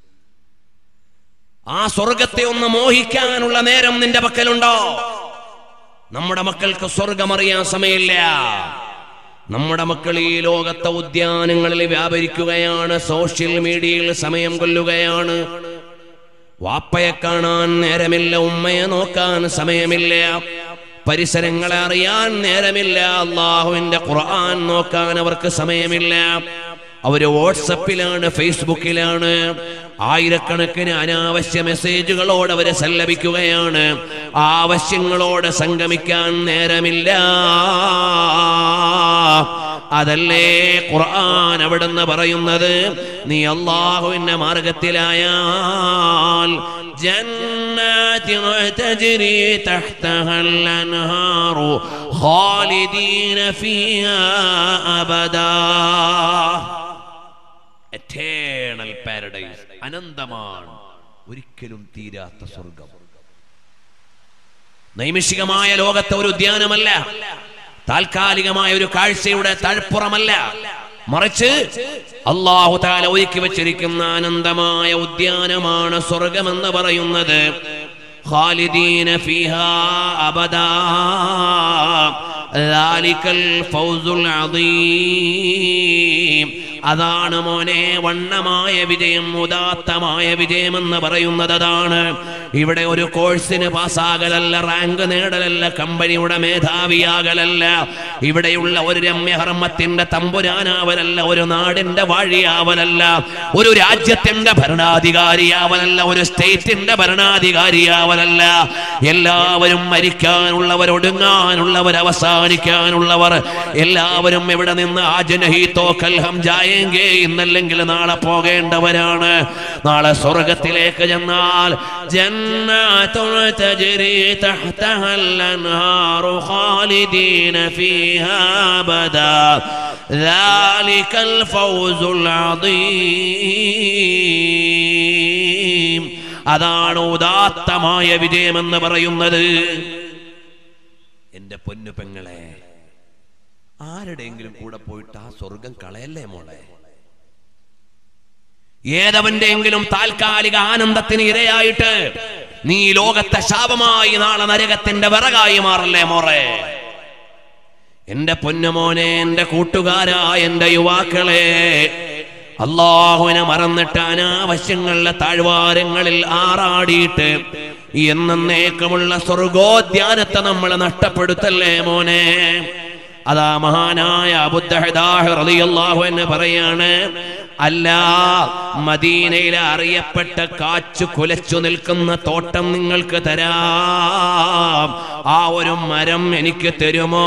ആ സ്വർഗത്തെ ഒന്ന് മോഹിക്കാനുള്ള നേരം നിന്റെ പക്കലുണ്ടോ നമ്മുടെ മക്കൾക്ക് സ്വർഗമറിയാൻ സമയമില്ല നമ്മുടെ മക്കൾ ഈ ലോകത്തെ ഉദ്യാനങ്ങളിൽ വ്യാപരിക്കുകയാണ് സോഷ്യൽ മീഡിയയിൽ സമയം കൊല്ലുകയാണ് വാപ്പയെ കാണാൻ നേരമില്ല ഉമ്മയെ നോക്കാൻ സമയമില്ല പരിസരങ്ങളെ അറിയാൻ നേരമില്ല അള്ളാഹുവിന്റെ ഖുർആൻ നോക്കാൻ അവർക്ക് സമയമില്ല അവര് വാട്സപ്പിലാണ് ഫേസ്ബുക്കിലാണ് ആയിരക്കണക്കിന് അനാവശ്യ മെസ്സേജുകളോട് അവരെ സല്ലപിക്കുകയാണ് ആവശ്യങ്ങളോട് സംഗമിക്കാൻ നേരമില്ല അതല്ലേ ഖുർആൻ അവിടുന്ന് പറയുന്നത് നീ അള്ളാഹുവിന്റെ മാർഗത്തിലായാൽ جنات تجري تحتها الأنهار خالدين فيها أبدا എറ്റേണൽ പാരഡൈസ് അനന്തമാണ് ഒരിക്കലും തീരാത്ത സ്വർഗം നൈമിഷികമായ ലോകത്തെ ഒരു ഉദ്യാനമല്ല താൽക്കാലികമായ ഒരു കാഴ്ചയുടെ തഴപ്പുറമല്ല മറിച്ച് അള്ളാഹു താല ഒരുക്കി വച്ചിരിക്കുന്ന ആനന്ദമായ ഉദ്യാനമാണ് സ്വർഗമെന്ന് പറയുന്നത് ഖാലിദീന ഫീഹാ അബദാ ذلك الفوز العظيم അതാണ് മോനെ വണ്ണമായ വിജയം ഉദാത്തമായ വിജയം എന്ന് പറയുന്നത് അതാണ് ഇവിടെ ഒരു കോഴ്സിന് പാസ്സാകലല്ല റാങ്ക് നേടലല്ല കമ്പനിയുടെ മേധാവിയാകലല്ല ഇവിടെയുള്ള ഒരു രമ്യഹർമ്മത്തിന്റെ തമ്പുരാനാവലല്ല ഒരു നാടിന്റെ വാഴിയാവലല്ല ഒരു രാജ്യത്തിന്റെ ഭരണാധികാരിയാവലല്ല ഒരു സ്റ്റേറ്റിന്റെ ഭരണാധികാരിയാവലല്ല എല്ലാവരും മരിക്കാനുള്ളവർ ഒടുങ്ങാനുള്ളവർ അവസാനിക്കാനുള്ളവർ എല്ലാവരും ഇവിടെ നിന്ന് ആജനഹീത്തോ കൽഹം ജായെങ്കേ ഇന്നല്ലെങ്കിൽ നാളെ പോകേണ്ടവരാണ് നാളെ സ്വർഗത്തിലേക്ക് ചെന്നാൽ ജന്നാത്തുൽ തജ്രി തഹ്തഹൽ അൻഹാറു ഖാലിദീന ഫീഹാ അബദാ ذلك الفوز العظيم അതാണ് ഉദാത്തമായ വിജയമെന്ന് പറയുന്നത് എന്റെ പൊന്നു പെങ്ങളെ ആരുടെയെങ്കിലും കൂടെ പോയിട്ട് ആ സ്വർഗം കളയല്ലേ മോളെ ഏതവന്റെയെങ്കിലും താൽക്കാലിക ആനന്ദത്തിന് ഇരയായിട്ട് നീ ലോകത്തെ ശാപമായി നാളെ നരകത്തിന്റെ വിറകായി മാറല്ലേ മോറെ എന്റെ പൊന്നുമോനെ എന്റെ കൂട്ടുകാരാ എന്റെ യുവാക്കളെ അള്ളാഹുവിനെ മറന്നിട്ട് അനാവശ്യങ്ങളിലെ താഴ്വാരങ്ങളിൽ ആറാടിയിട്ട് എന്നേക്കുമുള്ള സ്വർഗോദ്യാനത്തെ നമ്മൾ നഷ്ടപ്പെടുത്തല്ലേ മോനെ അതാ മഹാനായ അബുദ്ദഹദാഹ് റളിയല്ലാഹു എന്ന് പറയാണ് അല്ല മദീനയിലെ അറിയപ്പെട്ട കാച്ചു കുലച്ചു നിൽക്കുന്ന തോട്ടം നിങ്ങൾക്ക് തരാം ആ ഒരു മരം എനിക്ക് തരുമോ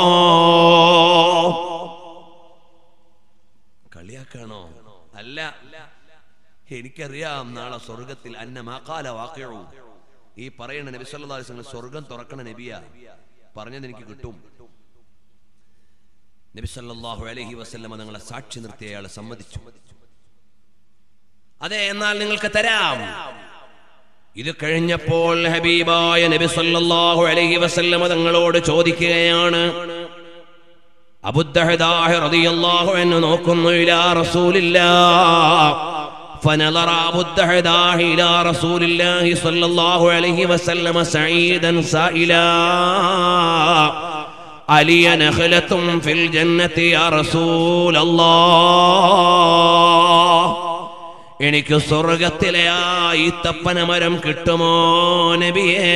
കളിയാക്കാണോ അല്ല എനിക്കറിയാം നാളെ സ്വർഗത്തിൽ അന്ന മാക്കാല വാക്കഴു ഈ പറയണ നബി സല്ലല്ലാഹു അലൈഹി വസല്ലം സ്വർഗം തുറക്കണ നബിയ പറഞ്ഞത് എനിക്ക് കിട്ടും നബി സല്ലല്ലാഹു അലൈഹി വസല്ലമ നിങ്ങളെ സാക്ഷി നിർത്തി അയാൾ സമ്മതിച്ചു അതെ എന്നാൽ നിങ്ങൾക്ക് തരാം ഇത് കഴിഞ്ഞപ്പോൾ ഹബീബായ നബി സല്ലല്ലാഹു അലൈഹി വസല്ലമ തങ്ങളോട് ചോദിക്കുകയാണ് അബുദ്ദഹദാഹ് റളിയല്ലാഹു അൻഹു നോക്കുന്നു ഇലാ റസൂലില്ലാഹ് فنظر أبو الدحداح إلى رسول الله صلى الله عليه وسلم سعيدا سائلا علي نخلة في الجنة يا رسول الله എനിക്ക് സ്വർഗത്തിലെ ആ ഈത്തപ്പന മരം കിട്ടുമോ നബിയേ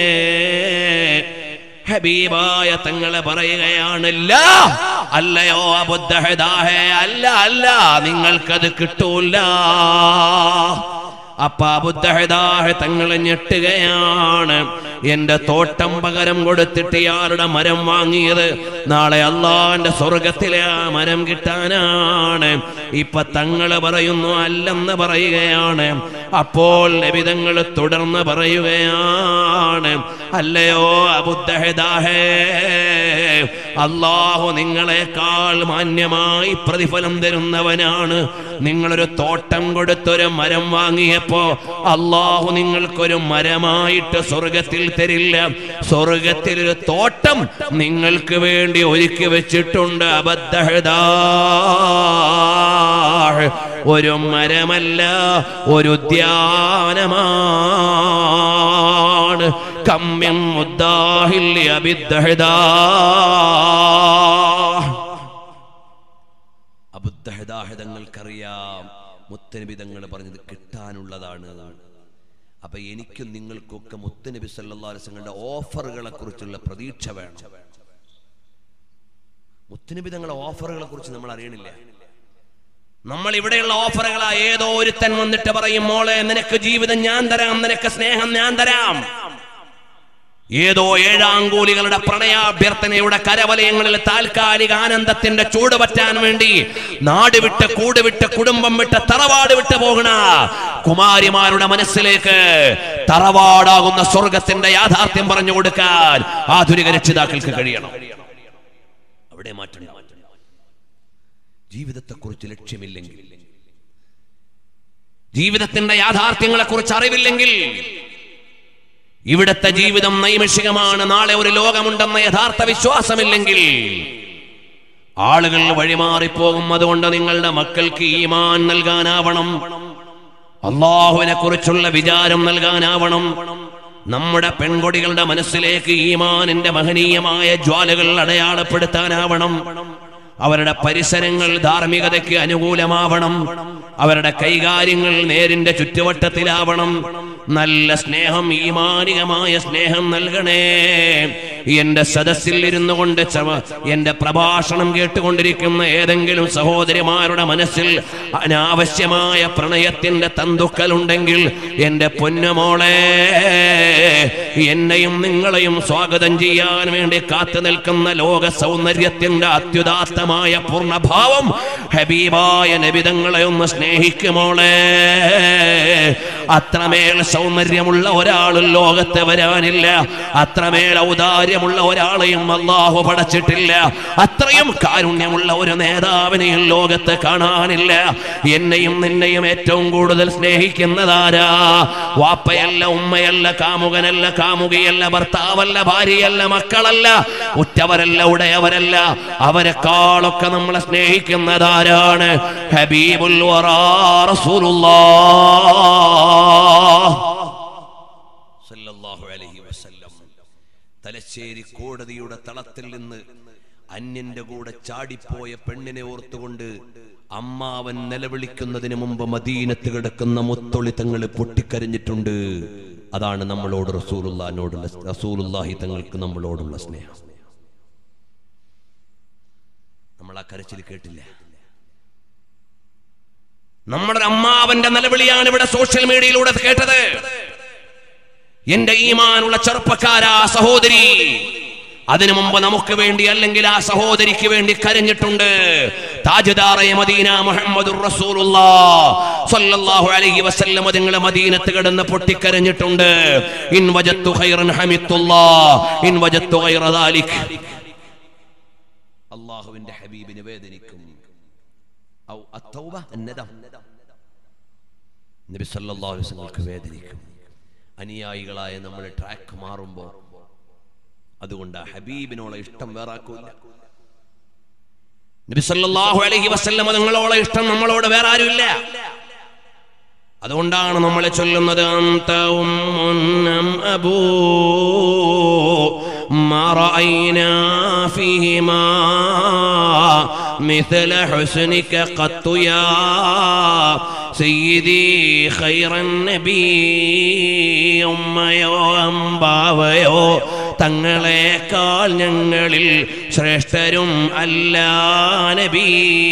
ഹബീബായ തങ്ങളെ പറയുകയാണല്ല അല്ലയോ അബുദ്ധഹദാഹേ അല്ല അല്ല നിങ്ങൾക്കത് കിട്ടൂല അപ്പ അബുദ്ധഹദാഹ് തങ്ങൾ ഞെട്ടുകയാണ് എന്റെ തോട്ടം പകരം കൊടുത്തിട്ട് ഇയാളുടെ മരം വാങ്ങിയത് നാളെ അള്ളാന്റെ സ്വർഗത്തിലെ ആ മരം കിട്ടാനാണ് ഇപ്പൊ തങ്ങള് പറയുന്നു അല്ലെന്ന് പറയുകയാണ് അപ്പോൾ ലഭിതങ്ങൾ തുടർന്ന് പറയുകയാണ് അല്ലയോ അബുദ്ധഹദാഹേ അള്ളാഹു നിങ്ങളെക്കാൾ മാന്യമായി പ്രതിഫലം തരുന്നവനാണ് നിങ്ങളൊരു തോട്ടം കൊടുത്തൊരു മരം വാങ്ങിയപ്പോ അള്ളാഹു നിങ്ങൾക്കൊരു മരമായിട്ട് സ്വർഗത്തിൽ തരില്ല സ്വർഗത്തിൽ ഒരു തോട്ടം നിങ്ങൾക്ക് വേണ്ടി ഒരുക്കി വെച്ചിട്ടുണ്ട് അബദ്ധഹദാ ഒരു മരമല്ല ഒരു ധ്യാനമാണ് കമ്മ്യം മുദ്ദാഹിൽ അബിദ്ധഹദാ അബുദ്ധഹിതാഹിതങ്ങൾക്കറിയാം മുത്തനബി തങ്ങൾ പറഞ്ഞത് കിട്ടാനുള്ളതാണ് അപ്പൊ എനിക്കും നിങ്ങൾക്കൊക്കെ മുത്തനബി സല്ലല്ലാഹു അലൈഹി വസല്ലമയുടെ ഓഫറുകളെ കുറിച്ചുള്ള പ്രതീക്ഷ വേണം മുത്തനബി തങ്ങളുടെ ഓഫറുകളെ കുറിച്ച് നമ്മൾ അറിയണില്ല നമ്മൾ ഇവിടെയുള്ള ഓഫറുകളാ ഏതോ ഒരുത്തൻ വന്നിട്ട് പറയും മോളെ നിനക്ക് ജീവിതം ഞാൻ തരാം നിനക്ക് സ്നേഹം ഞാൻ തരാം ഏതോ ഏഴാങ്കൂലികളുടെ പ്രണയാഭ്യർത്ഥനയുടെ കരവലയങ്ങളിൽ താൽക്കാലിക ആനന്ദത്തിന്റെ ചൂട് പറ്റാൻ വേണ്ടി നാട് വിട്ട് കൂട് വിട്ട് കുടുംബം വിട്ട് തറവാട് വിട്ട് പോകണ കുമാരിമാരുടെ മനസ്സിലേക്ക് തറവാടാകുന്ന സ്വർഗത്തിന്റെ യാഥാർത്ഥ്യം പറഞ്ഞു കൊടുക്കാൻ ആധുനിക രക്ഷിതാക്കൾക്ക് കഴിയണം അവിടെ മാറ്റണം ജീവിതത്തെക്കുറിച്ച് ലക്ഷ്യമില്ലെങ്കിൽ ജീവിതത്തിന്റെ യാഥാർത്ഥ്യങ്ങളെ കുറിച്ച് അറിവില്ലെങ്കിൽ ഇവിടത്തെ ജീവിതം നൈമിഷികമാണ് നാളെ ഒരു ലോകമുണ്ടെന്ന യഥാർത്ഥ വിശ്വാസമില്ലെങ്കിൽ ആളുകൾ വഴിമാറിപ്പോകും അതുകൊണ്ട് നിങ്ങളുടെ മക്കൾക്ക് ഈമാൻ നൽകാനാവണം അള്ളാഹുവിനെ കുറിച്ചുള്ള വിചാരം നൽകാനാവണം നമ്മുടെ പെൺകൊടികളുടെ മനസ്സിലേക്ക് ഈമാനിന്റെ മഹനീയമായ ജ്വാലകൾ അടയാളപ്പെടുത്താനാവണം അവരുടെ പരിസരങ്ങൾ ധാർമ്മികതയ്ക്ക് അനുകൂലമാവണം അവരുടെ കൈകാര്യങ്ങൾ നേരിന്റെ ചുറ്റുവട്ടത്തിലാവണം നല്ല സ്നേഹം ഈമാനികമായ സ്നേഹം നൽകണേ എന്റെ സദസ്സിൽ ഇരുന്നു കൊണ്ട് ചവ- എന്റെ പ്രഭാഷണം കേട്ടുകൊണ്ടിരിക്കുന്ന ഏതെങ്കിലും സഹോദരിമാരുടെ മനസ്സിൽ അനാവശ്യമായ പ്രണയത്തിന്റെ തന്തുക്കൾ ഉണ്ടെങ്കിൽ എന്റെ പൊന്നുമോളെ എന്നെയും നിങ്ങളെയും സ്വാഗതം ചെയ്യാൻ വേണ്ടി കാത്തു നിൽക്കുന്ന ലോക സൗന്ദര്യത്തിന്റെ അത്യുദാത്തമായ പൂർണ്ണഭാവം ഹബീബായ നബിതങ്ങളെ ഒന്ന് സ്നേഹിക്കുമോളെ അത്രമേൽ സൗന്ദര്യമുള്ള ഒരാളും ലോകത്ത് വരാനില്ല അത്രമേൽ ഔദാര്യമുള്ള ഒരാളെയും അള്ളാഹു പടച്ചിട്ടില്ല അത്രയും കാരുണ്യമുള്ള ഒരു നേതാവിനെയും ലോകത്ത് കാണാനില്ല എന്നെയും നിന്നെയും ഏറ്റവും കൂടുതൽ സ്നേഹിക്കുന്നതാരാ വാപ്പയല്ല ഉമ്മയല്ല കാമുകനല്ല കാമുകിയല്ല ഭർത്താവല്ല ഭാര്യയല്ല മക്കളല്ല ഉറ്റവരല്ല ഉടയവരല്ല അവരെക്കാളൊക്കെ നമ്മളെ സ്നേഹിക്കുന്നതാരാണ് ഹബീബുൽ വറാ റസൂലുള്ളാഹ് സല്ലല്ലാഹു അലൈഹി വസല്ലം തലശ്ശേരി കോടതിയുടെ തളത്തിൽ നിന്ന് അന്യന്റെ കൂടെ ചാടിപ്പോയ പെണ്ണിനെ ഓർത്തുകൊണ്ട് അമ്മാവൻ നിലവിളിക്കുന്നതിന് മുമ്പ് മദീനത്ത് കിടക്കുന്ന മുത്തൊളി തങ്ങൾ പൊട്ടിക്കരഞ്ഞിട്ടുണ്ട് അതാണ് നമ്മളോട് റസൂലുള്ളാഹിനോടുള്ള റസൂലുള്ളാഹി തങ്ങൾക്ക് നമ്മളോടുള്ള സ്നേഹം നമ്മൾ ആ കരച്ചിൽ കേട്ടില്ല നമ്മുടെ അമ്മാവന്റെ നിലവിളിയാണ് ഇവിടെ സോഷ്യൽ മീഡിയയിലൂടെ കേട്ടത് എന്റെ ഈമാനുള്ള ചെറുപ്പക്കാരാ സഹോദരി അതിനു മുമ്പ് നമുക്ക് വേണ്ടി അല്ലെങ്കിൽ ആ സഹോദരിക്ക് വേണ്ടി കരഞ്ഞിട്ടുണ്ട് താജ്ദാറെ മദീന മുഹമ്മദുർ റസൂലുള്ളാഹ് സ്വല്ലല്ലാഹു അലൈഹി വസല്ലം നിങ്ങൾ മദീനത്ത് കിടന്ന് പൊട്ടിക്കരഞ്ഞിട്ടുണ്ട് ഇൻ വജത്തു ഖൈറൻ ഹമിത്തുല്ലാഹ് ഇൻ വജത്തു ഖൈറ ദാലിക് അള്ളാഹുവിന്റെ ഹബീബിന് വേദനിക്കും ഔ അത്തൗബ അന്നദം. നബി സല്ലല്ലാഹു അലൈഹി വസല്ലമക്ക് വേദനിക്കും അനുയായികളായ നമ്മൾ ട്രാക്ക് മാറുമ്പോൾ അതുകൊണ്ട് ആ ഹബീബിനോളെ ഇഷ്ടം വേറാക്കൂല നബി സല്ലല്ലാഹു അലൈഹി വസല്ലം നിങ്ങളോട് ഇഷ്ടം നമ്മളോട് വേറെ ആരുമില്ല അതുകൊണ്ടാണ് നമ്മൾ ചൊല്ലുന്നത് അന്ത ഉമ്മുന്നം അബൂ ما رأينا فيهما مثل حسنك قط يا سيدي خير النبي ഉമ്മയോ അമ്പാവയോ തങ്ങളെക്കാൾ ഞങ്ങളിൽ ശ്രേഷ്ഠരും അല്ല നബി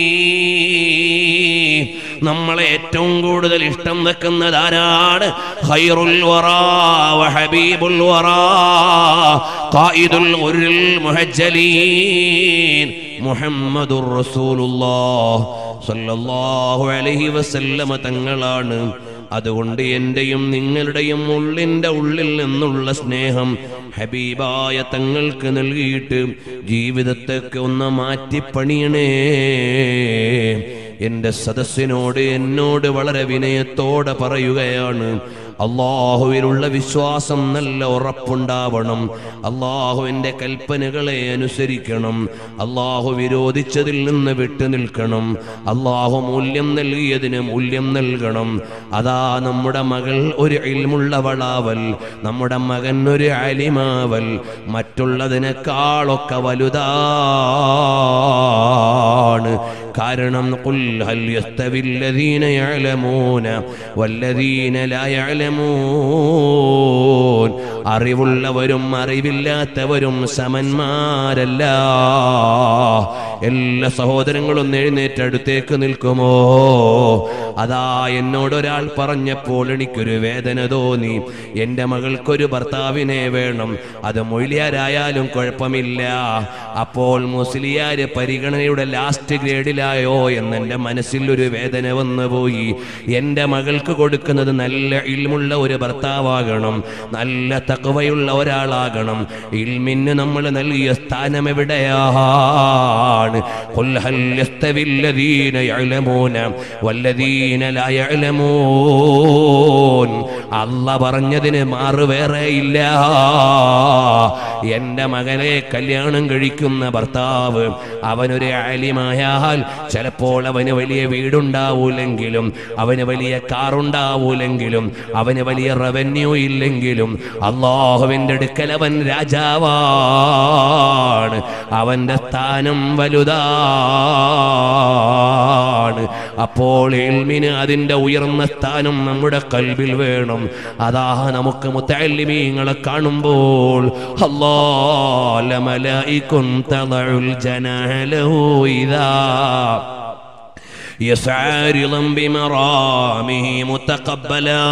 നമ്മളെ ഏറ്റവും കൂടുതൽ ഇഷ്ടം വെക്കുന്നത് ആരാണ് ഖൈറുൽ വറാ വ ഹബീബുൽ വറാ ഖായിദുൽ ഗുരുൽ മുഹജ്ജലീൻ മുഹമ്മദുർ റസൂലുള്ളാഹ് സല്ലല്ലാഹു അലൈഹി വസല്ലമ തങ്ങളാണ് അതുകൊണ്ട് എന്റെയും നിങ്ങളുടെയും ഉള്ളിന്റെ ഉള്ളിൽ നിന്നുള്ള സ്നേഹം ഹബീബായ തങ്ങൾക്ക് നൽകിയിട്ട് ജീവിതത്തൊക്കെ ഒന്ന് മാറ്റിപ്പണിയണേ എന്റെ സദസ്സിനോട് എന്നോട് വളരെ വിനയത്തോടെ പറയുകയാണ് അള്ളാഹുവിലുള്ള വിശ്വാസം നല്ല ഉറപ്പുണ്ടാവണം അള്ളാഹുവിന്റെ കൽപ്പനകളെ അനുസരിക്കണം അള്ളാഹു വിരോധിച്ചതിൽ നിന്ന് വിട്ടു നിൽക്കണം അള്ളാഹു മൂല്യം നൽകിയതിന് മൂല്യം നൽകണം അതാ നമ്മുടെ മകൾ ഒരു ഇൽമുള്ളവളാവൽ നമ്മുടെ മകൻ ഒരു അലിമാവൽ മറ്റുള്ളതിനേക്കാളൊക്കെ വലുതാണ് കാരണം ഖുൽ ഹൽ യസ്തവി الذين يعلمون والذين لا يعلمون അറിവുള്ളവരും അറിവില്ലാത്തവരും സമന്മാരല്ല എല്ലാ സഹോദരങ്ങളും ഒന്ന് എഴുന്നേറ്റ് അടുത്തേക്ക് നിൽക്കുമോ അതാ എന്നോട് ഒരാൾ പറഞ്ഞപ്പോൾ എനിക്കൊരു വേദന തോന്നി എൻ്റെ മകൾക്കൊരു ഭർത്താവിനെ വേണം അത് മൊയ്ലിയാരായാലും കുഴപ്പമില്ല അപ്പോൾ മുസ്ലിയാര് പരിഗണനയുടെ ലാസ്റ്റ് ഗ്രേഡിലായോ എന്ന് എൻ്റെ മനസ്സിൽ ഒരു വേദന വന്നു പോയി എൻ്റെ മകൾക്ക് കൊടുക്കുന്നത് നല്ല ഇൽമുള്ള ഒരു ഭർത്താവാകണം നല്ല തകവയുള്ള ഒരാളാകണം ഇൽമിന് നമ്മൾ നൽകിയ സ്ഥാനം എവിടെയാണ് ഖുൽ ഹൽ യസ്തവി الذين يعلمون والذين الذين لا يعلمون അല്ല പറഞ്ഞതിന് മാറ് വേറെ ഇല്ല എന്റെ മകനെ കല്യാണം കഴിക്കുന്ന ഭർത്താവ് അവനൊരു ആലിമായാൽ ചിലപ്പോൾ അവന് വലിയ വീടുണ്ടാവൂലെങ്കിലും അവന് വലിയ കാറുണ്ടാവൂലെങ്കിലും അവന് വലിയ റവന്യൂ ഇല്ലെങ്കിലും അള്ളാഹുവിന്റെ അടുക്കൽ അവൻ രാജാവാണ് അവന്റെ സ്ഥാനം വലുതാണ് അപ്പോൾ എൽമിന് അതിന്റെ ഉയർന്ന സ്ഥാനം നമ്മുടെ കൽവിൽ വേണം അതാ നമുക്ക് മുത്തല്ലിമീങ്ങളെ കാണുമ്പോൾ അല്ലാലമലൈക്കും തളഉൽ ജനാലഹു ഇദാ يسعى رضا بمرامه متقبلا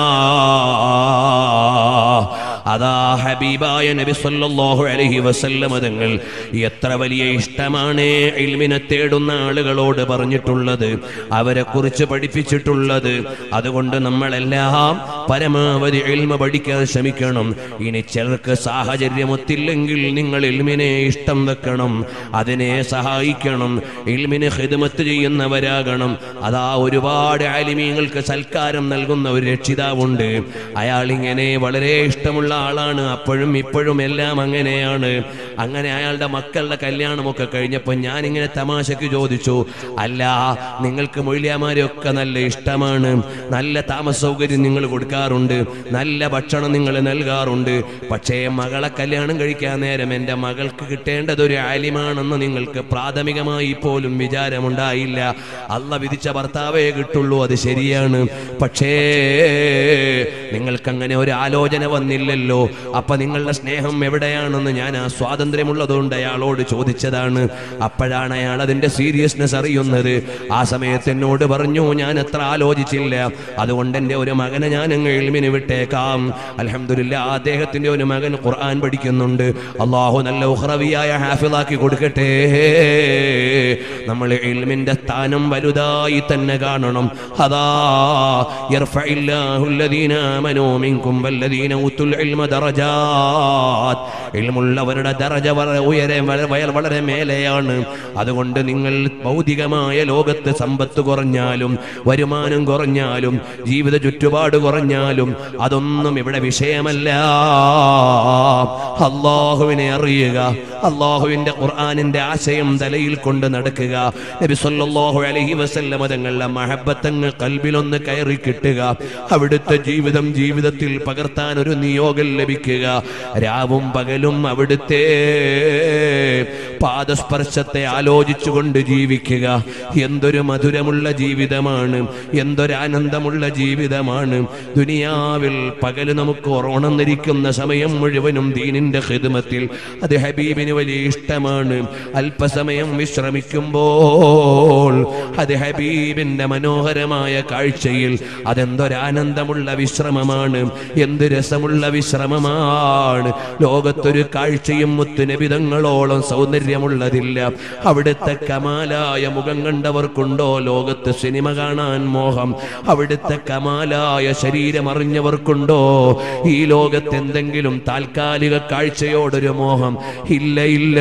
അതാ ഹബീബായ നബി സല്ലല്ലാഹു അലൈഹി വസല്ലമ തങ്ങൾ എത്ര വലിയ ഇഷ്ടമാണ് ഇൽമിനെ തേടുന്ന ആളുകളോട് പറഞ്ഞിട്ടുള്ളത് അവരെ കുറിച്ച് പഠിപ്പിച്ചിട്ടുള്ളത് അതുകൊണ്ട് നമ്മളെല്ലാം പരമാവധി ഇൽമ പഠിക്കാൻ ശ്രമിക്കണം ഇനി ചിലർക്ക് സാഹചര്യമൊത്തില്ലെങ്കിൽ നിങ്ങൾ ഇൽമിനെ ഇഷ്ടം വെക്കണം അതിനെ സഹായിക്കണം ഇൽമിന് ഹിദ്മത്ത് ചെയ്യുന്നവരാകണം അതാ ഒരുപാട് ആലിമീങ്ങൾക്ക് സൽക്കാരം നൽകുന്ന ഒരു രക്ഷിതാവുണ്ട് അയാൾ ഇങ്ങനെ വളരെ ഇഷ്ടമുള്ള ആളാണ് അപ്പോഴും ഇപ്പോഴും എല്ലാം അങ്ങനെയാണ് അങ്ങനെ അയാളുടെ മക്കളുടെ കല്യാണമൊക്കെ കഴിഞ്ഞപ്പോൾ ഞാൻ ഇങ്ങനെ തമാശക്ക് ചോദിച്ചു അല്ല നിങ്ങൾക്ക് മൊഴിയാമാരെയൊക്കെ നല്ല ഇഷ്ടമാണ് നല്ല താമസ സൗകര്യം നിങ്ങൾ കൊടുക്കാറുണ്ട് നല്ല ഭക്ഷണം നിങ്ങൾ നൽകാറുണ്ട് പക്ഷേ മകളെ കല്യാണം കഴിക്കാൻ നേരം എൻ്റെ മകൾക്ക് കിട്ടേണ്ടത് ഒരു ആലിമാണെന്ന് നിങ്ങൾക്ക് പ്രാഥമികമായി പോലും വിചാരമുണ്ടായില്ല അല്ല വിധിച്ച ഭർത്താവേ കിട്ടുള്ളൂ അത് ശരിയാണ് പക്ഷേ നിങ്ങൾക്കങ്ങനെ ഒരു ആലോചന വന്നില്ലല്ലോ അപ്പൊ നിങ്ങളുടെ സ്നേഹം എവിടെയാണെന്ന് ഞാൻ ആ സ്വാതന്ത്ര്യമുള്ളതുകൊണ്ട് അയാളോട് ചോദിച്ചതാണ് അപ്പോഴാണ് അയാൾ അതിന്റെ സീരിയസ്നെസ് അറിയുന്നത് ആ സമയത്ത് എന്നോട് പറഞ്ഞു ഞാൻ എത്ര ആലോചിച്ചില്ല അതുകൊണ്ട് എൻ്റെ ഒരു മകനെ ഞാൻ അങ്ങ് എളിമിന് വിട്ടേക്കാം അലഹമില്ല അദ്ദേഹത്തിന്റെ ഒരു മകൻ ഖുർആൻ പഠിക്കുന്നുണ്ട് അള്ളാഹു നല്ല ഉഹ്റവിയായ ഹാഫിളാക്കി കൊടുക്കട്ടെ നമ്മൾ ഇൽമിന്റെ സ്ഥാനം വലുതായി തന്നെ കാണണം അതാ യർഫഇല്ലാഹു الذين آمنوا منكم والذين أوتوا العلم درجات ഇൽമുള്ളവരുടെ ദറജ വളരെ ഉയരെ വളരെ വയ- വളരെ മേലെയാണ് അതുകൊണ്ട് നിങ്ങൾ ഭൗതികമായ ലോകത്ത് സമ്പത്ത് കുറഞ്ഞാലും വരുമാനം കുറഞ്ഞാലും ജീവിത ചുറ്റുപാട് കുറഞ്ഞാലും അതൊന്നും ഇവിടെ വിഷയമല്ല അള്ളാഹുവിനെ അറിയുക അള്ളാഹുവിന്റെ ഖുർആാനിന്റെ ആശയം തലയിൽ കൊണ്ട് നടക്കുക നബി സല്ലല്ലാഹു അലൈഹി വസല്ലമ തങ്ങളുടെ മഹബത്തങ്ങൾ കൽബിലൊന്ന് കയറി കിട്ടുക അവിടുത്തെ ജീവിതം ജീവിതത്തിൽ പകർത്താൻ ഒരു നിയോഗം ലഭിക്കുക രാവും പകലും അവിടുത്തെ പാദസ്പർശത്തെ ആലോചിച്ചുകൊണ്ട് ജീവിക്കുക എന്തൊരു മധുരമുള്ള ജീവിതമാണ് എന്തൊരു ആനന്ദമുള്ള ജീവിതമാണ് ദുനിയാവിൽ പകല് നമുക്ക് ഉറങ്ങുന്നിരിക്കുന്ന സമയം മുഴുവനും ദീനിന്റെ ഹിദ്മത്തിൽ അത് ഹബീബിന് വലിയ ഇഷ്ടമാണ് അല്പസമയം വിശ്രമിക്കുമ്പോൾ അത് ഹബീബിന്റെ മനോഹരമായ കാഴ്ചയിൽ അതെന്തൊരാനന്ദമുള്ള വിശ്രമമാണ് എന്ത് രസമുള്ള വിശ്രമമാണ് ലോകത്തൊരു കാഴ്ചയും മുത്തുനബിതങ്ങളോളം സൗന്ദര്യമുള്ളതില്ല അവിടുത്തെ കമാലായ മുഖം കണ്ടവർക്കുണ്ടോ ലോകത്ത് സിനിമ കാണാൻ മോഹം അവിടുത്തെ കമാലായ ശരീരം അറിഞ്ഞവർക്കുണ്ടോ ഈ ലോകത്ത് എന്തെങ്കിലും താൽക്കാലിക കാഴ്ചയോടൊരു മോഹം ഇല്ല ഇല്ല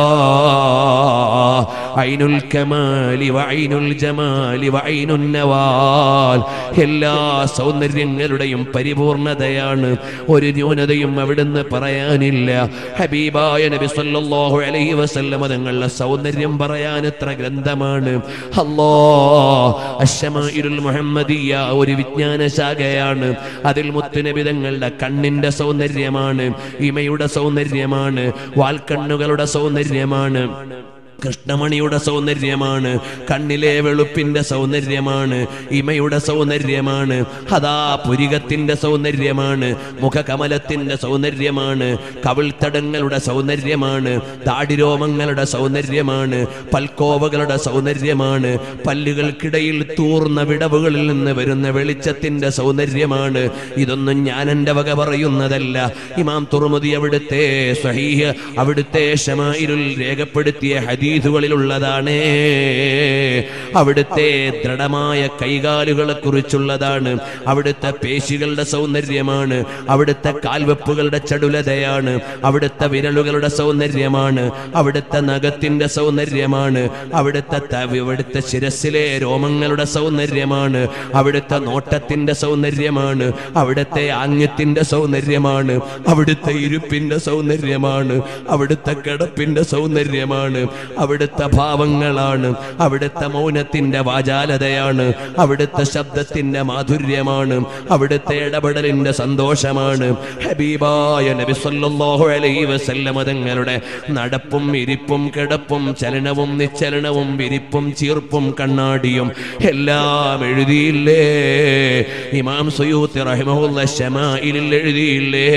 ഐനുൽ കമാലി വൈനുൽ ജമാലി വൈനുൻ നവാൽ എല്ലാ സൗന്ദര്യങ്ങളുടെയും പരിപൂർണതയാണ് ഒരു ന്യൂനതയും അവിടുന്ന് പറയാനില്ല ഹബീബായ നബി സല്ലല്ലാഹു അലൈഹി വസല്ലം തങ്ങളുടെ സൗന്ദര്യം പറയാൻ എത്ര ഗ്രന്ഥമാണ് അല്ലാ അശ്ശമാഇലുൽ മുഹമ്മദിയ ഒരു വിജ്ഞാന ശാഖയാണ് അതിൽ മുത്തുനബി തങ്ങളുടെ കണ്ണിന്റെ സൗന്ദര്യമാണ് ഇമയുടെ സൗന്ദര്യമാണ് വാൽക്കണ്ണുകളുടെ സൗന്ദര്യമാണ് കൃഷ്ണമണിയുടെ സൗന്ദര്യമാണ് കണ്ണിലെ വെളുപ്പിന്റെ സൗന്ദര്യമാണ് ഇമയുടെ സൗന്ദര്യമാണ് അതാ പുരികത്തിന്റെ സൗന്ദര്യമാണ് മുഖകമലത്തിന്റെ സൗന്ദര്യമാണ് കവിൾത്തടങ്ങളുടെ സൗന്ദര്യമാണ് താടിരോമങ്ങളുടെ സൗന്ദര്യമാണ് പൽക്കോവകളുടെ സൗന്ദര്യമാണ് പല്ലുകൾക്കിടയിൽ തൂർന്ന വിടവുകളിൽ നിന്ന് വരുന്ന വെളിച്ചത്തിന്റെ സൗന്ദര്യമാണ് ഇതൊന്നും ഞാൻ എൻ്റെ വക പറയുന്നതല്ല ഇമാം തുറമുതി അവിടുത്തെ സ്വഹീഹ് അവിടുത്തെ ഷമായിലുൽ രേഖപ്പെടുത്തിയ ഹദീസ് ഹദീസുകളിലുള്ളതാണ് അവിടുത്തെ ദൃഢമായ കൈകാലുകളെ കുറിച്ചുള്ളതാണ് അവിടുത്തെ പേശികളുടെ സൗന്ദര്യമാണ് അവിടുത്തെ കാൽവെപ്പുകളുടെ ചടുലതയാണ് അവിടുത്തെ വിരലുകളുടെ സൗന്ദര്യമാണ് അവിടുത്തെ നഖത്തിന്റെ സൗന്ദര്യമാണ് അവിടുത്തെ തവി അവിടുത്തെ ശിരസിലെ രോമങ്ങളുടെ സൗന്ദര്യമാണ് അവിടുത്തെ നോട്ടത്തിന്റെ സൗന്ദര്യമാണ് അവിടുത്തെ ആംഗ്യത്തിന്റെ സൗന്ദര്യമാണ് അവിടുത്തെ ഇരുപ്പിന്റെ സൗന്ദര്യമാണ് അവിടുത്തെ കിടപ്പിന്റെ സൗന്ദര്യമാണ് അവിടുത്തെ ഭാവങ്ങളാണ് അവിടുത്തെ മൗനത്തിന്റെ വാചാലതയാണ് അവിടുത്തെ ശബ്ദത്തിന്റെ മാധുര്യമാണ് അവിടുത്തെ ഇടപെടലിന്റെ സന്തോഷമാണ് ഹബീബായ നബി സല്ലല്ലാഹു അലൈഹി വസല്ലമ തങ്ങളുടെ നടപ്പും ഇരിപ്പും കിടപ്പും ചലനവും നിശ്ചലനവും വിരിപ്പും ചീർപ്പും കണ്ണാടിയും എല്ലാം എഴുതിയില്ലേ ഇമാം സുയൂത്തി റഹിമഹുല്ല ശമായിലിൽ എഴുതിയില്ലേ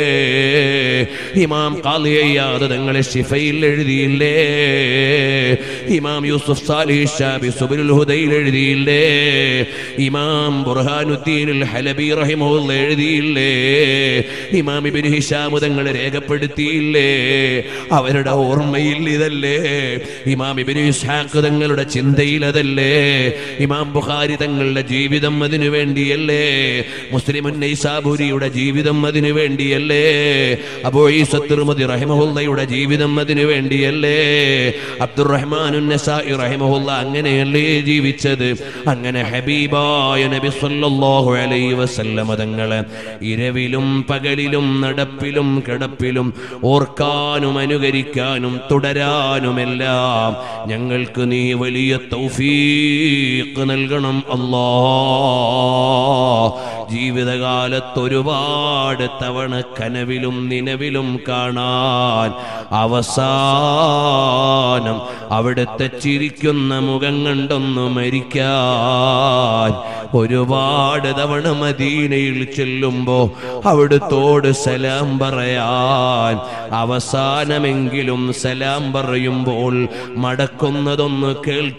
ഇമാം ഖാലിയയ്യാദ് തങ്ങളെ ഷിഫയിൽ എഴുതിയില്ലേ ഇമാം യൂസുഫ് സാലിഹ് ഷാബി സുബുൽ ഹുദയിൽ എഴുതിയില്ലേ ഇമാം ബുർഹാനുദ്ദീൻ ഹലബി റഹിമഹുല്ല എഴുതിയില്ലേ ഇമാം ഇബ്നു ഹിഷാം തങ്ങൾ രേഖപ്പെടുത്തിയില്ലേ അവരുടെ ഓർമ്മയിൽ ഇതല്ലേ ഇമാം ഇബ്നു ഇസ്ഹാഖ് തങ്ങളുടെ ചിന്തയിൽ അതല്ലേ ഇമാം ബുഖാരി തങ്ങളുടെ ജീവിതം അതിനു വേണ്ടിയല്ലേ മുസ്ലിം നൈസാബുരിയുടെ ജീവിതം അതിനു വേണ്ടിയല്ലേ അബൂ ഈസ തിർമദി റഹിമഹുല്ലയുടെ ജീവിതം അതിനു വേണ്ടിയല്ലേ അബ്ദുറഹ്മാൻ നസായി റഹിമഹുല്ല അങ്ങനെയല്ലേ ജീവിച്ചത് അങ്ങനെ ഹബീബായ നബി സല്ലല്ലാഹു അലൈഹി വസല്ലമ തങ്ങളെ ഇരവിലും പകലിലും നടപ്പിലും കിടപ്പിലും ഓർക്കാനും അനുകരിക്കാനും തുടരാനുമെല്ലാം ഞങ്ങൾക്ക് നീ വലിയ തൗഫീഖ് നൽകണം അല്ലാ ജീവിതകാലത്ത് ഒരുപാട് തവണ കനവിലും നിലവിലും കാണാൻ അവസാനം അവിടുത്തെ ചിരിക്കുന്ന മുഖം കണ്ടൊന്ന് മരിക്കാൻ ഒരുപാട് തവണ മദീനയിൽ ചെല്ലുമ്പോ അവിടുത്തോട് സലാം പറയാൻ അവസാനമെങ്കിലും സലാം പറയുമ്പോൾ മടക്കുന്നതൊന്ന്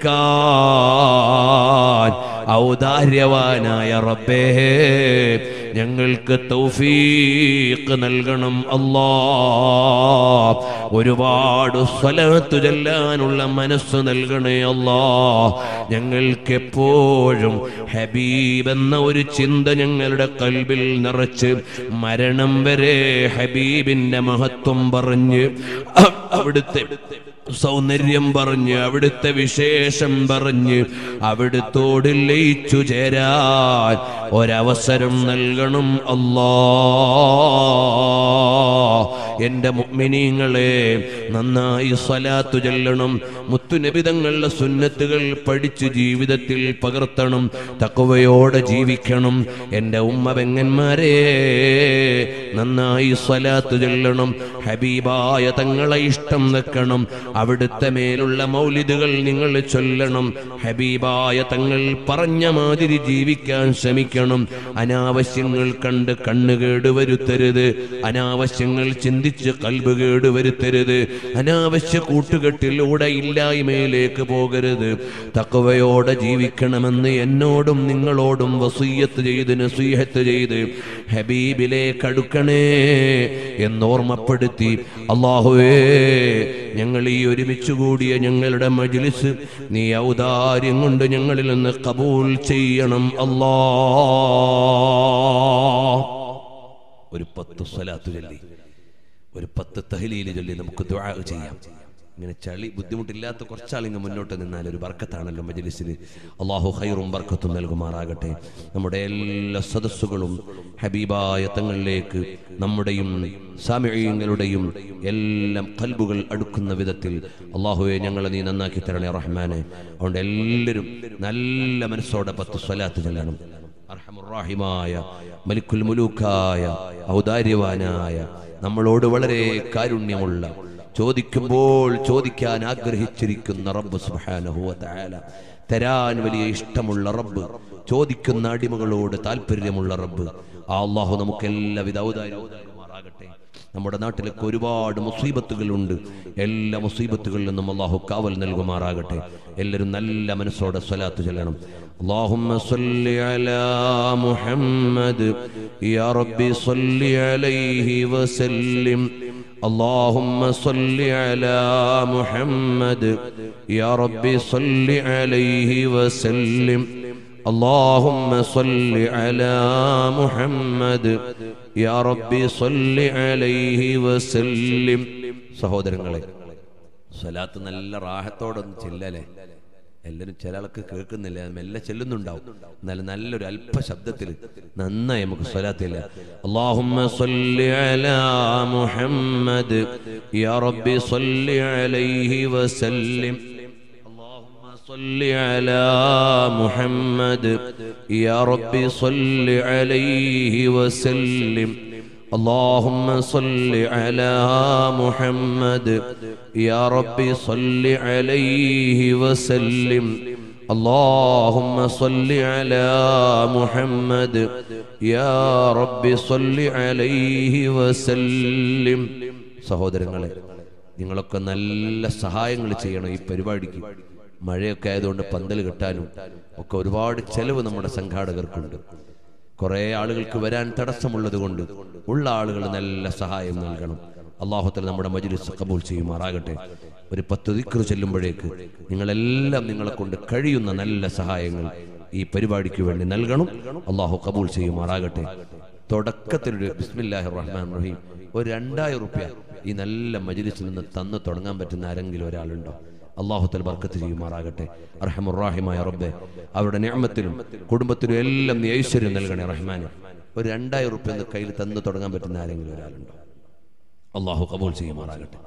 കേൾക്കാൻ ഔദാര്യവാനായ റബ്ബേ ഞങ്ങൾക്ക് തൗഫീഖ് നൽകണം അല്ലാ ഒരുപാട് സ്വലത്ത് ചെല്ലാനുള്ള മനസ്സ് നൽകണേ അല്ലാ ഞങ്ങൾക്ക് എപ്പോഴും ഹബീബ് എന്ന ഒരു ചിന്ത ഞങ്ങളുടെ കൽബിൽ നിറച്ച് മരണം വരെ ഹബീബിന്റെ മഹത്വം പറഞ്ഞ് അ- അവിടുത്തെ സൗന്ദര്യം പറഞ്ഞ് അവിടുത്തെ വിശേഷം പറഞ്ഞ് അവിടുത്തോട് ലയിച്ചു ചേരാൻ ഒരവസരം നൽകണം അല്ലാ എന്റെ മുഅ്മിനീങ്ങളെ നന്നായി സ്വലാത്തു ചൊല്ലണം മുത്തുനബിതങ്ങളുടെ സുന്നത്തുകൾ പഠിച്ച് ജീവിതത്തിൽ പകർത്തണം തക്കവയോടെ ജീവിക്കണം എൻ്റെ ഉമ്മ പെങ്ങന്മാരെ നന്നായി സ്വലാത്ത് ചൊല്ലണം ഹബീബായ തങ്ങളെ ഇഷ്ടം വെക്കണം അവിടുത്തെ മേലുള്ള മൗലിദുകൾ നിങ്ങൾ ചൊല്ലണം ഹബീബായ തങ്ങൾ പറഞ്ഞ മാതിരി ജീവിക്കാൻ ശ്രമിക്കണം അനാവശ്യങ്ങൾ കണ്ട് കണ്ണുകേട് വരുത്തരുത് അനാവശ്യങ്ങൾ ചിന്തിച്ച് കൽബ് കേട് വരുത്തരുത് അനാവശ്യ കൂട്ടുകെട്ടിലൂടെ ഇല്ലായ്മയിലേക്ക് പോകരുത് തക്കവയോടെ ജീവിക്കണമെന്ന് എന്നോടും നിങ്ങളോടും വസീയത്ത് ചെയ്ത് നസീഹത്ത് ചെയ്ത് ഹബീബിലേക്ക് അടുക്കണേ എന്നോർമ്മപ്പെടുത്തി അള്ളാഹുവേ ഞങ്ങൾ ഈ ഒരുമിച്ച് കൂടിയ ഞങ്ങളുടെ മജ്ലിസ് നീ ഔദാര്യം കൊണ്ട് ഞങ്ങളിൽ നിന്ന് കബൂൽ ചെയ്യണം അല്ലാ ഒരു പത്ത് സ്വലാത്തു ചൊല്ലി ഒരു പത്ത് തഹലീല് ചൊല്ലി നമുക്ക് ദുആ ചെയ്യാം ഇങ്ങനെ ചളി ബുദ്ധിമുട്ടില്ലാത്ത കുറച്ചാളിങ്ങ് മുന്നോട്ട് നിന്നാൽ ഒരു ബർക്കത്താണല്ലോ മജ്ലിസിന് അള്ളാഹു ഖൈറും ബർക്കത്തും നൽകുമാറാകട്ടെ നമ്മുടെ എല്ലാ സദസ്സുകളും ഹബീബായ തങ്ങളിലേക്ക് നമ്മുടെയും സാമിഴീങ്ങളുടെയും എല്ലാം കൽബുകൾ അടുക്കുന്ന വിധത്തിൽ അള്ളാഹുവെ ഞങ്ങളെ നീ നന്നാക്കി തരണേ റഹ്മാനെ അതുകൊണ്ട് എല്ലാവരും നല്ല മനസ്സോടെ പത്ത് സ്വലാത്ത് ചെല്ലണം അർഹമുറാഹിമായ മലിക്കുൽ മുലൂക്കായ ഔദാര്യവാനായ നമ്മളോട് വളരെ കാരുണ്യമുള്ള ചോദിക്കുമ്പോൾ ചോദിക്കാൻ ആഗ്രഹിച്ചിരിക്കുന്ന റബ്ബ് സുബ്ഹാനഹു വ തആല തരാൻ വലിയ ഇഷ്ടമുള്ള റബ്ബ് ചോദിക്കുന്ന അടിമകളോട് താല്പര്യമുള്ള റബ്ബ് ആ അള്ളാഹു നമുക്ക് എല്ലാവിധ ഔദാര്യവും നൽകുമാറാകട്ടെ നമ്മുടെ നാട്ടിലൊക്കെ ഒരുപാട് മുസീബത്തുകളുണ്ട് എല്ലാ മുസീബത്തുകളിൽ നിന്നും അള്ളാഹു കാവൽ നൽകുമാറാകട്ടെ എല്ലാവരും നല്ല മനസ്സോടെ സ്വലാത്ത് ചെല്ലണം اللهم صل على محمد يا رب صل عليه وسلم اللهم صل على محمد يا رب صل عليه وسلم اللهم صل على محمد يا رب صل عليه وسلم സഹോദരങ്ങളെ സ്വലാത്ത് നല്ല റാഹത്തോടൊന്ന് ചെല്ലല്ലേ എല്ലാവരും ചില ആൾക്ക് കേൾക്കുന്നില്ല മെല്ലെ ചെല്ലുന്നുണ്ടാവും എന്നാലും നല്ലൊരു അല്പ ശബ്ദത്തിൽ നന്നായി നമുക്ക് സ്വലാത്തില്ല അള്ളാഹുമ്മ സ്വല്ലി അലാ മുഹമ്മദ് യാ റബ്ബി സ്വല്ലി അലൈഹി വസല്ലിം اللهم صل على محمد يا رب صل عليه وسلم اللهم صل على محمد يا رب صل عليه وسلم اللهم صل على محمد يا رب صل عليه وسلم സഹോദരങ്ങളെ നിങ്ങളൊക്കെ നല്ല സഹായങ്ങൾ ചെയ്യണം ഈ പരിപാടിക്ക് മഴയൊക്കെ ആയതുകൊണ്ട് പന്തൽ കെട്ടാനും ഒക്കെ ഒരുപാട് ചെലവ് നമ്മുടെ സംഘാടകർക്കുണ്ട് കുറെ ആളുകൾക്ക് വരാൻ തടസ്സമുള്ളത് കൊണ്ട് ഉള്ള ആളുകൾ നല്ല സഹായം നൽകണം അള്ളാഹുത്തല നമ്മുടെ മജ്ലിസ് കബൂൽ ചെയ്യുമാറാകട്ടെ ഒരു പത്ത് ദിക്റ് ചെല്ലുമ്പോഴേക്ക് നിങ്ങളെല്ലാം നിങ്ങളെ കൊണ്ട് കഴിയുന്ന നല്ല സഹായങ്ങൾ ഈ പരിപാടിക്ക് വേണ്ടി നൽകണം അള്ളാഹു കബൂൽ ചെയ്യുമാറാകട്ടെ തുടക്കത്തിലൊരു ബിസ്മില്ലാഹി റഹ്മാൻ റഹീം ഒരു രണ്ടായിരം റുപ്യ ഈ നല്ല മജ്ലിസിൽ നിന്ന് തന്നു തുടങ്ങാൻ പറ്റുന്ന ആരെങ്കിലും ഒരാളുണ്ടോ അള്ളാഹുത്തൽ ബർക്കത്ത് ചെയ്യുമാറാകട്ടെ അർഹമുറാഹിമായ റബ്ബെ അവരുടെ ഞാമത്തിലും കുടുംബത്തിലും എല്ലാം നീ ഐശ്വര്യം നൽകണേ റഹ്മാന് ഒരു രണ്ടായിരം റുപ്യ ഒന്ന് കയ്യിൽ തന്നു തുടങ്ങാൻ പറ്റുന്ന ആരെങ്കിലും ഒരാളുണ്ടോ അള്ളാഹു കബൂൽ ചെയ്യുമാറാകട്ടെ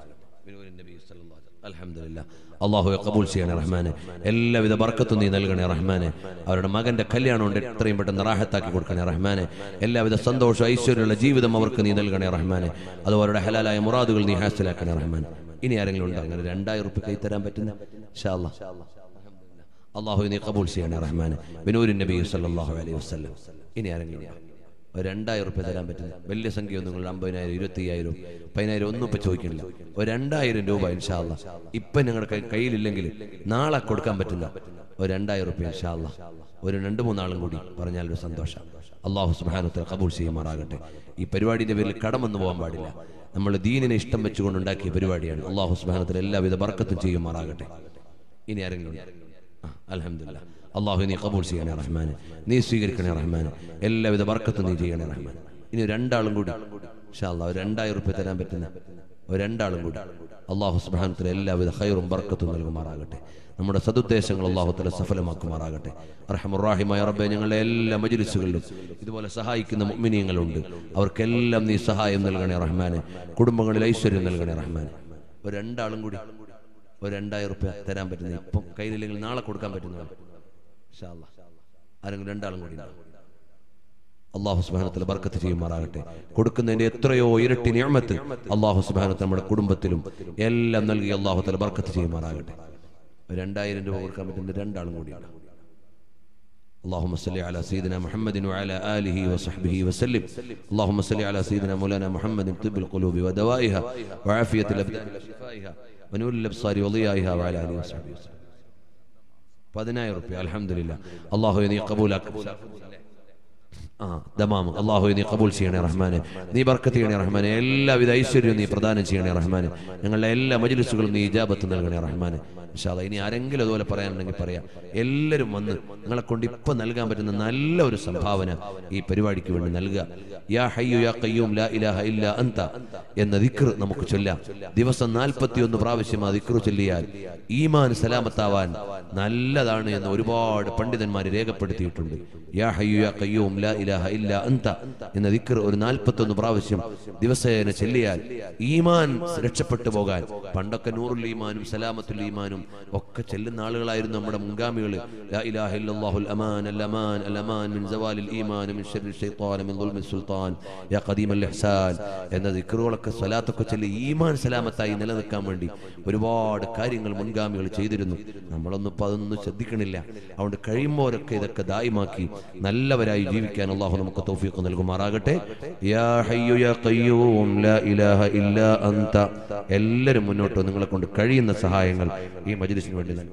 അൽഹംദുലില്ലാ അള്ളാഹു കബൂൽ ചെയ്യണേ റഹ്മാനെ എല്ലാവിധ ബർക്കത്തും നീ നൽകണേ റഹ്മാനെ അവരുടെ മകന്റെ കല്യാണം കൊണ്ട് എത്രയും പെട്ടെന്ന് റാഹത്താക്കി കൊടുക്കണേ റഹ്മാനെ എല്ലാവിധ സന്തോഷ ഐശ്വര്യമുള്ള ജീവിതം അവർക്ക് നീ നൽകണേ റഹ്മാനെ അത് അവരുടെ ഹലാലായ മുറാദുകൾ നീ ഹാസിലാക്കണേ റഹ്മാൻ ഇനി ആരെങ്കിലും ഉണ്ടോ അങ്ങനെ രണ്ടായിരം റുപ്യ കൈ തരാൻ പറ്റുന്ന ഇൻഷാ അല്ലാ അള്ളാഹു നീ കബൂൽ ചെയ്യണേ റഹ്മാനെ ബിനൂരിൻ നബി സല്ലല്ലാഹു അലൈഹി വസല്ലം ഇനി ആരെങ്കിലും ഉണ്ടോ? ഒരു രണ്ടായിരം റുപ്യ തരാൻ പറ്റുന്ന വലിയ സംഖ്യ ഒന്നും നിങ്ങൾ അമ്പതിനായിരം ഇരുപത്തി അയ്യായിരം പതിനായിരം ഒന്നും ഇപ്പൊ ചോദിക്കണില്ല ഒരു രണ്ടായിരം രൂപ ഇൻഷാല്ല ഇപ്പൊ നിങ്ങളുടെ കൈ- കയ്യിലില്ലെങ്കിൽ നാളെ കൊടുക്കാൻ പറ്റുന്ന ഒരു രണ്ടായിരം റുപ്യ ഇൻഷാല്ല ഒരു രണ്ട് മൂന്നാളും കൂടി പറഞ്ഞാൽ ഒരു സന്തോഷം അള്ളാഹു സുബാനുത്തൽ കബൂൾ ചെയ്യുമാറാകട്ടെ ഈ പരിപാടിന്റെ പേരിൽ കടമെന്ന് പോകാൻ പാടില്ല നമ്മൾ ദീനിനെ ഇഷ്ടം വെച്ചുകൊണ്ട് ഉണ്ടാക്കിയ പരിപാടിയാണ് അള്ളാഹു സുബാനത്തിൽ എല്ലാവിധ ബർക്കത്തും ചെയ്യുമാറാകട്ടെ ഇനി ആരെങ്കിലും അലഹമില്ല അള്ളാഹു നീ കബൂൾ ചെയ്യണേ റഹ്മാനെ നീ സ്വീകരിക്കണേ റഹ്മാനെ എല്ലാവിധ ബർക്കത്തും നീ ചെയ്യണേ റഹ്മാൻ ഇനി രണ്ടാളും കൂടി ഇൻഷാ അല്ലാഹ് ഒരു രണ്ടായിരം റുപ്യ തരാൻ പറ്റുന്ന ഒരു രണ്ടാളും കൂടി അള്ളാഹു സുബാനത്തിൽ എല്ലാവിധ ഹൈറും ബർക്കത്തും നൽകുമാറാകട്ടെ നമ്മുടെ സതുദ്ദേശങ്ങൾ അള്ളാഹു തല സഫലമാക്കുമാറാകട്ടെ റഹമുറാഹിമായ റബ്ബെ ഞങ്ങളുടെ എല്ലാ മജിലിസുകളിലും ഇതുപോലെ സഹായിക്കുന്ന മുഅ്മിനീങ്ങളുണ്ട് അവർക്കെല്ലാം നീ സഹായം നൽകണേ റഹ്മാനെ കുടുംബങ്ങളിൽ ഐശ്വര്യം നൽകണേ റഹ്മാനെ ഒരു രണ്ടാളും കൂടി ഒരു രണ്ടായിരം റുപ്യ തരാൻ പറ്റുന്ന ഇപ്പം കയ്യിലില്ലെങ്കിൽ നാളെ കൊടുക്കാൻ പറ്റുന്ന ആരെങ്കിലും രണ്ടാളും കൂടി ഉണ്ടാവും. അള്ളാഹു സുബാനത്തിൽ ബർക്കത്ത് ചെയ്യുമാറാകട്ടെ കൊടുക്കുന്നതിന്റെ എത്രയോ ഇരട്ടി നിയമത്ത് അള്ളാഹു സുബാനത്ത് നമ്മുടെ കുടുംബത്തിലും എല്ലാം നൽകി അള്ളാഹു തല ബർക്കത്ത് ചെയ്യുമാറാകട്ടെ ഒരു രണ്ടായിരം രൂപ കൊടുക്കാൻ പറ്റുന്ന രണ്ടാളും കൂടിയാണ് اللهم صل على سيدنا محمد وعلى آله وصحبه وسلم اللهم صل على سيدنا مولانا محمد طب القلوب ودوائها وعافية الأبدان وشفائها ونور الأبصار وضيائها وعلى آله وصحبه وسلم പതിനായിരം റുപ്യ അലഹമില്ല അള്ളാഹു നീ കബൂലാക്കും ആ ദമാമ് അള്ളാഹു നീ കബൂൽ ചെയ്യണേ റഹ്മാനെ നീ ബർക്കത്ത് ചെയ്യണേ റഹ്മാനെ എല്ലാവിധ ഐശ്വര്യവും നീ പ്രദാനം ചെയ്യണേ റഹ്മാനെ ഞങ്ങളുടെ എല്ലാ മജ്ലിസുകളും നീ ഇജാബത്ത് നൽകണേ റഹ്മാനെ ഇൻഷാല്ലാ ഇനി ആരെങ്കിലും അതുപോലെ പറയാനുണ്ടെങ്കിൽ പറയാം എല്ലാവരും വന്ന് നിങ്ങളെ കൊണ്ട് ഇപ്പൊ നൽകാൻ പറ്റുന്ന നല്ല ഒരു സംഭാവന ഈ പരിപാടിക്ക് വേണ്ടി നൽകുക യാ ഹയ്യു യാ ഖയ്യൂം ലാ ഇലാഹ ഇല്ല അന്ത എന്ന ദിക്ർ നമുക്ക് ചൊല്ലാം ദിവസം നാൽപ്പത്തിയൊന്ന് പ്രാവശ്യം ആ ദിക്ർ ചൊല്ലിയാൽ ഈമാൻ സലാമത്താവാൻ നല്ലതാണ് എന്ന് ഒരുപാട് പണ്ഡിതന്മാർ രേഖപ്പെടുത്തിയിട്ടുണ്ട് യാ ഹയ്യു യാ ഖയ്യൂം ലാ ഇലാഹ ഇല്ല അന്ത എന്ന ദിക്ർ ഒരു നാൽപ്പത്തൊന്ന് പ്രാവശ്യം ദിവസേന ചെല്ലിയാൽ ഈമാൻ രക്ഷപ്പെട്ടു പോകാൻ പണ്ടൊക്കെ നൂറുൽ ഈമാനും സലാമത്തുൽ ഈമാനും ഒക്കെ ചെല്ലുന്ന ആളുകളായിരുന്നു നമ്മുടെ മുൻഗാമികൾ ലാ ഇലാഹ ഇല്ലല്ലാഹുൽ അമാൻ അൽ അമാൻ അൽ അമാൻ മിൻ സവാലിൽ ഈമാൻ മിൻ ശർരി ശൈത്താൻ മിൻ ദുൽമി സുൽത്താൻ യാ ഖദീമൽ ഇഹ്സാൻ എന്ന ദിക്റുകളൊക്കെ സ്വലാത്തൊക്കെ ചൊല്ലി ഈമാൻ സലാമത്തായി നിലനിൽക്കാൻ വേണ്ടി ഒരുപാട് കാര്യങ്ങൾ മുൻഗാമികൾ ചെയ്തിരുന്നു നമ്മളൊന്നും ഇപ്പൊ അതൊന്നും ശ്രദ്ധിക്കണില്ല അതുകൊണ്ട് കഴിയുമ്പോഴൊക്കെ ഇതൊക്കെ ദായിമാക്കി നല്ലവരായി ജീവിക്കാൻ അള്ളാഹു നമുക്ക് തൗഫീഖ് നൽകുമാറാകട്ടെ യാ ഹയ്യു യാ ഖയ്യൂം ലാ ഇലാഹ ഇല്ലാ അന്ത എല്ലാവരും മുന്നോട്ട് വന്ന് നിങ്ങളെ കൊണ്ട് കഴിയുന്ന സഹായങ്ങൾ ഈ മജ്ലിസിന് വേണ്ടി നൽകും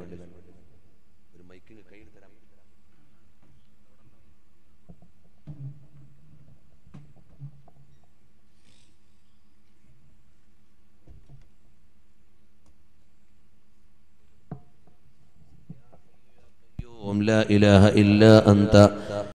لا إله إلا أنت